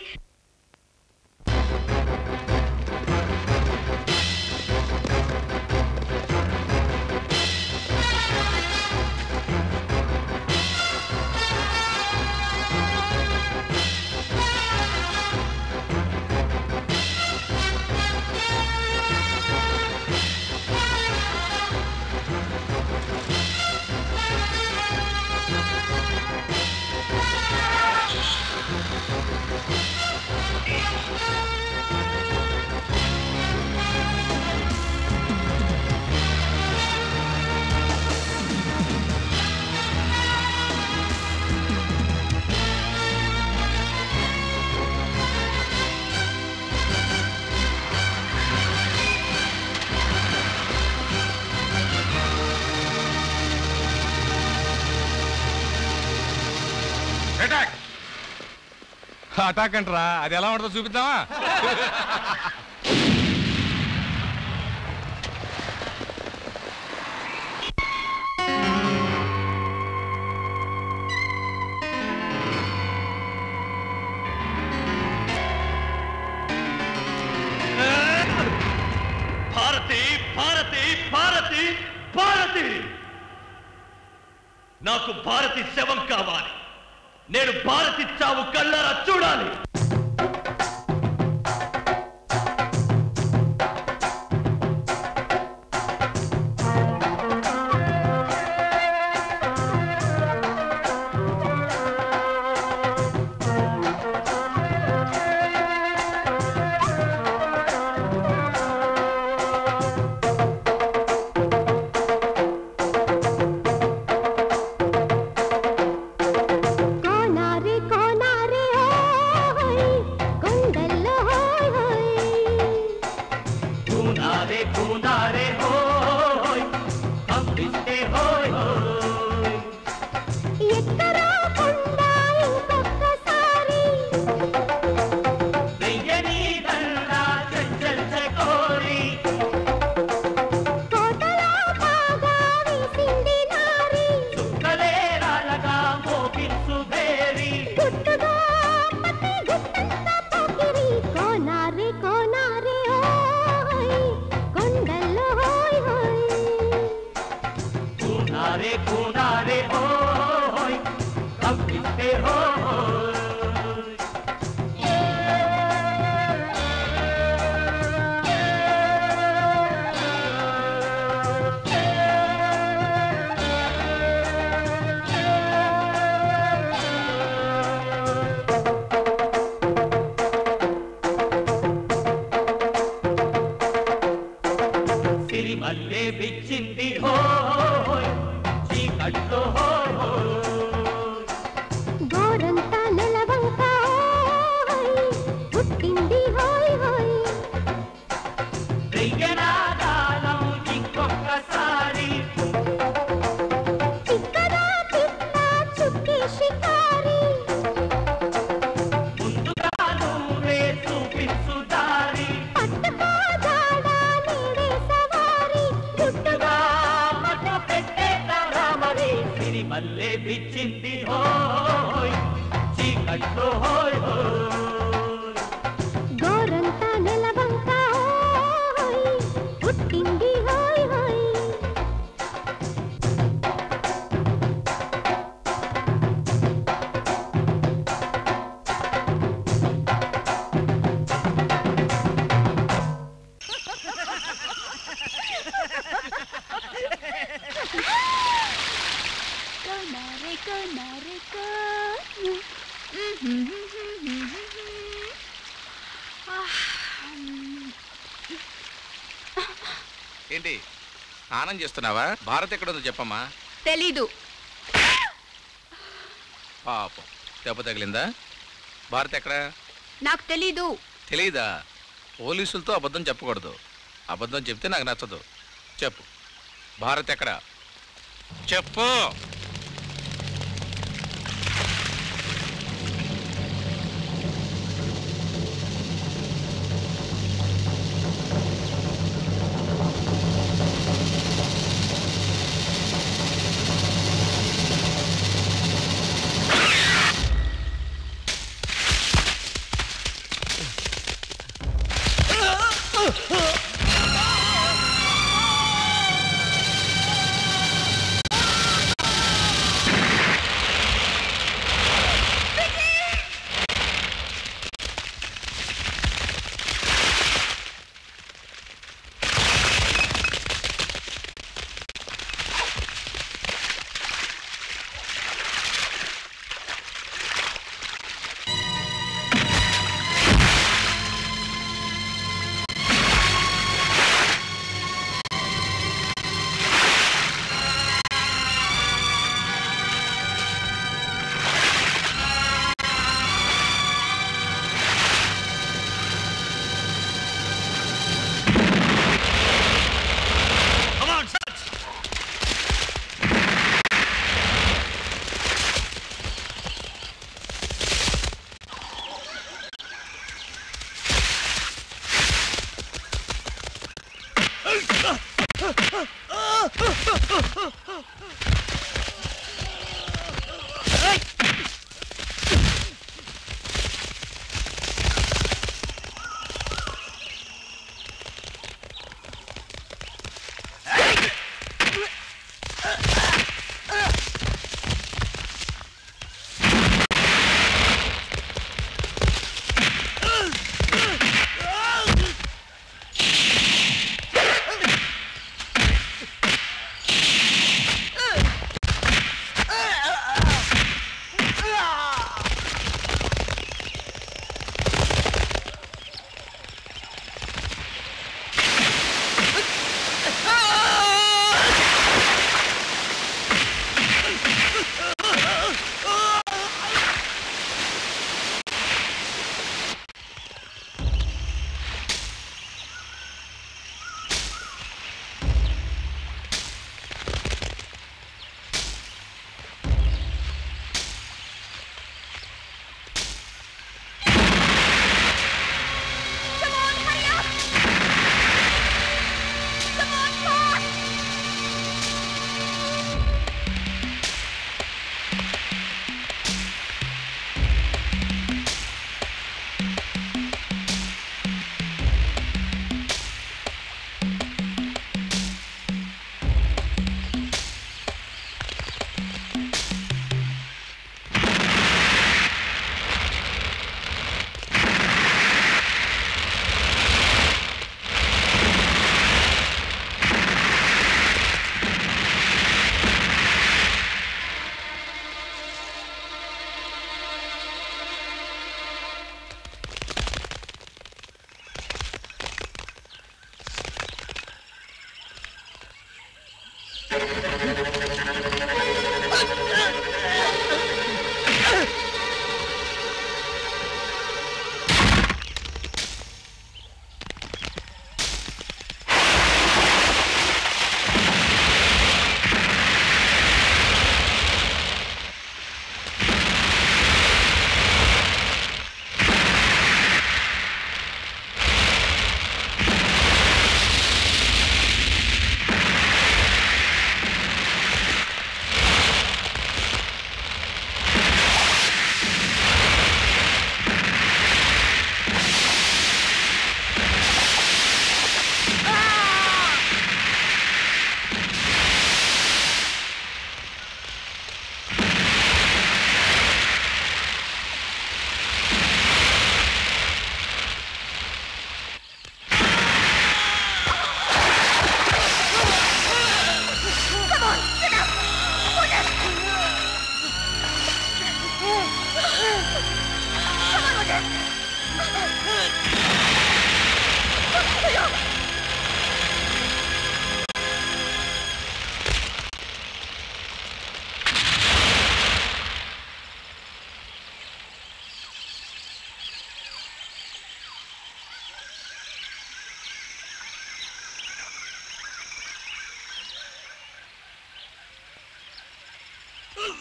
అటాక్ అంటరా అది ఎలా ఉంటుందో చూపిద్దామా భారతి భారతి భారతి భారతి నాకు భారతి శవం కావాలి నేను భారతి చావు కళ్ళారా చూడాలి కోనారే కోనారే ఓయ్ కొండల్లో హోయ్ హోయ్ కూనారే కూనారే హోయ్ పంపిస్తే హోయ్ హోయ్ ఎక్కరా కొండ ఇంకొక్కసారి వెయ్యని దండ చెంచల్ కోరి కోటలో బాగా వేసింది నారి చుక్కలే రాళ్ళగా మోపించు భేరి గుట్టుగా పట్టి గుట్టంతా పోకిరి కోనారే కోనారే ఓయ్ కొండల్లో హోయ్ హోయ్ కూనారే కూనారే హోయ్ పంపిస్తే హోయ్ సిరిమల్లే బిచ్చింది హోయ్ చీకట్లో హోయ్ గోరంతా నెలవంక ఓయ్ పుట్టింది హోయ్ హోయ్ వెయ్యనాదానం ఇంకొకసారి చిక్కదా పిట్ట చుక్కి షికారి ముందుగా నువ్వే చూపించు దారి పట్టుకో జాడా నీడే సవారి గుట్టుగా మటు పెట్టే రామరి సిరిమల్లే బిచ్చింది హోయ్ చీకట్లో హోయ్ హోయ్ గోరంతా నెలవంక ఓయ్ పుట్టింది హోయ్ హోయ్ కోనారే కోనారే కో ఏంటి స్నానం చేస్తున్నావా భారత్ ఎక్కడుందో చెప్పమ్మా తెలీదు పాపం దెబ్బ తగిలిందా భారత్ ఎక్కడ నాకు తెలీదు తెలియదా పోలీసులతో అబద్ధం చెప్పకూడదు అబద్ధం చెప్తే నాకు నచ్చదు చెప్పు భారత్ ఎక్కడ చెప్పు Ah!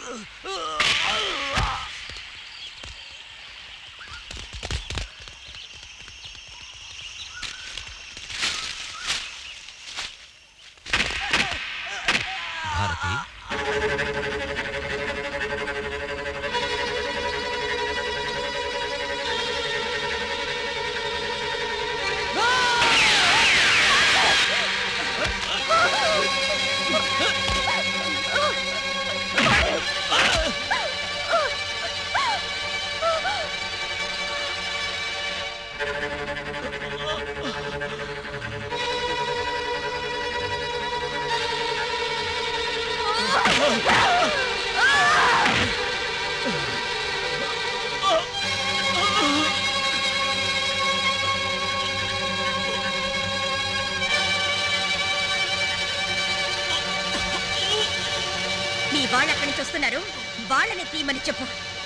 భారతి నీ వాళ్ళు అక్కడి నుంచి వస్తున్నారు వాళ్ళని తీయమని చెప్పు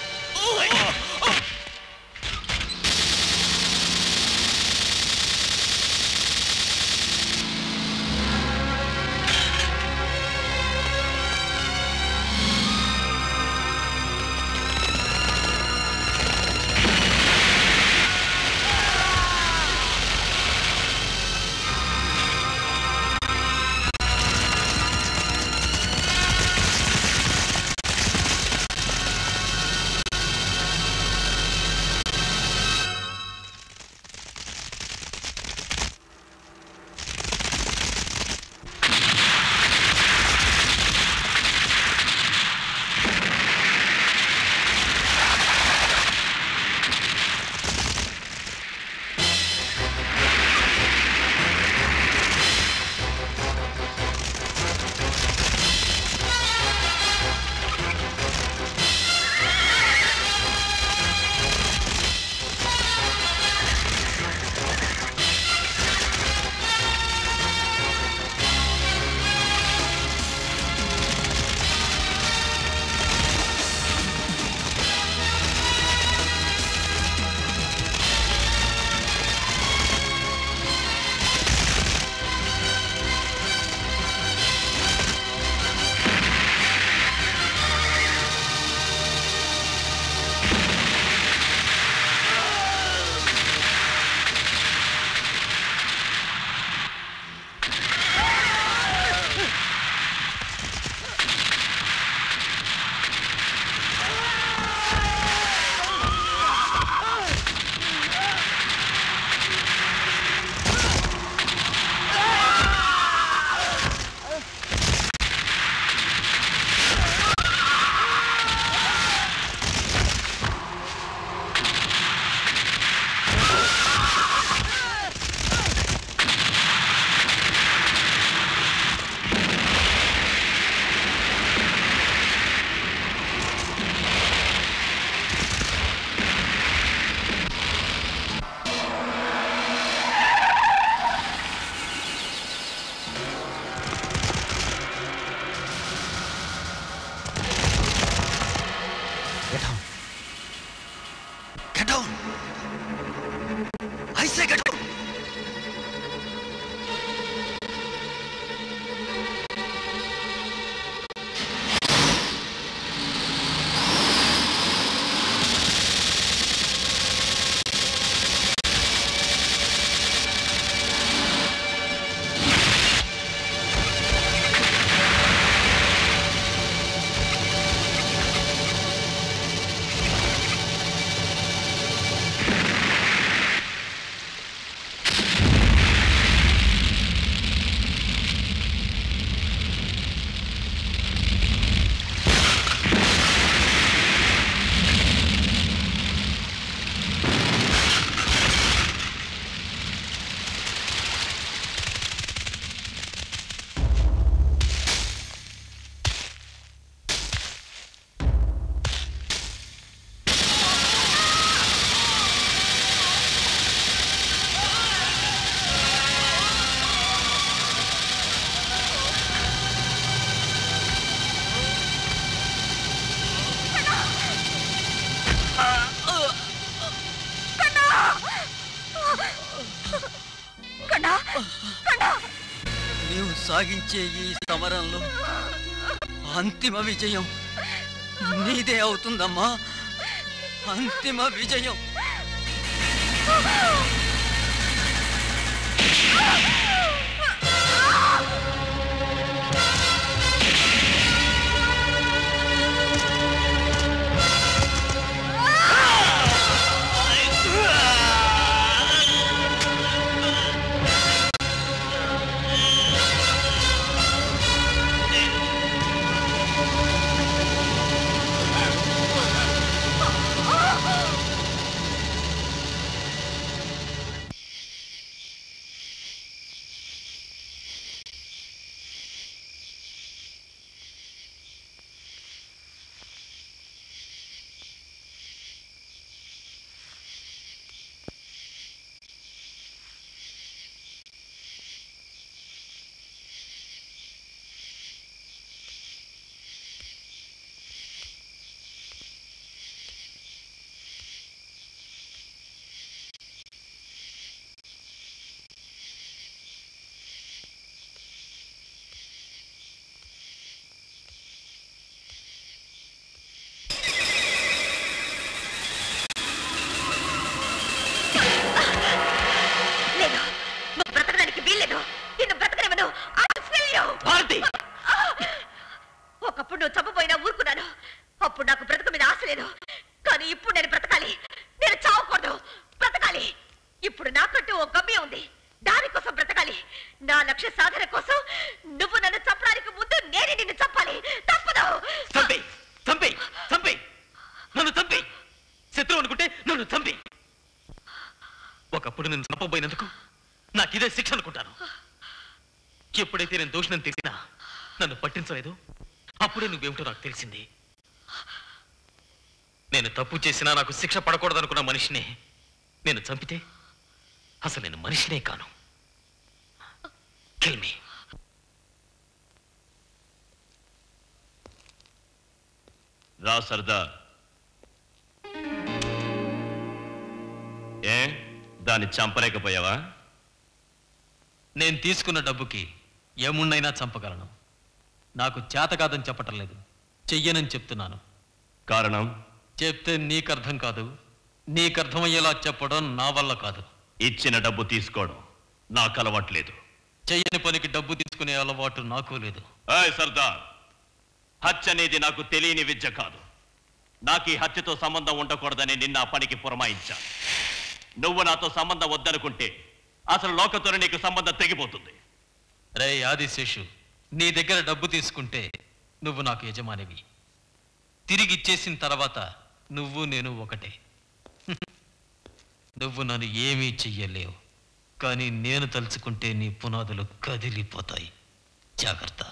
Get down. Get down. I say get down. నీవు సాగించే ఈ సమరంలో అంతిమ విజయం నీదే అవుతుందమ్మా అంతిమ విజయం లేదు నువ్వు బ్రతకడానికి వీల్లేదు నిన్ను బ్రతకనివ్వను I feel you. ఒకప్పుడు నువ్వు చంపబోయినా ఊరుకున్నాను అప్పుడు నాకు బ్రతక మీద ఆశ లేదు కానీ ఇప్పుడు నేను బ్రతకాలి నేను చావకూడదు బ్రతకాలి ఇప్పుడు నాకంటూ ఓ గమ్యం ఉంది దానికోసం బ్రతకాలి నా లక్ష్య సాధన కోసం నువ్వు నన్ను చంపడానికి ముందు నేనే నిన్ను చంపాలి తప్పదు చంపి చంపి చంపి నన్ను చంపి శత్రువు అనుకుంటే నన్ను చంపి ఒకప్పుడు నేను చంపబోయినందుకు నాకు ఇదే శిక్ష అనుకుంటాను ఎప్పుడైతే నేను దోషణం తెలిసినా నన్ను పట్టించలేదు అప్పుడే నువ్వేమిటో నాకు తెలిసింది నేను తప్పు చేసినా నాకు శిక్ష పడకూడదనుకున్న మనిషిని నేను చంపితే అసలు నేను మనిషినే కాను Kill me. రా సర్దార్ ఏ దాన్ని చంపలేకపోయావా నేను తీసుకున్న డబ్బుకి ఏమున్నైనా చంపగలను నాకు చేత కాదని చెప్పటం లేదు చెయ్యనని చెప్తున్నాను కారణం చెప్తే నీకు అర్థం కాదు నీకు అర్థమయ్యేలా చెప్పడం నా వల్ల కాదు ఇచ్చిన డబ్బు తీసుకోవడం నాకు అలవాట్లేదు చెయ్యని పనికి డబ్బు తీసుకునే అలవాటు నాకు లేదు ఏయ్ సర్దార్ హత్య అనేది నాకు తెలియని విద్య కాదు నాకు ఈ హత్యతో సంబంధం ఉండకూడదని నిన్న ఆ పనికి పురమాయించా నువ్వు నాతో సంబంధం వద్దనుకుంటే అసలు లోకతో నీకు సంబంధం తెగిపోతుంది రే ఆదిశేషు నీ దగ్గర డబ్బు తీసుకుంటే నువ్వు నాకు యజమానివి తిరిగి ఇచ్చేసిన తర్వాత నువ్వు నేను ఒకటే నువ్వు నన్ను ఏమీ చెయ్యలేవు కానీ నేను తలుచుకుంటే నీ పునాదులు కదిలిపోతాయి జాగ్రత్త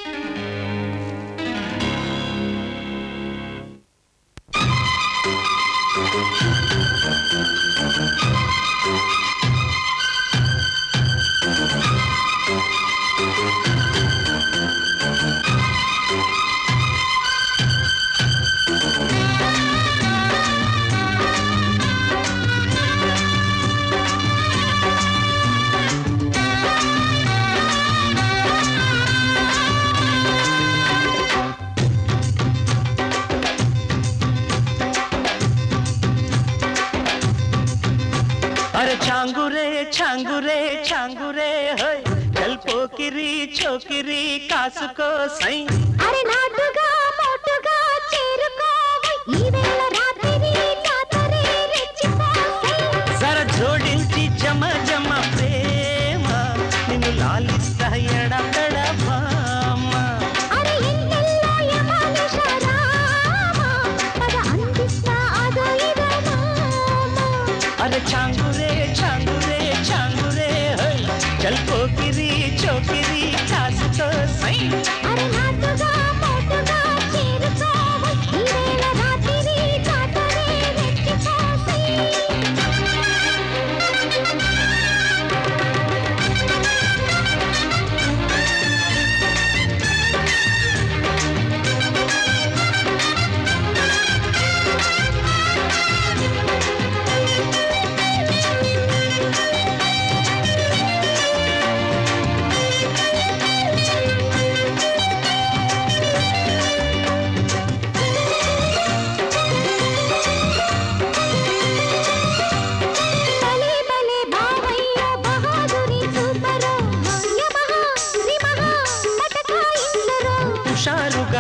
अरे छांगुरे छांगुरे छांगुरे होय चल पोकिरी छोकिरी కాసుకో సై అరే నాటుగా మోటుగా చేరుకోవై ఈ వేళ రాత్రి జాతరే రెచ్చిపోసై జర జోడించి జమ జమ ప్రేమ నిన్ను లాలిస్తా ఎడబెడ భామ అరే ఎన్నెల్లో యమానిష రామ పద అందిస్తా అదో ఇదో మామ అరే చాంగురే చాంగురే చాంగురే హోయ్ చల్ పోకిరి చోకిరి కాసుకో సై అరే నాటుగా మోటుగా చేరుకోవై ఈ వేళ రాత్రి జాతరే రెచ్చిపోసై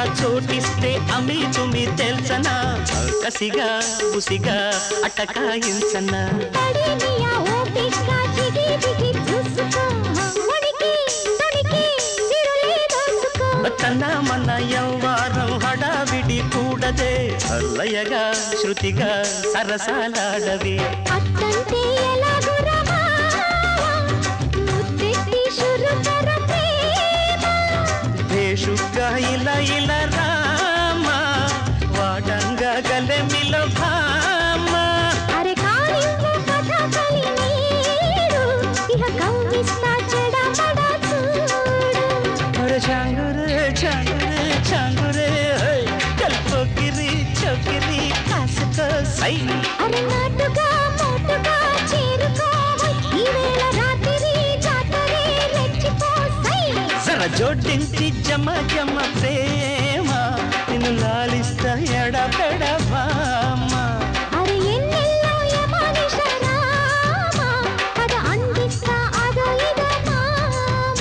చోటిస్తే అమి తుమి తెల్సనా కసిగా ఉసిగా అటకాయించనా తడిమియా ఓపిక జిగి జిగి చూసుకో ఉనికి తొడికి సిరులే దోసుకో తన మన యవ్వారం హడావిడి కూడదే అల్లయగా శృతిగా సరసాలాడవి అత్తంటే ఎలాగురమా ముద్దెట్టి శురుకర ప్రేమ భేషుగ్గా ఇలా ఇలా రామా వాడంగా గలెమిల భామ అరే కానివ్వు కథ కలినీడు ఇహ కవ్విస్తా చెడమడ చూడు అరే చాంగురే చాంగురే చాంగురే హై కల్పగిరి చౌకిరి కాసుకో సై అరే నాటుగా మోటుగా చేరుకోవై ఈ వేళ రాత్రి జాతరే రెచ్చిపోసై జర జోడించి జమ జమ ప్రేమ నిన్ను లాలిస్తా ఎడపెడవామా అరే ఎన్నెల్లో యమానిష రామ పద అందిస్తా అదో ఇదో మామ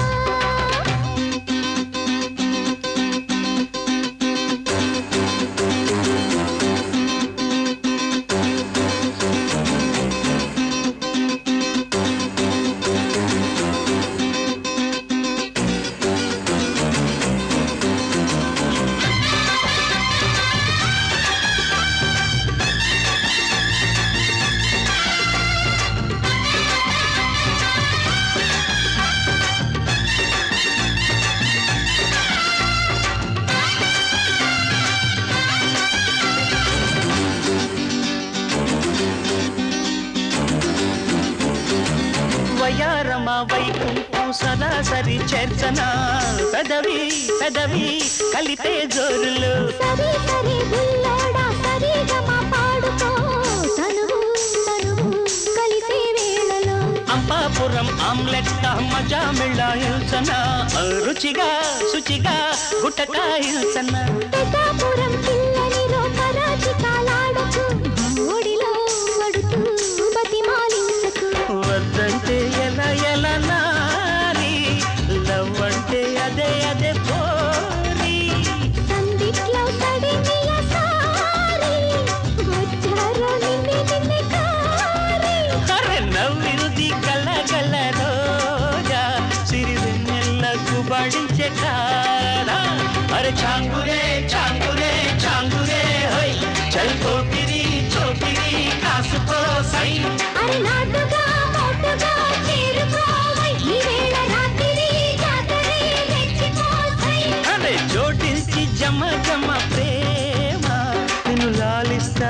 వయారమ వైకుంఠం సరాసరి చేర్చనా పెదవి పెదవి కలిపే జోరులు సరి సరి బుల్లోడా సరిగమ పాడుకో తనువు తనువు కలిసే వేళలో అంపాపురం ఆమ్లెట్ మజా మిళ్ళాయిల్చనా రుచిగా శుచిగా గుట్టకాయిల్చనా పెద్దాపురం పిల్లని రోకరాజి కాలాడకు ఒడిలో పడుతూ బతిమాలించకు వద్దంటే ఎలా ఎలా నారి లవ్ అంటే అదే అదే పోరి సందిట్లో తడిమియ సారి వచ్చారో నిన్నే నిన్నే కారి అరే నవ్వింది గల గల రోజా సిరివెన్నెల్లకు బడించే కారా అరే చాంగురే చాంగురే చాంగురే హై చల్ పోకిరి చోకిరి కాసుకో సై అరే నాటుగా మోటుగా చేరుకోవై ఈ వేళ రాత్రి జాతరే రెచ్చిపోసై అరే జోడించి జమ జమ ప్రేమ నిన్ను లాలిస్తా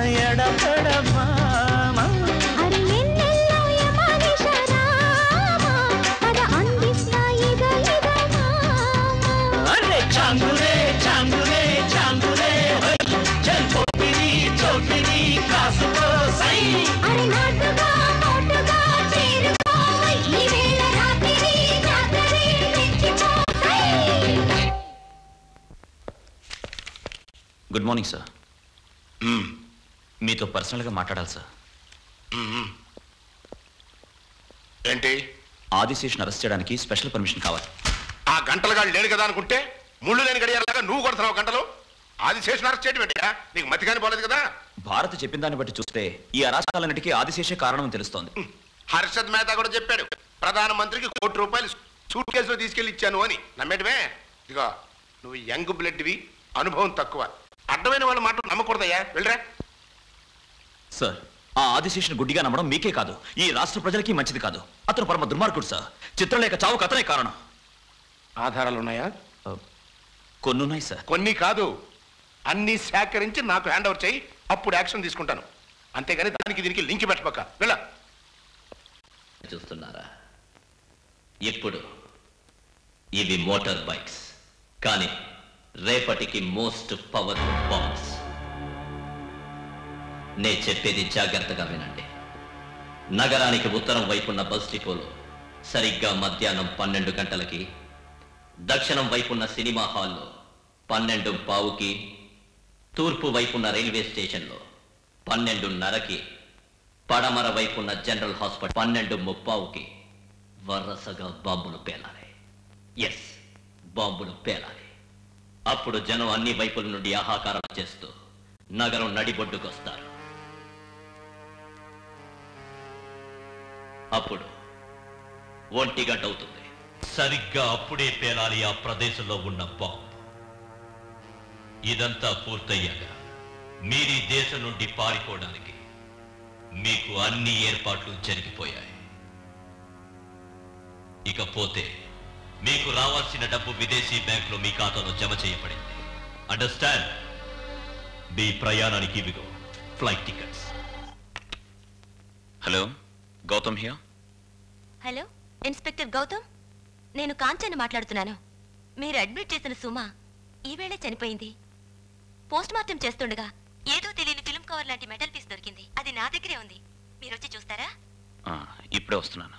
ఎడపడమామ అరే ఎన్నెల్లో యమానిష రామ పద అందిస్తా ఇదో ఇదో మామ అరే చాంగురే చాంగురే చాంగురే హై చల్ పోకిరి చోకిరి కాసుకో సై అరే నాటుగా మోటుగా చేరుకోవై ఈ వేళ రాత్రి జాతరే రెచ్చిపోసై గుడ్ మార్నింగ్ సార్ మీతో పర్సనల్గా మాట్లాడాలి సార్ ఏంటి ఆదిశేషుని అరెస్ట్ చేయడానికి స్పెషల్ పర్మిషన్ కావాలి ఆ గంటలుగా లేడు కదా అనుకుంటే ముళ్ళు లేని గడియారలాగా నువ్వు కొడుతున్నావు గంటలు ఆదిశేషుని అరెస్ట్ చేయడం ఏంటిరా? నీకు మతి కానీ పోలేదు కదా భారత్ చెప్పిన దాన్ని బట్టి చూస్తే ఈ అరాచకాలన్నిటికీ ఆదిశేషే కారణం తెలుస్తోంది హర్షద్ మేహతా కూడా చెప్పాడు ప్రధానమంత్రికి కోటి రూపాయలు సూట్ కేసులో తీసుకెళ్లి ఇచ్చాను అని నమ్మేటమే ఇదిగో నువ్వు యంగ్ బ్లడ్వి అనుభవం తక్కువ అడ్డమైన వాళ్ళ మాటలు నమ్మకూడదయ్యా వెళ్ళరా సార్ ఆ ఆదిశేషుని గుడ్డిగా నమ్మడం మీకే కాదు ఈ రాష్ట్ర ప్రజలకి మంచిది కాదు అతను పరమ దుర్మార్గుడు సార్ చిత్రలేఖ చావుకు అతనే కారణం ఆధారాలు ఉన్నాయా కొన్నున్నాయి సార్ కొన్ని కాదు అన్ని సేకరించి నాకు హ్యాండ్ ఓవర్ చేయి అప్పుడు యాక్షన్ తీసుకుంటాను అంతేగాని దానికి దీనికి లింక్ పెట్టబక్క వెళ్ళ చూస్తున్నారా ఇప్పుడు ఇవి మోటార్ బైక్స్ కానీ రేపటికి మోస్ట్ పవర్ఫుల్ బాంబ్స్ నే చెప్పేది జాగ్రత్తగా వినండి నగరానికి ఉత్తరం వైపున్న బస్ డిపోలో సరిగ్గా మధ్యాహ్నం పన్నెండు గంటలకి దక్షిణం వైపున్న సినిమా హాల్లో పన్నెండు పావుకి తూర్పు వైపున్న రైల్వే స్టేషన్లో పన్నెండున్నరకి పడమర వైపున్న జనరల్ హాస్పిటల్ పన్నెండు ముప్పావుకి వరసగా బాంబులు పేలాలి ఎస్ బాంబులు పేలాలి అప్పుడు జనం అన్ని వైపుల నుండి ఆహాకారం చేస్తూ నగరం నడిబొడ్డుకొస్తారు అప్పుడు ఒంటి గంట అవుతుంది సరిగ్గా అప్పుడే పేలాలి ఆ ప్రదేశంలో ఉన్న బాంబ్ ఇదంతా పూర్తయ్యాక మీరీ దేశం నుండి పారిపోవడానికి మీకు అన్ని ఏర్పాట్లు జరిగిపోయాయి ఇకపోతే మీకు రావాల్సిన డబ్బు విదేశీ బ్యాంకులో మీ ఖాతాలో జమ చేయబడింది అండర్స్టాండ్ మీ ప్రయాణానికి ఇవిగో ఫ్లైట్ టికెట్స్ హలో గౌతమ్ హియా హలో ఇన్స్పెక్టర్ గౌతమ్ నేను కాంచని మాట్లాడుతున్నాను మీరు అడ్మిట్ చేసిన సుమ ఈవేళ చనిపోయింది పోస్ట్ మార్టం చేస్తుండగా ఏదో తెలియని ఫిల్మ్ కవర్ లాంటి మెటల్ పీస్ దొరికింది అది నా దగ్గరే ఉంది మీరు వచ్చి చూస్తారా ఆ, ఇప్పుడే వస్తున్నాను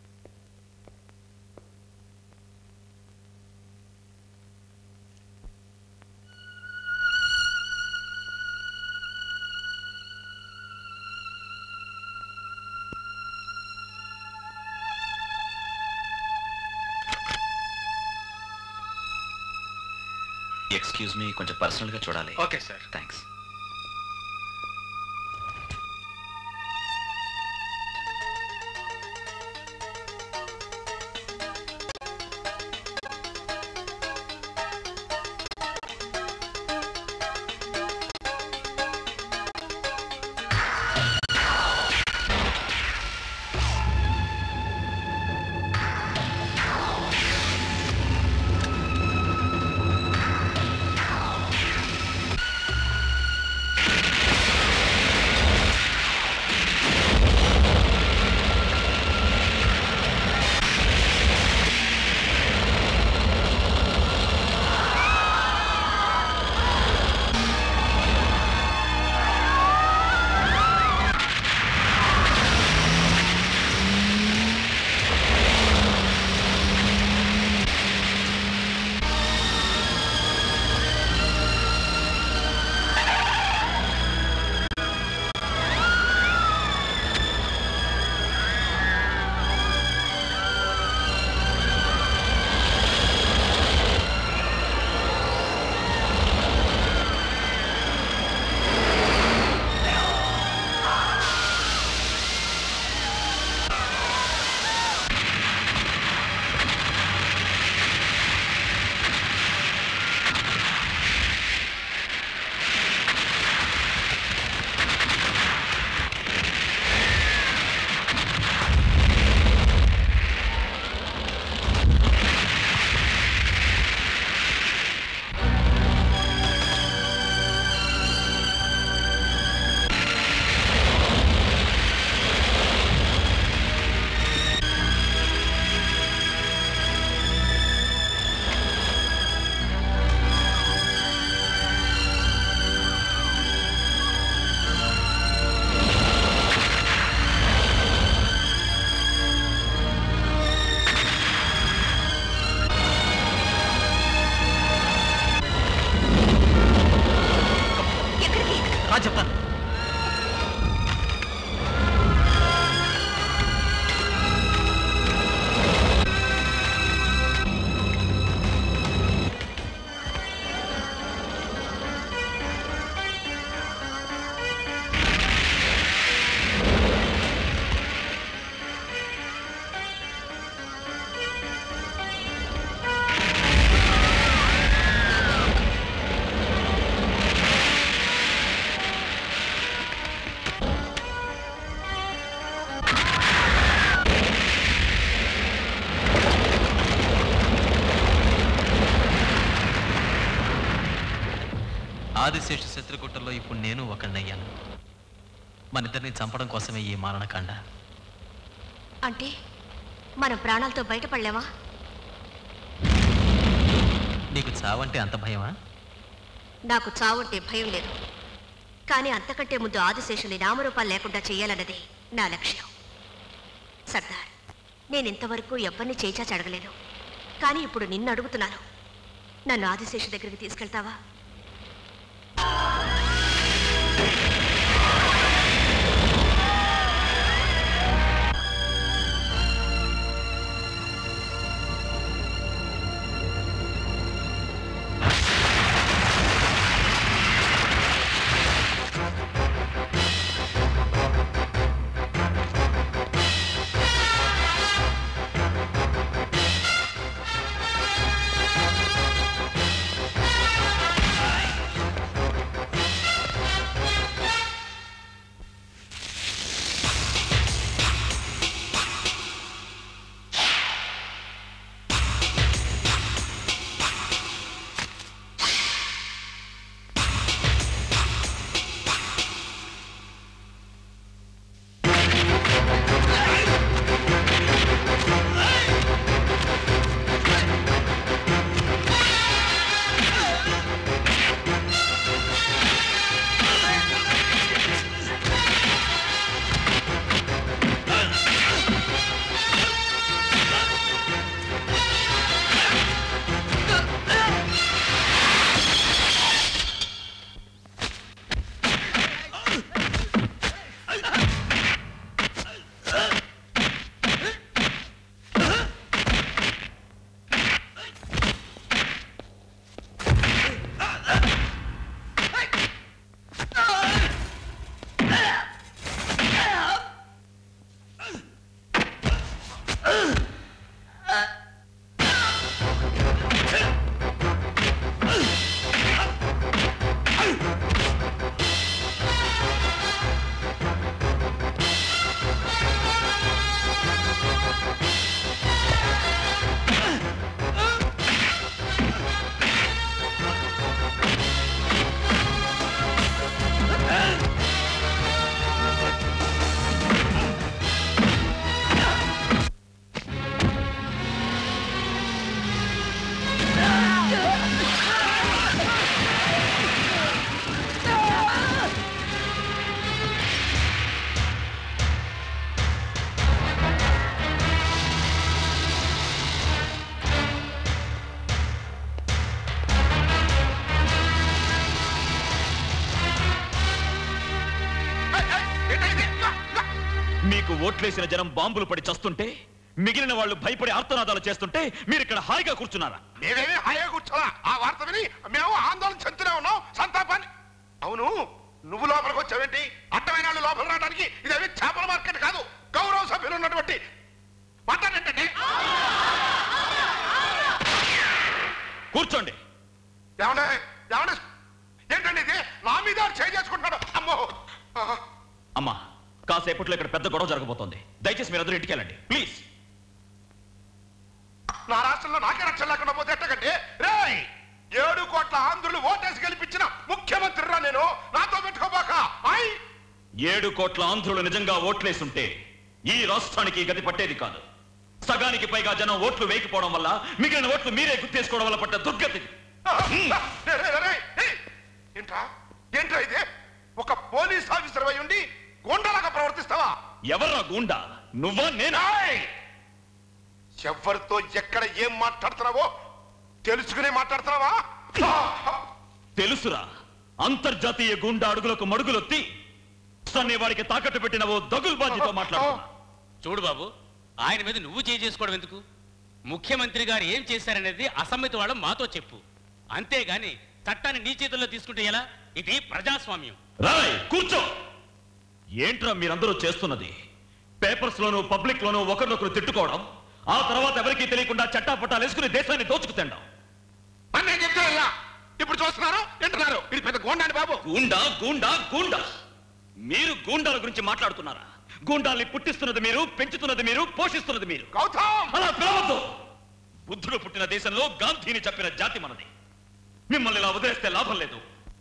ఎక్స్క్యూజ్ మీ కొంచెం పర్సనల్ గా చూడాలి ఓకే సార్ థ్యాంక్స్ రా చెప్తాను ఆదిశేష శత్రుకుట్టలో ఇప్పుడు నేను ఒకడినయ్యాను మన ఇద్దరిని చంపడం కోసమే ఈ మారణకాండ అంటే మనం ప్రాణాలతో బయటపడలేమా నీకు చావంటే అంత భయమా నాకు చావుంటే భయం లేదు కానీ అంతకంటే ముందు ఆదిశేషుని నామరూపాలు లేకుండా చేయాలన్నదే నా లక్ష్యం సర్దార్ నేను ఇంతవరకు ఎవరిని చేచాచి అడగలేదు కానీ ఇప్పుడు నిన్ను అడుగుతున్నాను నన్ను ఆదిశేషు దగ్గరికి తీసుకెళ్తావా ఆ ఓట్లేసిన జనం బాంబులు పడి చస్తుంటే మిగిలిన వాళ్ళు భయపడి ఆర్తనాదాలు చేస్తుంటే మీరు ఇక్కడ హాయిగా కూర్చున్నారా మేమేమి హాయిగా కూర్చోలా ఆ వార్త విని మేము ఆందోళన చెందుతూనే ఉన్నాం సంతాపాన్ని అవును నువ్వు లోపలికి వచ్చావేంటి అడ్డమైన వాళ్ళు లోపల రావడానికి ఇదేమి చేపల మార్కెట్ కాదు గౌరవ సభ్యులు ఉన్నటువంటి మాట్లాడంటే కూర్చోండి ఏమండే ఏమండే ఏంటండి ఇది నా మీద చేయి చేసుకుంటున్నాడు అమ్మో ఆహా. అమ్మా కాసేపట్లో ఇక్కడ పెద్ద గొడవ జరగబోతోంది దయచేసి మీరందరూ ఇంటికి వెళ్ళండి ప్లీజ్ నా రాష్ట్రంలో నాకే రక్షణ లేకుండా పోతే ఎట్టకండి రేయ్ ఏడు కోట్ల ఆంధ్రులు ఓటేసి గెలిపించిన ముఖ్యమంత్రిరా నేను నాతో పెట్టుకోబాక ఐ ఏడు కోట్ల ఆంధ్రులు నిజంగా ఓట్లేసుంటే ఈ రాష్ట్రానికి ఈ గతి పట్టేది కాదు సగానికి పైగా జనం ఓట్లు వేయకపోవడం వల్ల మిగిలిన ఓట్లు మీరే గుర్తేసుకోవడం వల్ల పట్ట దుర్గతి రే, రే, రే, రే, ఏయ్! ఏంట్రా ఏంట్రా ఇది ఒక పోలీస్ ఆఫీసర్ అయి ఉండి గుండలాగా ప్రవర్తిస్తావా ఎవర్రా గూండా నువ్వా నేనా ఏయ్! ఎవరితో ఎక్కడ ఏం మాట్లాడుతున్నావో తెలుసుకునే మాట్లాడుతున్నావా తెలుసురా అంతర్జాతీయ గుండా అడుగులకు మడుగులొత్తి సన్నే వాడికి తాకట్టు పెట్టిన ఓ దగుల్బాజీతో మాట్లాడుతున్నా చూడు బాబు ఆయన మీద నువ్వు చేయి చేసుకోవడం ఎందుకు ముఖ్యమంత్రి గారు ఏం చేశారనేది అసమ్మతి వాళ్ళం మాతో చెప్పు అంతేగాని చట్టాన్ని నీ చేతుల్లో తీసుకుంటే ఎలా ఇది ప్రజాస్వామ్యం రాయ్ కూర్చో ఏంట్రా మీరందరూ చేస్తున్నది పేపర్స్ లోను పబ్లిక్ లోను ఒకరినొకరు తిట్టుకోవడం ఆ తర్వాత ఎవరికీ తెలియకుండా చట్టాపట్టాలు వేసుకుని దేశాన్ని దోచుకు తినడం అని నేను చెప్తే ఇలా. ఇప్పుడు చూస్తున్నారు వింటున్నారు ఇది పెద్ద గోండాని బాబు గూండా గూండా గూండా మీరు గూండాల గురించి మాట్లాడుతున్నారా గూండాల్ని పుట్టిస్తున్నది మీరు పెంచుతున్నది మీరు పోషిస్తున్నది మీరు గౌతమ్ అలా పిలవద్దు బుద్ధుడు పుట్టిన దేశంలో గాంధీని చెప్పిన జాతి మనది మిమ్మల్ని ఇలా వదిలేస్తే లాభం లేదు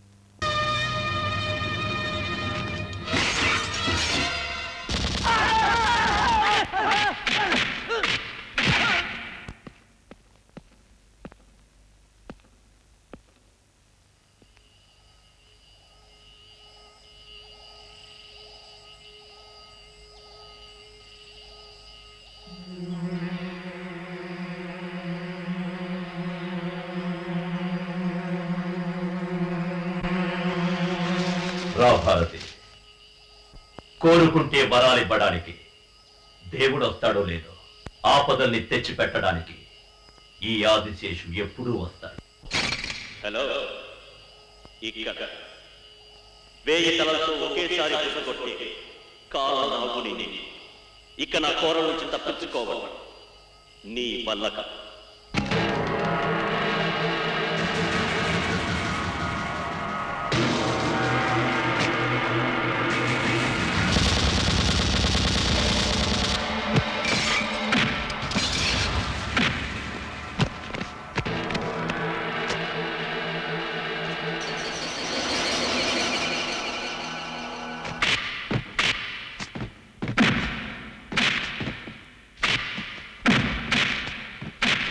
రా భారతి కోరుకుంటే వరాలివ్వడానికి దేవుడు వస్తాడో లేదో ఆపదల్ని తెచ్చి పెట్టడానికి ఈ ఆదిశేషు ఎప్పుడూ వస్తాడు హలో ఇక్కడ వేయి తలలతో ఒకేసారి బుసగొట్టే కాలనాగుని ఇక నా కోర నుంచి తప్పించుకోవాలి నీ వల్ల కాదు ఆ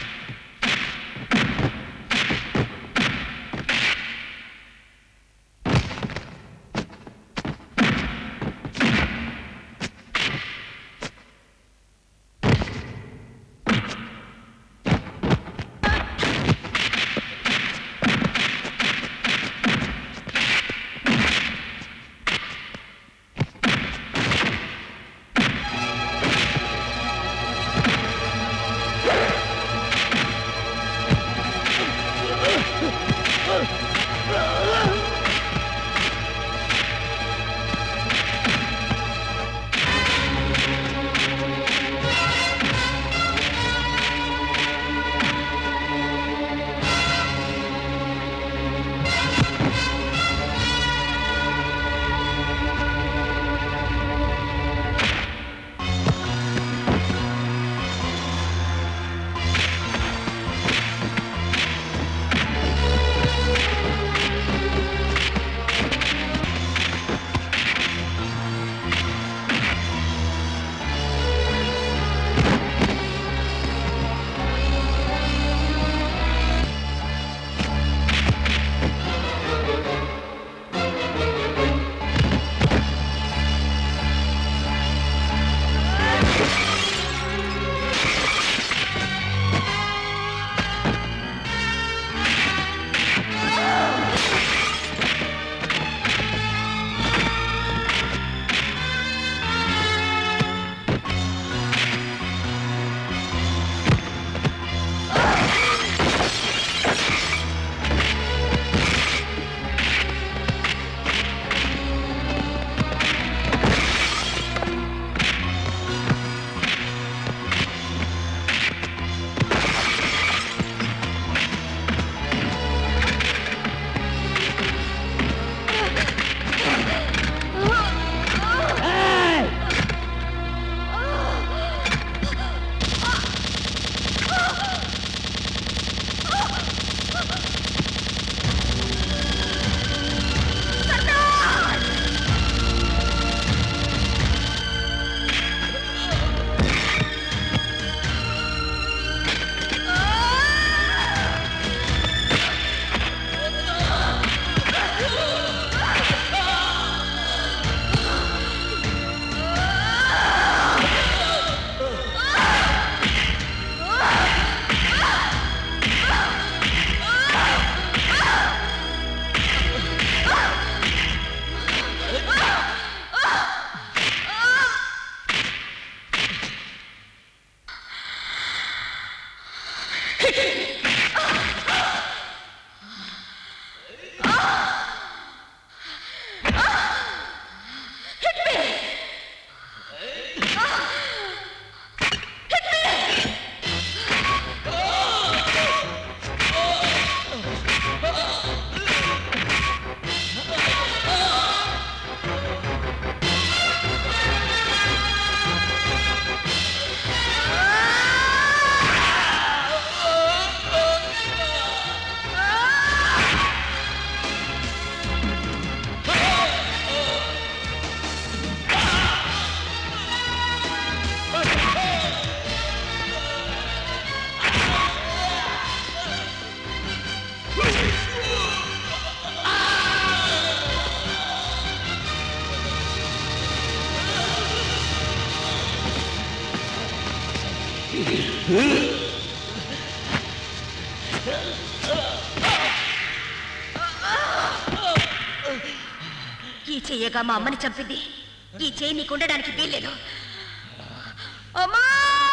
ఈ చెయ్యగా మా అమ్మని చంపింది ఈ చెయ్యి నీకు ఉండడానికి వీల్లేదు అమ్మా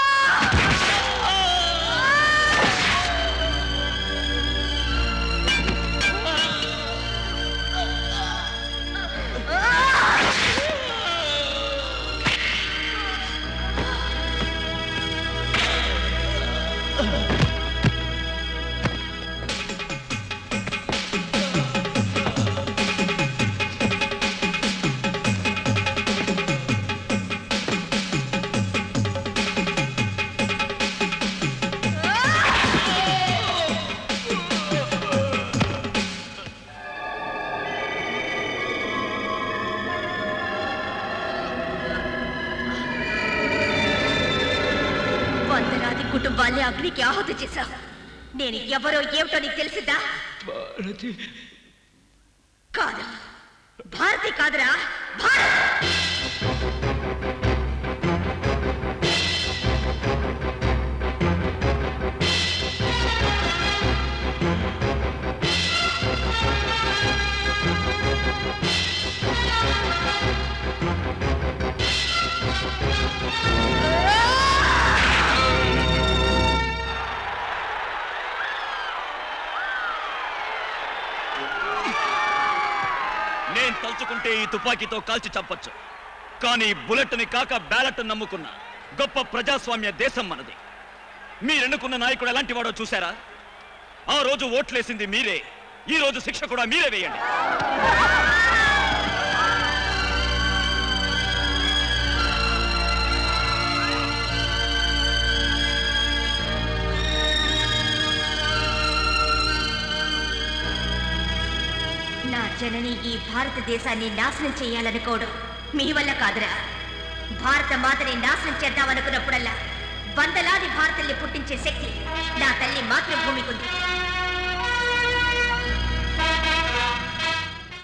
వందలాది కుటుంబాల్ని అగ్నికి ఆహుతి చేశావు నేను ఎవరో ఏమిటో నీకు తెలిసిందా కాదు భారతి కాదురా భారత్ నేను తలుచుకుంటే ఈ తుపాకీతో కాల్చి చంపొచ్చు కానీ బుల్లెట్ని కాక బ్యాలెట్ నమ్ముకున్న గొప్ప ప్రజాస్వామ్య దేశం మనది మీరెన్నుకున్న నాయకుడు ఎలాంటి వాడో చూసారా ఆ రోజు ఓట్లేసింది మీరే ఈ రోజు శిక్ష కూడా మీరే వేయండి నా జనని ఈ భారతదేశాన్ని నాశనం చేయాలనుకోవడం మీ వల్ల కాదురా భారత మాతని నాశనం చేద్దామనుకున్నప్పుడల్లా వందలాది భారతల్ని పుట్టించే శక్తి నా తల్లి మాతృభూమికుంది